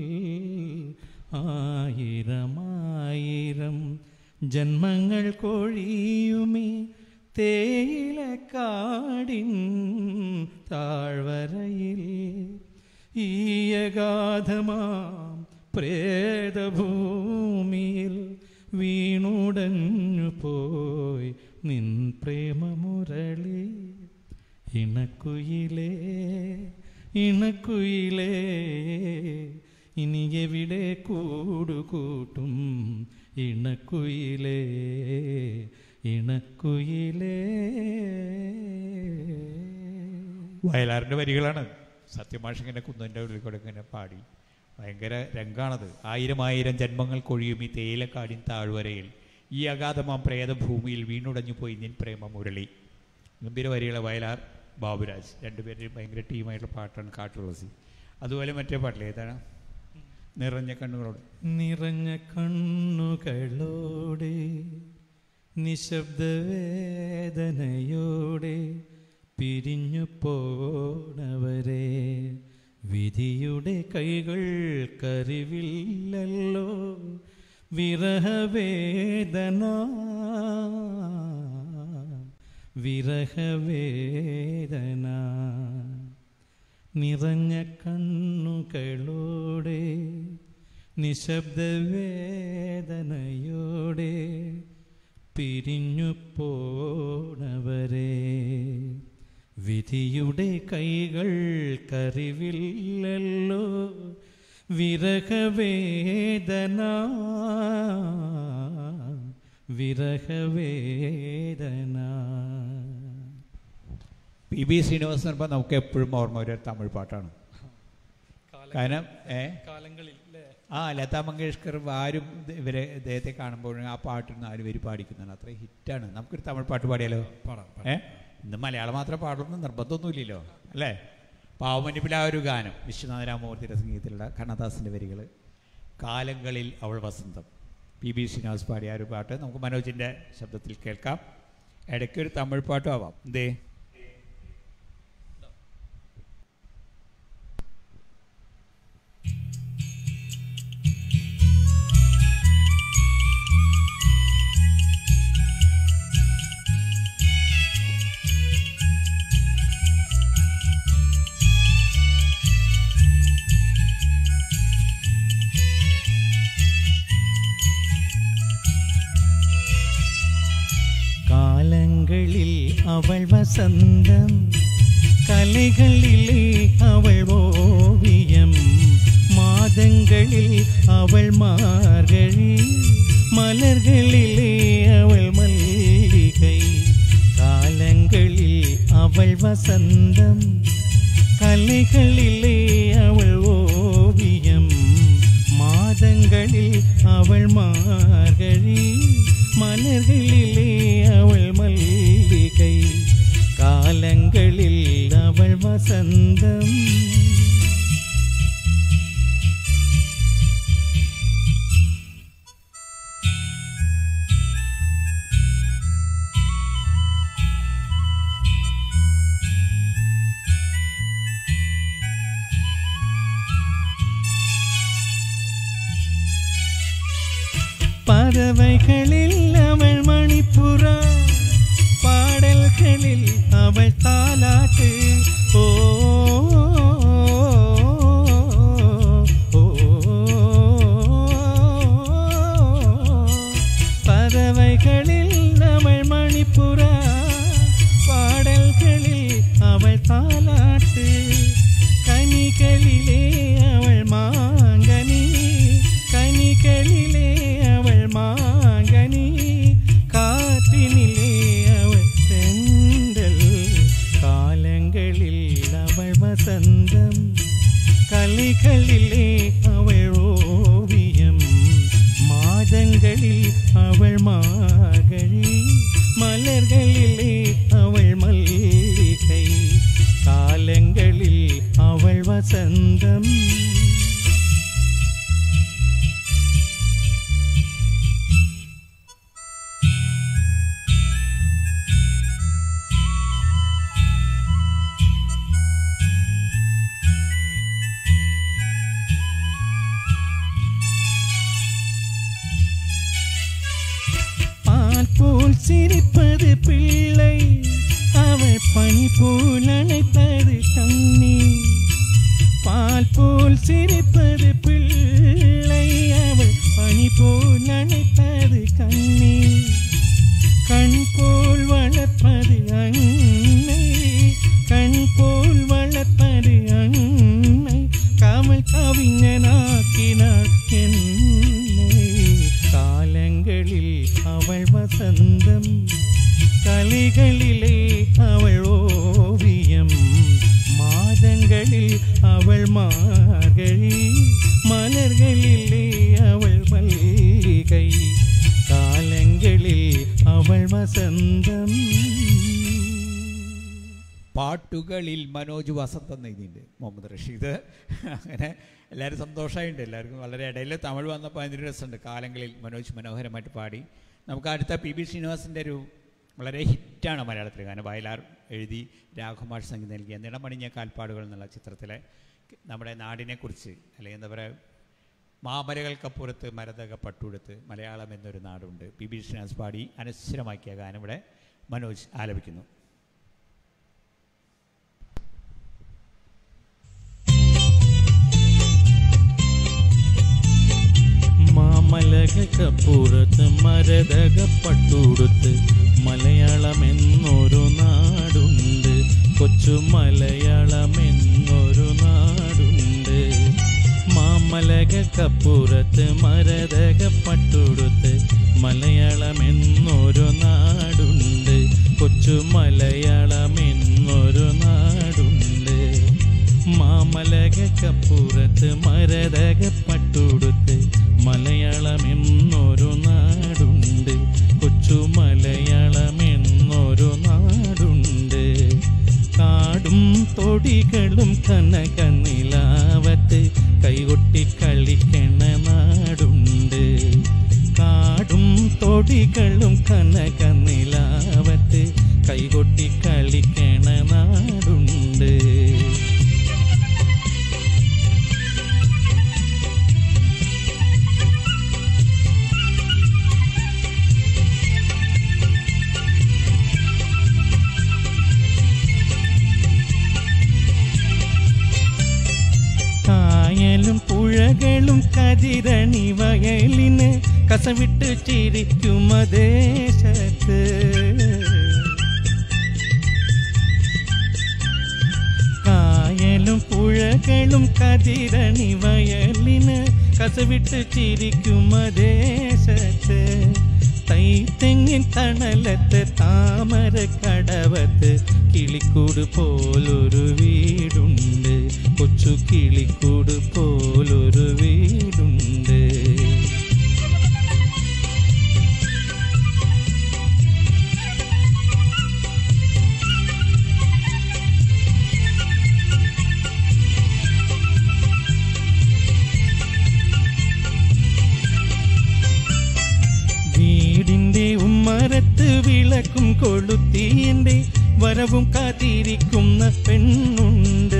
ആയിരമായിരം ജന്മങ്ങൾ കൊഴിയുമി തേയിലക്കാടിൻ താഴ്വരയിൽ ഈയഗാധമാം പ്രേതഭൂമിയിൽ വീണുടഞ്ഞു പോയി നിൻ പ്രേമമുരളി ഇണക്കുയിലേ ഇണക്കുയിലേ ഇനി എവിടെ കൂടുകൂട്ടും ഇണക്കുയിലേ ഇണക്കുയിലേ വയലാറിൻ്റെ വരികളാണ് സത്യമാഷിങ്ങനെ കുന്നൻ്റെ ഉള്ളിൽ കൂടെ ഇങ്ങനെ പാടി ഭയങ്കര രംഗാണത് ആയിരം ആയിരം ജന്മങ്ങൾ കൊഴിയും ഈ തേയിലക്കാടിൻ താഴ്വരയിൽ ഈ അഗാധമാം പ്രേതഭൂമിയിൽ വീണുടഞ്ഞു പോയി നിൻ പ്രേമ മുരളി ഗംഭീര വരികളെ വയലാർ ബാബുരാജ് രണ്ടുപേരുടെയും ഭയങ്കര ടീമായിട്ടുള്ള പാട്ടാണ് കാട്ടുതുളസി അതുപോലെ മറ്റേ പാട്ടില്ലേ ഏതാണ് നിറഞ്ഞ കണ്ണുകളോട് നിറഞ്ഞ കണ്ണുകളോടെ നിശബ്ദവേദനയോടെ പിരിഞ്ഞു പോണവരെ വിധിയുടെ കൈകൾ കറിവില്ലല്ലോ വിരഹവേദന വിരഹവേദന നിറഞ്ഞ കണ്ണുകളോടെ നിശബ്ദവേദനയോടെ പിരിഞ്ഞു പോണവരെ വിധിയുടെ കൈകൾ കറിവില്ലല്ലോ വിരഹവേദന വിരഹവേദന പി ബി ശ്രീനിവാസൻ പറയുമ്പോൾ നമുക്ക് എപ്പോഴും ഓർമ്മ ഒരു തമിഴ് പാട്ടാണ് കാരണം ഏ കാലങ്ങളിൽ അല്ലേ ആ ലതാ മങ്കേഷ്കർ ആരും ഇത് ഇവരെ ഇദ്ദേഹത്തെ കാണുമ്പോൾ ആ പാട്ട് നാല് പേര് പാടിക്കുന്നതാണ് അത്ര ഹിറ്റാണ് നമുക്കൊരു തമിഴ് പാട്ട് പാടിയാലോ പാടാം ഏ ഇന്ന് മലയാളം മാത്രം പാടുന്ന നിർബന്ധമൊന്നുമില്ലല്ലോ അല്ലേ പാവമനിപ്പിലെ ആ ഒരു ഗാനം വിശ്വനാഥ രാമമൂർത്തിയുടെ സംഗീതത്തിലുള്ള കണ്ണദാസിൻ്റെ വരികൾ കാലങ്ങളിൽ അവൾ വസന്തം പി ബി ശ്രീനിവാസ് പാടിയ ആ ഒരു പാട്ട് നമുക്ക് മനോജിൻ്റെ ശബ്ദത്തിൽ കേൾക്കാം ഇടയ്ക്ക് ഒരു തമിഴ് പാട്ടും ആവാം എന്തേ കാലങ്ങളിൽ അവൾ വസന്തം കലകളിലെ അവൾ ഓവിയം മാതങ്ങളിൽ അവൾ മാർഗഴി മലർകളിലെ അവൾ മല്ലികை കാലങ്ങളിൽ അവൾ വസന്തം കലകളിലെ അവൾ ഓവിയം மாதங்களில் அவள் மார்கழி மலர்களிலே அவள் மல்லிகை காலங்களில் அவள் வசந்தம் பறவைகளில் அவள் மணிப்புறா பாடல்களில் அவள் தாலாட்டு ஓ ஓ, பறவைகளில் அவள் மணிப்புறா பாடல்களில் அவள் தாலாட்டு கனிகளிலே அவள் மாங்கனி கனிகளிலே அவள் மாங்கனி காற்றினிலே அவள் தெண்டல் காலங்களில் அவள் வசந்தம் கலைகளிலே அவள் ஓவியம் மாதங்களில் அவள் மார்கழி மலர்களிலே அவள் மல்லிகை காலங்களில் அவள் வசந்தம் பால் போல் சிரிப்பது பிள்ளை அவள் பனி போல் அணைப்பது கண்ணீர் பால் போல் சிரிப்பது பிள்ளை அவள் பனி போல் அணைப்பது கண்ணீர் கண் போல் வளர்ப்பது அன்னை கண் போல் வளர்ப்பது அன்னை கமல் கவிஞனாக்கினாள் என்னை காலங்களில் அவள் வசந்தம் கலைகளிலே அவள் ஓவியம் மாதங்களில் அவள் மார்கழி மலர்களிலே அவள் மல்லிகை കാലങ്ങളിൽ അവൾ വസന്തം പാട്ടുകളിൽ മനോജ് വസന്ത് എന്ന് എഴുതിയിട്ടുണ്ട് മുഹമ്മദ് റഷീദ് അങ്ങനെ എല്ലാവരും സന്തോഷമായിട്ടുണ്ട് എല്ലാവർക്കും വളരെ ഇടയിൽ തമിഴ് വന്നപ്പോൾ അതിൻ്റെ രസമുണ്ട് കാലങ്ങളിൽ മനോജ് മനോഹരമായിട്ട് പാടി നമുക്ക് അടുത്ത പി ബി ശ്രീനിവാസിൻ്റെ ഒരു വളരെ ഹിറ്റാണ് മലയാളത്തിൽ കാരണം വയലാർ എഴുതി രാഘുമാഷ് സംഗീതം നൽകിയ നിണമണിഞ്ഞ കാൽപ്പാടുകൾ എന്നുള്ള ചിത്രത്തിലെ നമ്മുടെ നാടിനെക്കുറിച്ച് അല്ലെങ്കിൽ എന്താ പറയുക മാമരകൾക്കപ്പുറത്ത് മരതക പട്ടുടുത്ത് മലയാളം എന്നൊരു നാടുണ്ട് പി ബി ശ്രീനിവാസ് പാടി അനശ്വരമാക്കിയ ഗാനം ഇവിടെ മനോജ് ആലപിക്കുന്നു മാമലകപ്പുറത്ത് മരതകപ്പട്ടുടുത്ത് മലയാളം എന്നൊരു നാടുണ്ട് കൊച്ചു മലയാളം എന്നൊരു നാടുണ്ട് മാമലകപ്പുറത്ത് മരതകപ്പട്ടുടുത്ത് മലയാളം എന്നൊരു നാടുണ്ട് കൊച്ചു മലയാളം എന്നൊരു നാടുണ്ട് മാമലകപ്പുറത്ത് മരതകപ്പട്ടുടുത്ത് മലയാളമെന്നൊരു നാടുണ്ട് കൊച്ചു മലയാളമെന്നൊരു നാടുണ്ട് കാടും തൊടികളും കനക നിലാവത്ത് കൈകൊട്ടി കളിക്കണ നാടുണ്ട് കാടും തൊടികളും കനക നിലാവത്ത് കൈകൊട്ടി കളിക്കണ നാടുണ്ട് കായലും പുഴകളും കതിരണി വയലിന് കസവിട്ട് ചിരിക്കും ദേശത്ത് കായലും പുഴകളും കതിരണി വയലിന് കസവിട്ട് ചിരിക്കും ദേശത്ത് തൈത്തെങ്ങിൻ തണലത്ത് താമര കടവത്ത് കിളിക്കൂട് പോലൊരു വീടുണ്ട് കൊച്ചു കിളിക്കൂട് പോലൊരു വീടുണ്ട് വീടിന്റെ ഉമ്മരത്ത് വിളക്കും കൊളുത്തിയന്റെ വരവും കാത്തിരിക്കുന്ന പെണ്ണുണ്ട്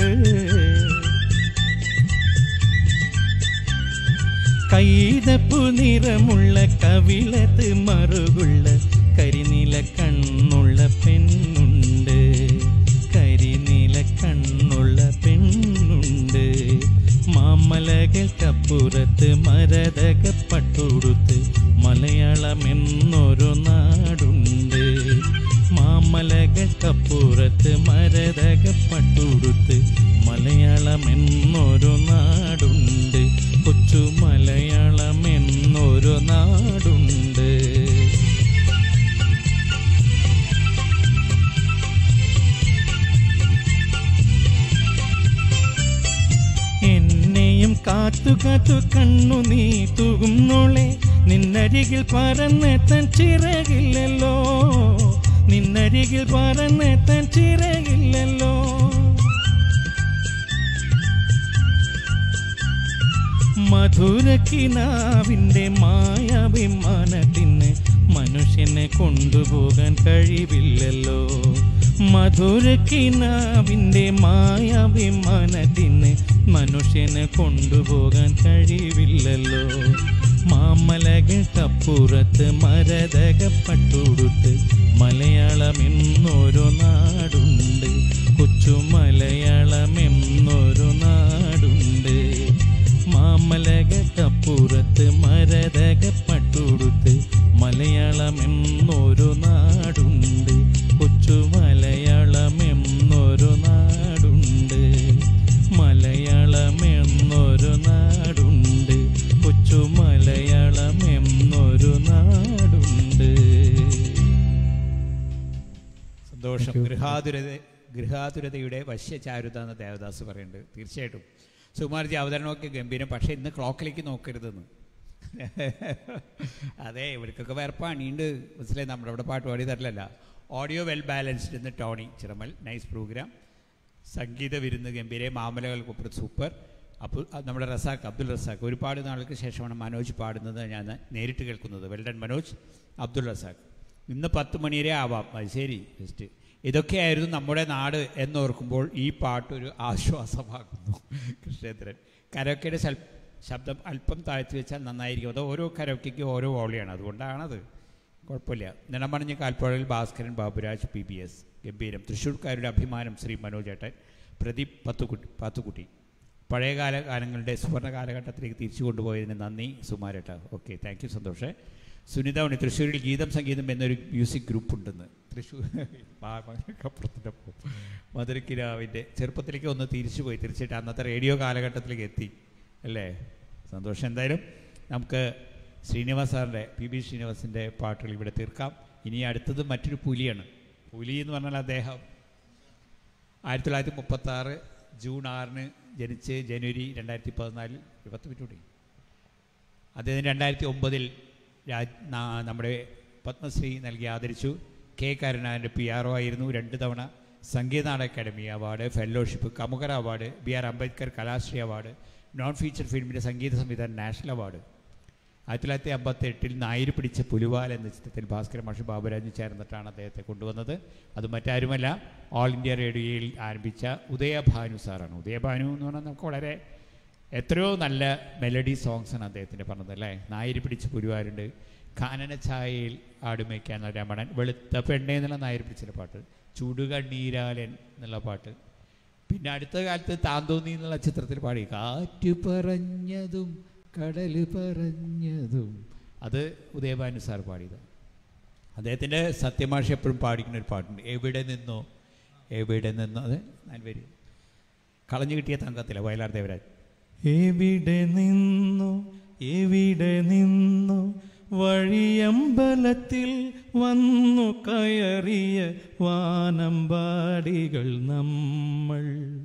കൈതപ്പു നിറമുള്ള കവിളത്ത് മറുകുള്ള കരിനില കണ്ണുള്ള പെണ്ണുണ്ട് കരിനില കണ്ണുള്ള പെണ്ണുണ്ട് മാമലകൾക്കപ്പുറത്ത് മരതകപ്പട്ടുടുത്ത് മലയാളമെന്നൊരു നാടുണ്ട് മാമലകൾക്കപ്പുറത്ത് മരതകപ്പട്ടുടുത്ത് മലയാളമെന്നൊരു നാടുണ്ട് കൊച്ചു മലയാളമെന്നൊരു നാടുണ്ട് എന്നെയും കാത്തു കാത്തു കണ്ണു നീ തൂകുന്നോളെ നിന്നരികിൽ പറന്നെത്താൻ ചിറകില്ലല്ലോ നിന്നരികിൽ പറന്നെത്താൻ ചിറകില്ലല്ലോ മധുരക്കിനാവിൻ്റെ മായാഭിമാനത്തിന് മനുഷ്യനെ കൊണ്ടുപോകാൻ കഴിവില്ലല്ലോ മധുരക്കിനാവിൻ്റെ മായാഭിമാനത്തിന് മനുഷ്യനെ കൊണ്ടുപോകാൻ കഴിവില്ലല്ലോ മാമലകൾക്കപ്പുറത്ത് മരതകപ്പട്ടുടുത്ത് മലയാളമെന്നൊരു നാടുണ്ട് കൊച്ചു മലയാളമെന്നൊരു നാടുണ്ട് മാമലകപ്പുറത്ത് മരതകപ്പട്ടുടുത്ത് മലയാളമെന്നൊരു നാടുണ്ട് കൊച്ചു മലയാളമെന്നൊരു നാടുണ്ട് മലയാളമെന്നൊരു നാടുണ്ട് കൊച്ചു മലയാളമെന്നൊരു നാടുണ്ട് സന്തോഷം ഗൃഹാതുരത ഗൃഹാതുരതയുടെ വശ്യചാരുത എന്ന് ദേവദാസ് പറയുന്നുണ്ട് തീർച്ചയായിട്ടും സുകുമാർജി അവതരണമൊക്കെ ഗംഭീരം പക്ഷേ ഇന്ന് ക്ലോക്കിലേക്ക് നോക്കരുതെന്ന് അതെ ഇവർക്കൊക്കെ വേറെ പണിയുണ്ട് മനസ്സിലായി നമ്മുടെ അവിടെ പാട്ട് പാടി തരില്ലല്ല ഓഡിയോ വെൽ ബാലൻസ്ഡ് എന്ന് ടോണി ചിറമൽ നൈസ് പ്രോഗ്രാം സംഗീത വിരുന്ന് ഗംഭീര മാമലകൾക്കൊപ്പം സൂപ്പർ അപ്പോൾ നമ്മുടെ റസാഖ് അബ്ദുൾ റസാഖ് ഒരുപാട് നാളുകൾക്ക് ശേഷമാണ് മനോജ് പാടുന്നത് ഞാൻ നേരിട്ട് കേൾക്കുന്നത് വെൽഡൺ മനോജ് അബ്ദുൾ റസാഖ് ഇന്ന് പത്ത് മണി വരെ ആവാം അത് ശരി ജസ്റ്റ് ഇതൊക്കെയായിരുന്നു നമ്മുടെ നാട് എന്നോർക്കുമ്പോൾ ഈ പാട്ടൊരു ആശ്വാസമാകുന്നു കൃഷ്ണേന്ദ്രൻ കരോക്കയുടെ ശൽ ശബ്ദം അല്പം താഴ്ത്തി വെച്ചാൽ നന്നായിരിക്കും അത് ഓരോ കരോക്കയ്ക്കും ഓരോ വോളിയാണ് അതുകൊണ്ടാണത് കുഴപ്പമില്ല നിണമണിഞ്ഞ കാൽപ്പുഴയിൽ Bhaskaran Baburaj P B S ഗംഭീരം തൃശ്ശൂർക്കാരുടെ അഭിമാനം ശ്രീ മനോജേട്ടൻ പ്രദീപ് പത്തുകുട്ടി പാത്തുക്കുട്ടി പഴയകാല ഗാനങ്ങളുടെ സുവർണ്ണ കാലഘട്ടത്തിലേക്ക് തിരിച്ചു കൊണ്ടുപോയതിന് നന്ദി സുമാരേട്ട ഓക്കെ താങ്ക് യു സന്തോഷേ സുനിത ഉണ്ണി തൃശ്ശൂരിൽ ഗീതം സംഗീതം എന്നൊരു മ്യൂസിക് ഗ്രൂപ്പ് ഉണ്ടെന്ന് തൃശ്ശൂർ അപ്പുറത്തിൻ്റെ ഒപ്പം മധുരക്കിരാവിൻ്റെ ചെറുപ്പത്തിലേക്ക് ഒന്ന് തിരിച്ചു പോയി തീർച്ചയായിട്ടും അന്നത്തെ റേഡിയോ കാലഘട്ടത്തിലേക്ക് എത്തി അല്ലേ സന്തോഷം എന്തായാലും നമുക്ക് ശ്രീനിവാസ് സാറിൻ്റെ പി ബി ശ്രീനിവാസിൻ്റെ പാട്ടുകൾ ഇവിടെ തീർക്കാം ഇനി അടുത്തത് മറ്റൊരു പുലിയാണ് പുലി എന്ന് പറഞ്ഞാൽ അദ്ദേഹം ആയിരത്തി തൊള്ളായിരത്തി മുപ്പത്തി ആറ് ജൂൺ ആറിന് ജനിച്ച് ജനുവരി രണ്ടായിരത്തി പതിനാലിൽ പത്ത് മിനിറ്റ് കൂടി അദ്ദേഹം രണ്ടായിരത്തി ഒമ്പതിൽ രാജ് നാ- നമ്മുടെ പത്മശ്രീ നൽകി ആദരിച്ചു കെ കരുണാകരൻ്റെ പി ആർ ഒ ആയിരുന്നു രണ്ട് തവണ സംഗീത നാടക academy award fellowship Kamukara award B R Ambedkar Kalashri award non feature ഫിലിമിൻ്റെ സംഗീത സംവിധാനം നാഷണൽ അവാർഡ് ആയിരത്തി തൊള്ളായിരത്തി അമ്പത്തി എട്ടിൽ നായിര് പിടിച്ച പുലിവാൽ എന്ന ചിത്രത്തിൽ ഭാസ്കര മാഷി ബാബുരാജ് ചേർന്നിട്ടാണ് അദ്ദേഹത്തെ കൊണ്ടുവന്നത് അത് മറ്റാരുമല്ല ഓൾ ഇന്ത്യ റേഡിയോയിൽ ആരംഭിച്ച ഉദയഭാനു സാറാണ് ഉദയഭാനു എന്ന് പറഞ്ഞാൽ നമുക്ക് വളരെ എത്രയോ നല്ല മെലഡി സോങ്സാണ് അദ്ദേഹത്തിൻ്റെ പറഞ്ഞത് അല്ലേ നായിര് പിടിച്ച പുലിവാലുണ്ട് കാനന ഛായയിൽ ആടുമയ്ക്കാൻ രമണൻ വെളുത്ത പെണ്ണേ എന്നുള്ള നായർ പിടിച്ചിലെ പാട്ട് ചുടുകണ്ണീരാലൻ എന്നുള്ള പാട്ട് പിന്നെ അടുത്ത കാലത്ത് താന്തോന്നി എന്നുള്ള ചിത്രത്തിൽ പാടി കാറ്റ് പറഞ്ഞതും കടൽ പറഞ്ഞതും അത് ഉദയഭാനു സാർ പാടിയത് അദ്ദേഹത്തിൻ്റെ സത്യമാഷി എപ്പോഴും പാടിക്കുന്ന ഒരു പാട്ടുണ്ട് എവിടെ നിന്നോ എവിടെ നിന്നോ അത് നാൽവരി കളഞ്ഞു കിട്ടിയ തങ്കത്തില വയലാർ ദേവരാജ് എവിടെ നിന്നു എവിടെ നിന്നു വഴിയമ്പലത്തിൽ വന്നു കയറിയ വാനമ്പാടികൾ നമ്മൾ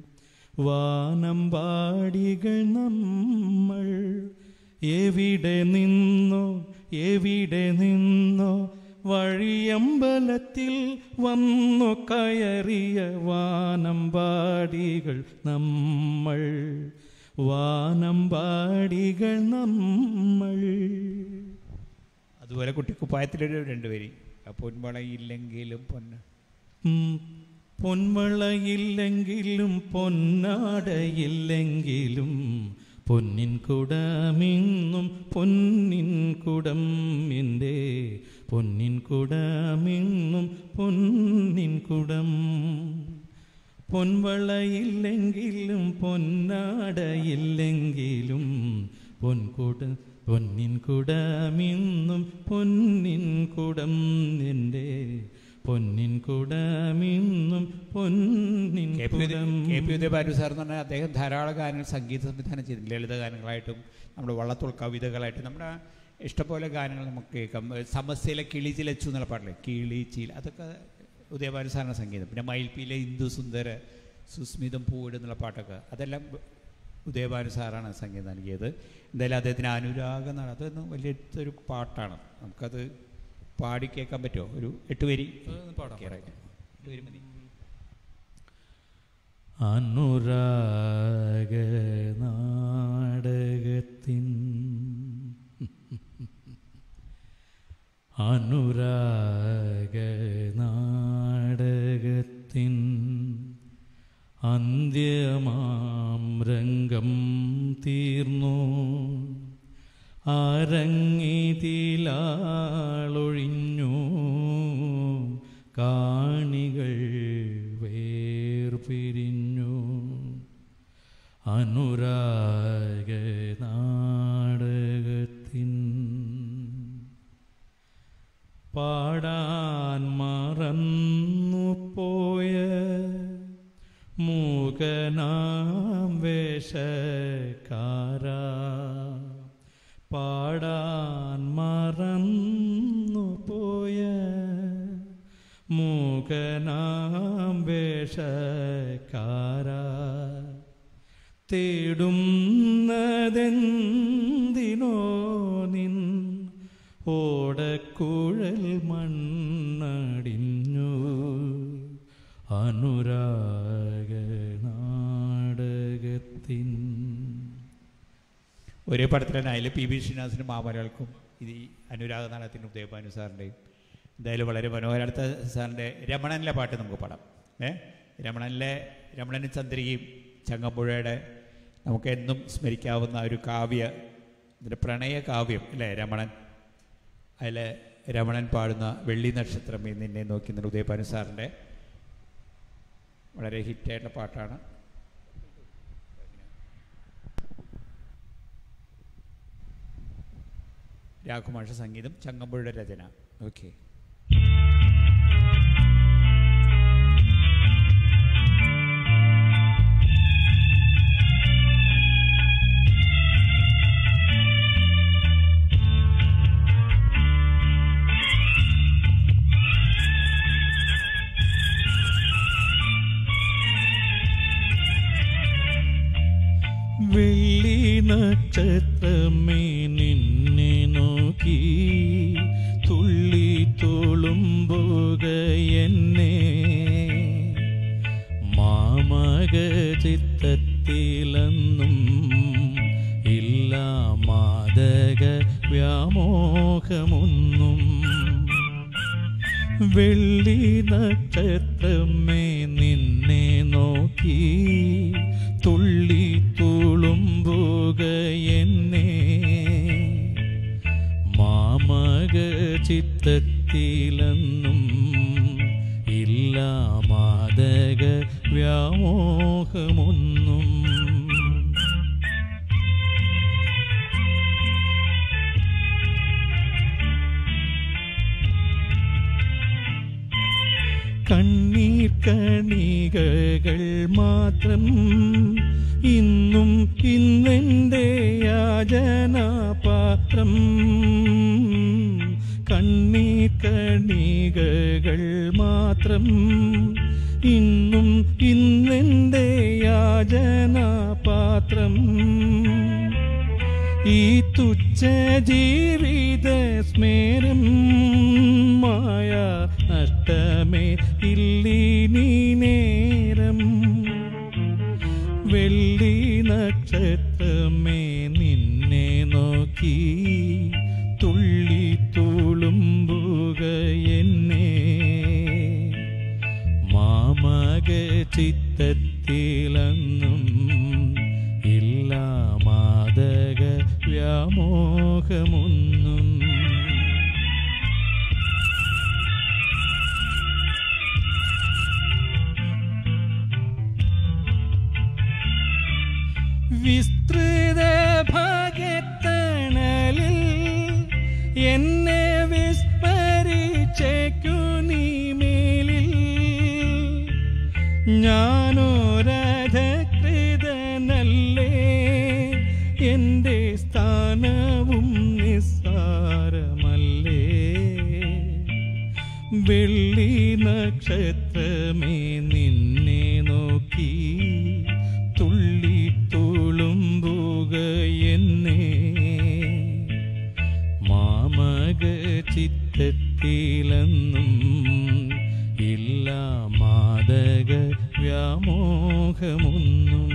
വാനമ്പാടികൾ നമ്മൾ എവിടെ നിന്നോ എവിടെ നിന്നോ വഴിയമ്പലത്തിൽ വന്നു കയറിയ വാനമ്പാടികൾ നമ്മൾ വാനമ്പാടികൾ നമ്മൾ അതുപോലെ കുട്ടിക്കുപ്പായത്തിലൊരു രണ്ടുപേര് പൊന്മളയില്ലെങ്കിലും പൊന്ന് ഉം, പൊൻവളയില്ലെങ്കിലും പൊന്നാടയില്ലെങ്കിലും പൊന്നിൻ കുടമിന്നും പൊന്നിൻ കുടം എൻ്റെ പൊന്നിൻ കുടമിന്നും പൊന്നിൻ കുടം പൊൻവളയില്ലെങ്കിലും പൊന്നാടയില്ലെങ്കിലും പൊൻകുട പൊന്നിൻ കുടമിന്നും പൊന്നിൻ കുടം എൻ്റെ പൊന്നിൻ കുടമിന്നും പൊന്നിൻ കെ പി ഉദയ- കുടം കെ പി ഉദയഭാനു സാർ എന്ന് പറഞ്ഞാൽ അദ്ദേഹം ധാരാളം ഗാനങ്ങൾ സംഗീത സംവിധാനം ചെയ്തിട്ടുണ്ട് ലളിത ഗാനങ്ങളായിട്ടും നമ്മുടെ വള്ളത്തോൾ കവിതകളായിട്ടും നമ്മുടെ ഇഷ്ടംപോലെ ഗാനങ്ങൾ നമുക്ക് കേൾക്കാം സമസ്യയിലെ കിളി ചിലച്ചു എന്നുള്ള പാട്ടില്ലേ കിളി ചീല അതൊക്കെ ഉദയഭാനു സാറിൻ്റെ സംഗീതം പിന്നെ മയിൽപ്പിയിലെ ഇന്ദു സുന്ദര സുസ്മിതം പൂവിട് എന്നുള്ള പാട്ടൊക്കെ അതെല്ലാം ഉദയഭാനു സാറാണ് സംഗീതം നൽകിയത് എന്തായാലും അദ്ദേഹത്തിന് അനുരാഗം എന്നാണ് അതൊന്നും വലിയ ഒരു പാട്ടാണ് നമുക്കത് പാടി കേൾക്കാൻ പറ്റുമോ ഒരു എട്ട് വരി പാടാം. Okay, right. എട്ട് വരി മതി അനുരാഗ നാടകത്തിൻ അനുരാഗ നാടകത്തിൻ അന്ത്യമാം രംഗം തീർന്നു അരങ്ങിതിലാളൊഴിഞ്ഞു കാണികൾ വേർപിരിഞ്ഞു അനുരാഗ നാടകത്തിൻ പാടാൻ മറന്നു പോയ മൂകനാം വേഷക്കാരാ പാടാൻ മറന്നു പോയ മൂകനാം വേഷക്കാരാ തേടുന്നതെന്തിനോ നിൻ ഓടക്കുഴൽ മണ്ണടിഞ്ഞു അനുരാഗ നാടകത്തിൻ ഒരേ പടത്തിൽ തന്നെ അതിൽ പി ബി ശ്രീനിവാസിനും മാമലകൾക്കും ഇത് ഈ അനുരാഗ നാടകത്തിനും ഉദയഭാനു സാറിൻ്റെയും എന്തായാലും വളരെ മനോഹരം അടുത്ത സാറിൻ്റെ രമണനിലെ പാട്ട് നമുക്ക് പാടാം ഏ രമണനിലെ രമണനും ചന്ദ്രികയും ചങ്ങമ്പുഴയുടെ നമുക്ക് എന്നും സ്മരിക്കാവുന്ന ഒരു കാവ്യ ഇതിൻ്റെ പ്രണയ കാവ്യം അല്ലേ രമണൻ അതിൽ രമണൻ പാടുന്ന വെള്ളി നക്ഷത്രം നിന്നെ നോക്കി നിന്ന ഉദയഭാനു സാറിൻ്റെ വളരെ ഹിറ്റായിട്ടുള്ള പാട്ടാണ് രാഘുമാഷ സംഗീതം ചങ്ങമ്പുഴയുടെ രചന ഓക്കെ വെള്ളി നക്ഷത്രമേ നിൻ വ്യാമോഹമൊന്നും വെള്ളി നക്ഷത്രമേ നിന്നെ നോക്കി തുള്ളി തുളുമ്പുക എന്നെ മാമക ചിത്തത്തിലെന്നും ഇല്ല മാതക വ്യാമോഹമൊന്നും കണ്ണീർ കണികകൾ മാത്രം ഇന്നും ഇന്നെൻ്റെ യാചനാപാത്രം കണ്ണീർ കണികകൾ മാത്രം ഇന്നും ഇന്നെൻ്റെ യാചനാപാത്രം ഈ തുച്ഛ ജീവിത സ്മേരം മായ നഷ്ടമേ ഇല്ലീനി നേരം വെള്ളി നക്ഷത്രമേ നിന്നെ നോക്കി തുള്ളി തുളുമ്പുക എന്നെ മാമക ചിത്തത്തിലെന്നും ഇല്ല മാതക വ്യാമോഹമൊന്നും വിസ്തൃത ഭാഗ്യത്തണലിൽ എന്നെ വിസ്മരിച്ചേക്കു നീ മേലിൽ ഞാനോരധകൃതനല്ലേ എൻ്റെ സ്ഥാനവും നിസ്സാരമല്ലേ വെള്ളി നക്ഷത്രമേ നിന്നെ നോക്കി തുള്ളി തുളുമ്പുക എന്നെ മാമക ചിത്തത്തിലെന്നും ഇല്ല മാതക വ്യാമോഹമൊന്നും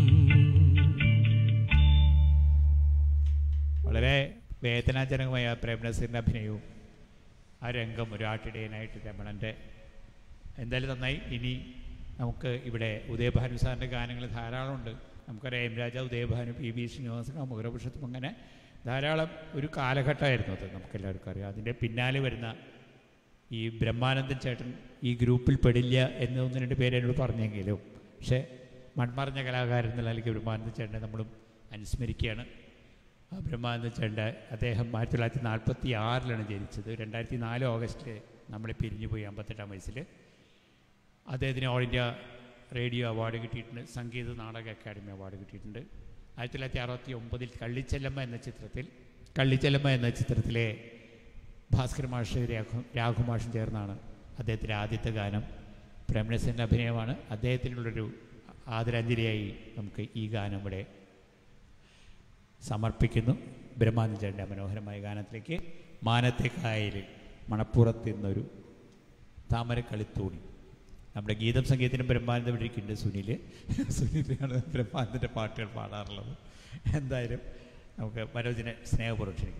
വളരെ വേദനാജനകമായ പ്രേംനസീറിൻ്റെ അഭിനയവും ആ രംഗം ഒരു ആട്ടിടയനായിട്ട് രമണൻ്റെ എന്തായാലും നന്നായി ഇനി നമുക്ക് ഇവിടെ ഉദയഭാനു സാറിൻ്റെ ഗാനങ്ങൾ ധാരാളമുണ്ട് നമുക്കറിയാം M Raja Udayabhanu P B Srinivasan മുഖരപുഷത്തും അങ്ങനെ ധാരാളം ഒരു കാലഘട്ടമായിരുന്നു അത് നമുക്കെല്ലാവർക്കും അറിയാം അതിൻ്റെ പിന്നാലെ വരുന്ന ഈ ബ്രഹ്മാനന്ദൻ ചേട്ടൻ ഈ ഗ്രൂപ്പിൽ പെടില്ല എന്ന് ഒന്ന് രണ്ട് പേര് എന്നോട് പറഞ്ഞെങ്കിലും പക്ഷേ മൺമറഞ്ഞ കലാകാരൻ എന്നുള്ള നിലയ്ക്ക് ബ്രഹ്മാനന്ദൻ ചേട്ടനെ നമ്മളും അനുസ്മരിക്കുകയാണ് ആ ബ്രഹ്മാനന്ദൻ ചേട്ടൻ അദ്ദേഹം ആയിരത്തി തൊള്ളായിരത്തി നാൽപ്പത്തി ആറിലാണ് ജനിച്ചത് രണ്ടായിരത്തി നാല് ഓഗസ്റ്റിൽ നമ്മളെ പിരിഞ്ഞു പോയി അമ്പത്തെട്ടാം വയസ്സിൽ അദ്ദേഹത്തിന് ഓൾ ഇന്ത്യ റേഡിയോ അവാർഡ് കിട്ടിയിട്ടുണ്ട് സംഗീത നാടക അക്കാദമി അവാർഡ് കിട്ടിയിട്ടുണ്ട് ആയിരത്തി തൊള്ളായിരത്തി അറുപത്തി ഒമ്പതിൽ കള്ളിച്ചെല്ലമ്മ എന്ന ചിത്രത്തിൽ കള്ളിച്ചെല്ലമ്മ എന്ന ചിത്രത്തിലെ ഭാസ്കർ മാഷ് രാഘു രാഘു മാഷും ചേർന്നാണ് അദ്ദേഹത്തിൻ്റെ ആദ്യത്തെ ഗാനം പ്രേംനസിൻ്റെ അഭിനയമാണ് അദ്ദേഹത്തിനുള്ളൊരു ആദരാഞ്ജലിയായി നമുക്ക് ഈ ഗാനം ഇവിടെ സമർപ്പിക്കുന്നു ബ്രഹ്മാനന്ദൻ്റെ മനോഹരമായ ഗാനത്തിലേക്ക് മാനത്തെ കായലിൽ മണപ്പുറത്ത് നിന്നൊരു താമരക്കളിത്തോണി നമ്മുടെ ഗീതം സംഗീതത്തിനും ബ്രഹ്മാനന്ദ വിളിക്കുന്നുണ്ട് സുനിൽ സുനിലാണ് ബ്രഹ്മാനന്ദൻ്റെ പാട്ടുകൾ പാടാറുള്ളത് എന്തായാലും നമുക്ക് മനോജിനെ സ്നേഹപൂർവ്വം ക്ഷണിക്കുന്നു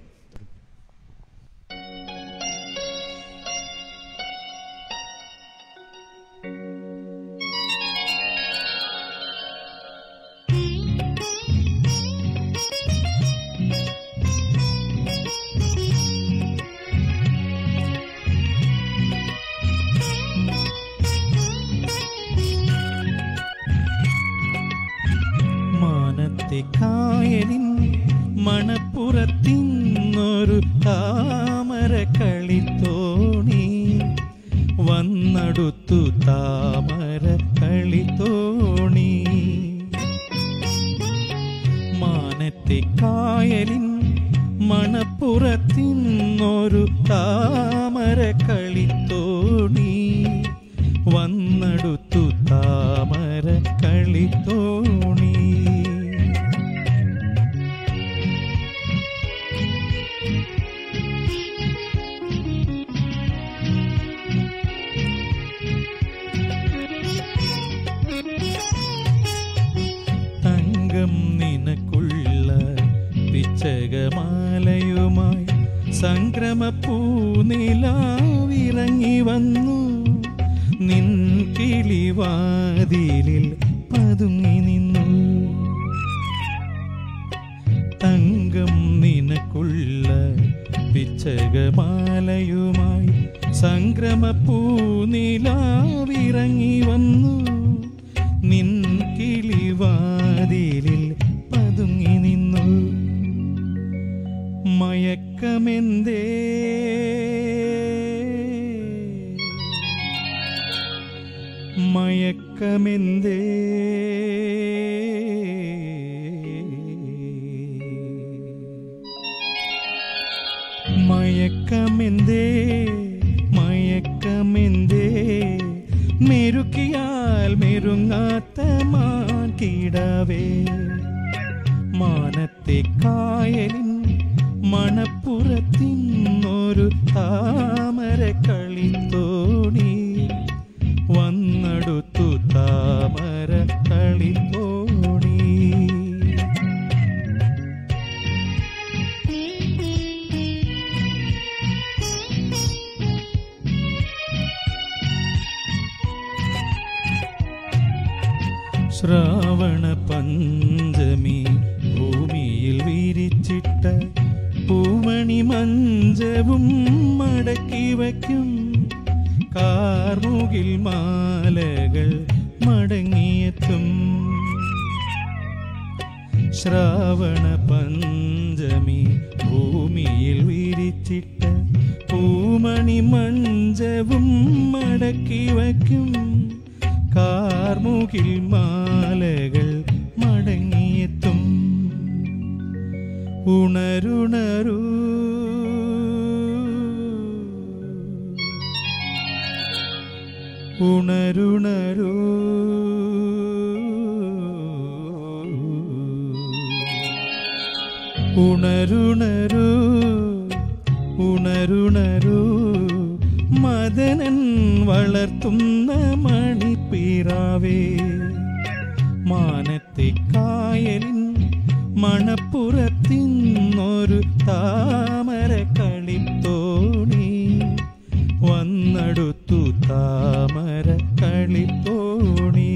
മാനത്തെ കായലിൻ മണപ്പുറത്തിന്നൊരു താമര കളിത്തോണി വന്നടുത്തു താമര കളിത്തോണി മാനത്തെ കായലിൻ മണപ്പുറത്തിന്നൊരു താമര കളിത്തോണി വന്നടുത്തു താമര കളിത്തോണി തങ്കം നിനക്കുള്ള പിച്ചകമാലയുമായി മാലയുമായി സംക്രമപ്പൂനിലാവിറങ്ങി വന്നു നിൻ കിളിവാതിലിൽ പതുങ്ങി നിന്നു തങ്കം നിനക്കുള്ള പിച്ചകമാലയുമായി സംക്രമപ്പൂനിലാവിറങ്ങി വന്നു നിൻ കിളിവാതിലിൽ പതുങ്ങി നിന്നു മയക്കമെന്തേ മയക്കമെന്തേ മയക്കമെന്തേ മയക്കമെന്തേ മെരുക്കിയാൽ മെരുങ്ങാത്ത മാൻ കിടവേ മാനത്തെ കായലിൻ മണപ്പുറത്തിന്നൊരു താമര കളിത്തോണി വന്നടുത്തു താമര കളിത്തോണി ശ്രാവണ പഞ്ചമി ഭൂമിയിൽ വിരിച്ചിട്ട പൂമണി മഞ്ചവും മടക്കി വയ്ക്കും കാർമുകിൽ മാലകൾ മടങ്ങിയെത്തും ശ്രാവണ പഞ്ചമി ഭൂമിയിൽ വിരിച്ചിട്ട പൂമണി മഞ്ചവും മടക്കി വയ്ക്കും കാർമുകിൽ മാലകൾ മടങ്ങിയെത്തും ഉണരുണരൂ ഉണരുണരൂ ഉണരുണരൂ ഉണരുണരൂ മദനൻ വളർത്തുന്ന മണിപ്പീറാവേ മാനത്തെ കായലിൻ മണപ്പുറത്തിന്നൊരു താമര കളിത്തോണി വന്നടുത്തു താമര കളിത്തോണി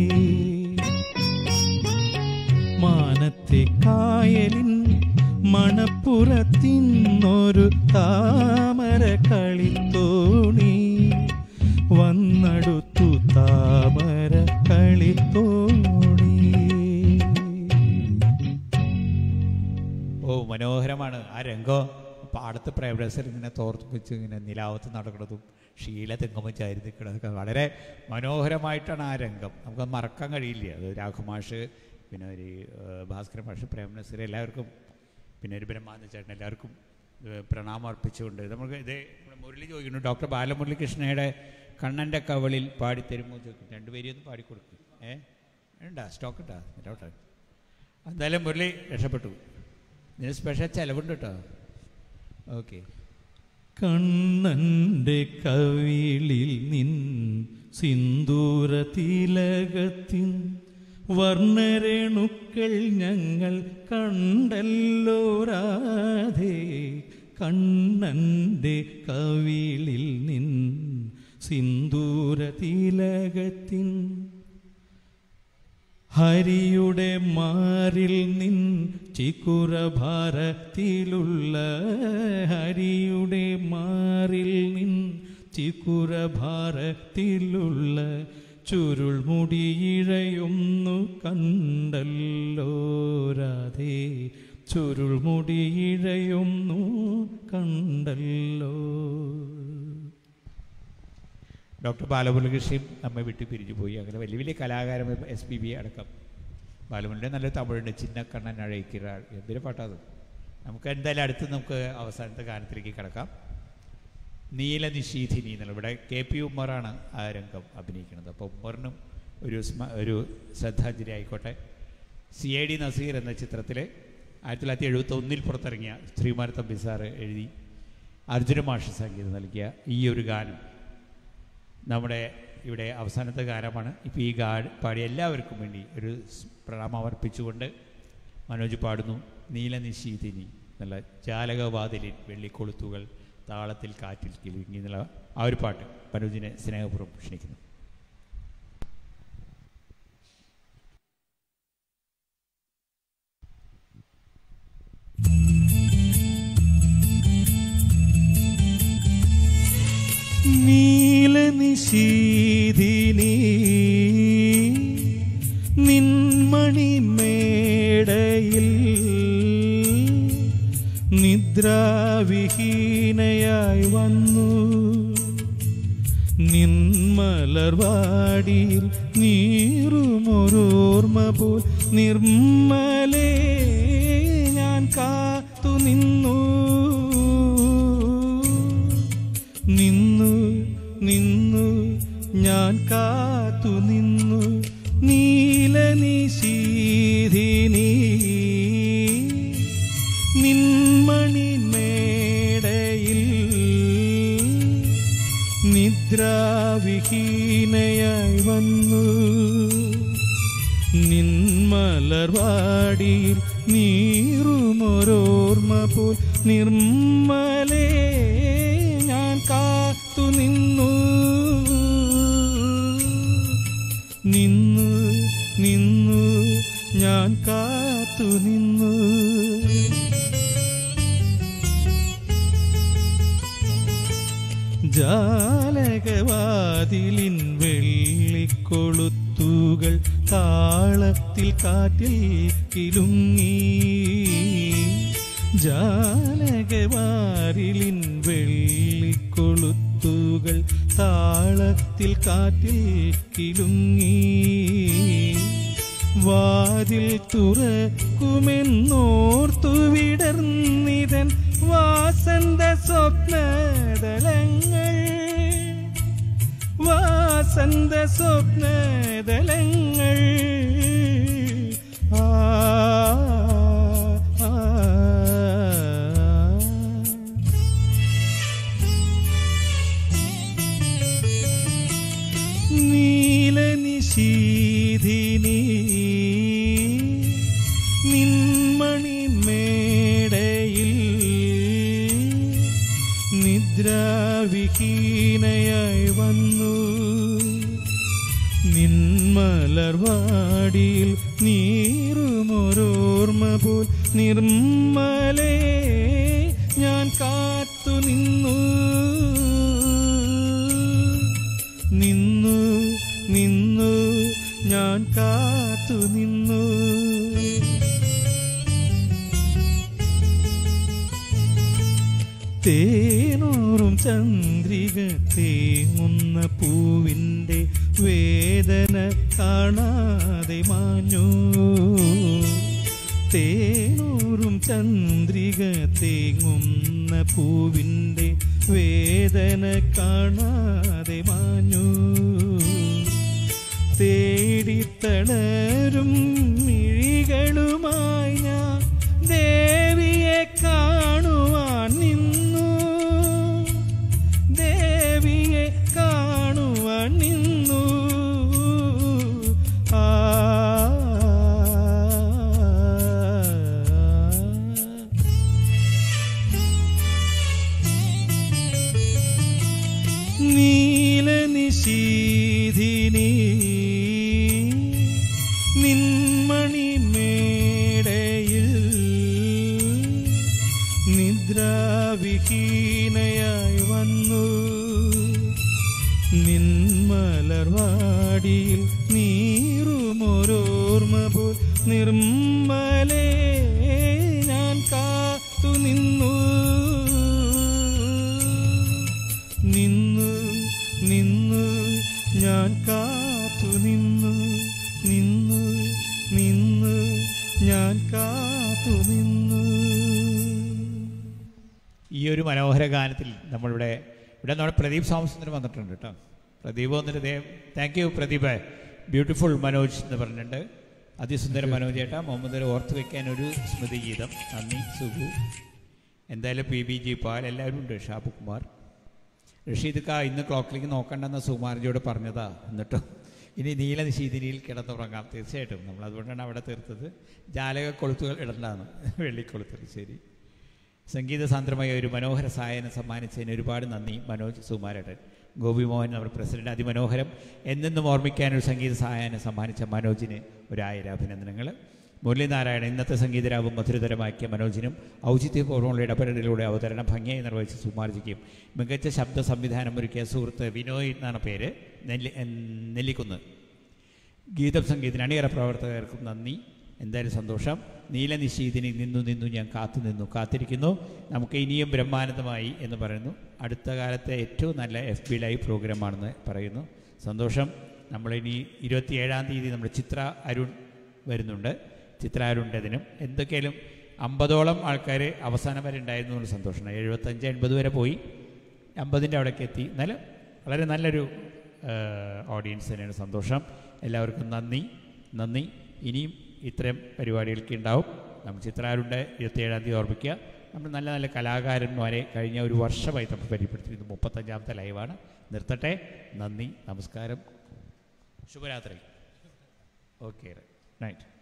മാനത്തെ കായലിൻ മണപ്പുറത്തിന്നൊരു താമര കളിത്തോണി വന്നടുത്തു താമര കളിത്തോണി ഓ മനോഹരമാണ് ആ രംഗം പാടത്ത് പ്രേമരസർ ഇങ്ങനെ തോർത്ത് വെച്ച് ഇങ്ങനെ നിലാവത്ത് നടക്കുന്നതും ഷീല തെങ്ങുമ്പോൾ ചാരി നിൽക്കുന്നതൊക്കെ വളരെ മനോഹരമായിട്ടാണ് ആ രംഗം നമുക്കത് മറക്കാൻ കഴിയില്ല അത് രാഘുമാഷ് പിന്നെ ഒരു ഏഹ്, ഭാസ്കരൻ മാഷ് പ്രേമനസർ എല്ലാവർക്കും പിന്നെ ഒരു ബ്രഹ്മാനന്ദ ചേട്ടൻ എല്ലാവർക്കും ഏഹ്, പ്രണാമം അർപ്പിച്ചുകൊണ്ട് നമുക്ക് ഇത് നമ്മുടെ മുരളി ചോദിക്കുന്നു ഡോക്ടർ ബാലമുരളികൃഷ്ണയുടെ കണ്ണൻ്റെ കവളിൽ പാടിത്തരുമോ ചോദിക്കും രണ്ടുപേരും ഒന്ന് പാടിക്കൊടുക്കും ഏ ഉണ്ടാ സ്റ്റോക്ക് ഇട്ടാ ഡോക്ടർ എന്തായാലും മുരളി രക്ഷപ്പെട്ടു ഇതിന് സ്പെഷ്യൽ ചിലവുണ്ട് കേട്ടോ ഓക്കെ കണ്ണന്റെ കവിളിൽ നിൻ സിന്ദൂര തിലകത്തിൻ വർണ്ണരേണുക്കൾ ഞങ്ങൾ കണ്ടല്ലോ രാധേ കണ്ണന്റെ കവിളിൽ നിൻ സിന്ദൂര തിലകത്തിൻ ഹരിയുടെ മാറിൽ നിൻ ചിക്കുറ ഭാരത്തിലുള്ള ഹരിയുടെ മാറിൽ നിൻ ചിക്കുറ ഭാരത്തിലുള്ള ചുരുൾ മുടിയിഴയൊന്നു കണ്ടല്ലോ രാധേ ചുരുൾ മുടിയിഴയൊന്നു കണ്ടല്ലോ ഡോക്ടർ ബാലമുരളികൃഷ്ണയും നമ്മെ വിട്ട് പിരിഞ്ഞു പോയി അങ്ങനെ വലിയ വലിയ കലാകാരൻ എസ് പി ബി അടക്കം ബാലമുരളിയുടെ നല്ല തമിഴുണ്ട് ചിന്നക്കണ്ണൻ അഴയ്ക്കിറാൾ എന്തൊരു പാട്ടാത് നമുക്ക് എന്തായാലും അടുത്ത് നമുക്ക് അവസാനത്തെ ഗാനത്തിലേക്ക് കിടക്കാം നീലനിഷീധിനി എന്നുള്ള ഇവിടെ കെ പി ഉമ്മറാണ് ആ രംഗം അഭിനയിക്കുന്നത് അപ്പോൾ ഉമ്മറിനും ഒരു സ്മ ഒരു ശ്രദ്ധാഞ്ജലി ആയിക്കോട്ടെ സി ഐ ഡി നസീർ എന്ന ചിത്രത്തിൽ ആയിരത്തി തൊള്ളായിരത്തി എഴുപത്തി ഒന്നിൽ പുറത്തിറങ്ങിയ ശ്രീമാൻ തമ്പി സാറ് എഴുതി അർജുന മാഷ് സംഗീതം നൽകിയ ഈ ഒരു ഗാനം നമ്മുടെ ഇവിടെ അവസാനത്തെ ഗാനമാണ് ഇപ്പോൾ ഈ ഗാ പാടിയ എല്ലാവർക്കും വേണ്ടി ഒരു സ് പ്രണാമം അർപ്പിച്ചുകൊണ്ട് മനോജ് പാടുന്നു നീലനിശീതിനി എന്നുള്ള ജാലകവാതിലിൽ വെള്ളിക്കൊളുത്തുകൾ താളത്തിൽ കാറ്റിൽ കിലുങ്ങി എന്നുള്ള ആ ഒരു പാട്ട് മനോജിനെ സ്നേഹപൂർവ്വം ക്ഷണിക്കുന്നു നീലനിശീതിനി നിന്മണിമേടയിൽ നിദ്രാവിഹീനയായി വന്നു നിന്മലർവാടിയിൽ നീറുമൊരോർമ്മ പോൽ നിർമ്മലേ ഞാൻ കാത്തു നിന്നു നിന്നു നിന്നു ഞാൻ കാത്തു നിന്നു നീലനിശീധിനി നിന്മണിമേടയിൽ നിദ്രാവിഹീനയായി വന്നു നിന്മലർവാടിയിൽ നീറുമൊരോർമ്മ പോൽ നിർമ്മലേ ഞാൻ കാത്തു നിന്നു നിന്നു നിന്നു ഞാൻ കാത്തു നിന്നു ജാലകവാതിലിൻ വെള്ളിക്കൊളുത്തുകൾ താളത്തിൽ കാറ്റിൽ കിലുങ്ങി ജാലകവാരിലിൻ വെള്ളിക്കൊളുത്തുകൾ താളത്തിൽ കാറ്റിൽ കിലുങ്ങി വാതിൽ തുറക്കുമെന്നോർത്തു വിടർന്നിതൻ വാസന്ത സ്വപ്നദളങ്ങൾ വാസന്ത സ്വപ്നദളങ്ങൾ ആ ആ, ആ. നീലനിശീധിനി നിന്മണിമേടയിൽ നിദ്രാവിഹീനയായി വന്നു നിന്മലർവാടിയിൽ നീറുമൊരോർമ്മ പോൽ നിർമ്മലേ ഞാൻ കാത്തു നിന്നു നിന്നു നിന്നു ഞാൻ കാത്തു നിന്നു തേനൂറും ചന്ദ്രിക തേങ്ങുന്ന പൂവിൻ്റെ വേദന കാണാതെ മാഞ്ഞു തേനൂറും ചന്ദ്രിക തേങ്ങുന്ന പൂവിൻ്റെ വേദന കാണാതെ മാഞ്ഞു തേടിത്തളരും മിഴികളുമായി ഞാൻ ദേവിയെ കാണുവാൻ നിന്നു ദേവിയെ കാണുവാൻ നിന്നു ആ നീലനിശീധിനി നിന്മണിമേടയിൽ നിദ്രാവിഹീനയായി വന്നു നിന്മലർവാടിയിൽ നീറുമൊരോർമ്മ പോൽ നിർമ്മലേ ഞാൻ കാത്തു നിന്നു നിന്നു നിന്നു ഞാൻ കാത്തു നിന്നു നിന്നു നിന്നു ഞാൻ കാത്തു നിന്നു ഈ ഒരു മനോഹര ഗാനത്തിൽ നമ്മളിവിടെ ഇവിടെ നമ്മുടെ പ്രദീപ് സാംസുന്ദരം വന്നിട്ടുണ്ട് കേട്ടോ പ്രദീപ് വന്നിട്ട് ദേ thank you Pradeep beautiful Manoj എന്ന് പറഞ്ഞിട്ടുണ്ട് അതിസുന്ദര മനോജ് ചേട്ടാ മുഹമ്മദ് ഓർത്ത് വെക്കാൻ ഒരു സ്മൃതി ഗീതം നന്ദി സുഖു എന്തായാലും പി ബി ജി പാൽ എല്ലാവരും ഉണ്ട് ഷാബു കുമാർ റഷീദ് കാ ഇന്ന് ക്ലോക്കിലേക്ക് നോക്കണ്ടെന്ന് സുകുമാരജിയോട് പറഞ്ഞതാ എന്നിട്ടോ ഇനി നീല നിശീതിനിയിൽ കിടന്നുറങ്ങാം തീർച്ചയായിട്ടും നമ്മൾ അതുകൊണ്ടാണ് അവിടെ തീർത്തത് ജാലക കൊളുത്തുകൾ ഇടണ്ടാന്ന് വെള്ളിക്കൊളുത്തുകൾ ശരി സംഗീത സാന്ദ്രമായ ഒരു മനോഹര സായനം സമ്മാനിച്ചതിന് ഒരുപാട് നന്ദി മനോജ് സുമാരേട്ടൻ ഗോപിമോഹൻ നമ്മുടെ പ്രസിഡന്റ് അതിമനോഹരം എന്നെന്നും ഓർമ്മിക്കാൻ ഒരു സംഗീത സഹായനം സമ്മാനിച്ച മനോജിന് ഒരായിരം അഭിനന്ദനങ്ങൾ മുരളീനാരായണൻ ഇന്നത്തെ സംഗീതരാവും മധുരതരമാക്കിയ മനോജിനും ഔചിത്യപൂർവ്വമുള്ള ഇടപെടലിലൂടെ അവതരണം ഭംഗിയായി നിർവഹിച്ച സുമാർജിക്കും മികച്ച ശബ്ദ സംവിധാനം ഒരുക്കിയ സുഹൃത്ത് വിനോയ് എന്നാണ് പേര് നെല്ലി നെല്ലിക്കുന്ന് ഗീതം സംഗീതത്തിന് അണിയറ പ്രവർത്തകർക്കും നന്ദി എന്തായാലും സന്തോഷം നീലനിശീതിനി നിന്നു നിന്നു ഞാൻ കാത്തു നിന്നു കാത്തിരിക്കുന്നു നമുക്ക് ഇനിയും ബ്രഹ്മാനന്ദമായി എന്ന് പറയുന്നു അടുത്ത കാലത്തെ ഏറ്റവും നല്ല എഫ് ബി ലൈവ് പ്രോഗ്രാമാണെന്ന് പറയുന്നു സന്തോഷം നമ്മളിനി ഇരുപത്തിയേഴാം തീയതി നമ്മുടെ ചിത്ര അരുൺ വരുന്നുണ്ട് ചിത്ര അരുണിൻ്റെതിനും എന്തൊക്കെയാലും അമ്പതോളം ആൾക്കാർ അവസാനം വരെ ഉണ്ടായിരുന്നു എന്നുള്ള സന്തോഷമാണ് എഴുപത്തഞ്ച് എൺപത് വരെ പോയി അമ്പതിൻ്റെ അവിടേക്ക് എത്തി എന്നാലും വളരെ നല്ലൊരു ഓഡിയൻസ് തന്നെയാണ് സന്തോഷം എല്ലാവർക്കും നന്ദി നന്ദി ഇനിയും ഇത്തരം പരിപാടികൾക്ക് ഉണ്ടാവും നമ്മൾ ചിത്രാരുണ്ട് ഇരുപത്തിയേഴാം തീയതി ഓർമ്മിക്കുക നമ്മൾ നല്ല നല്ല കലാകാരന്മാരെ കഴിഞ്ഞ ഒരു വർഷമായി നമ്മൾ പരിപ്പെടുത്തിയിരുന്നു മുപ്പത്തഞ്ചാമത്തെ ലൈവാണ് നിർത്തട്ടെ നന്ദി നമസ്കാരം ശുഭരാത്രി ഓക്കെ നൈറ്റ്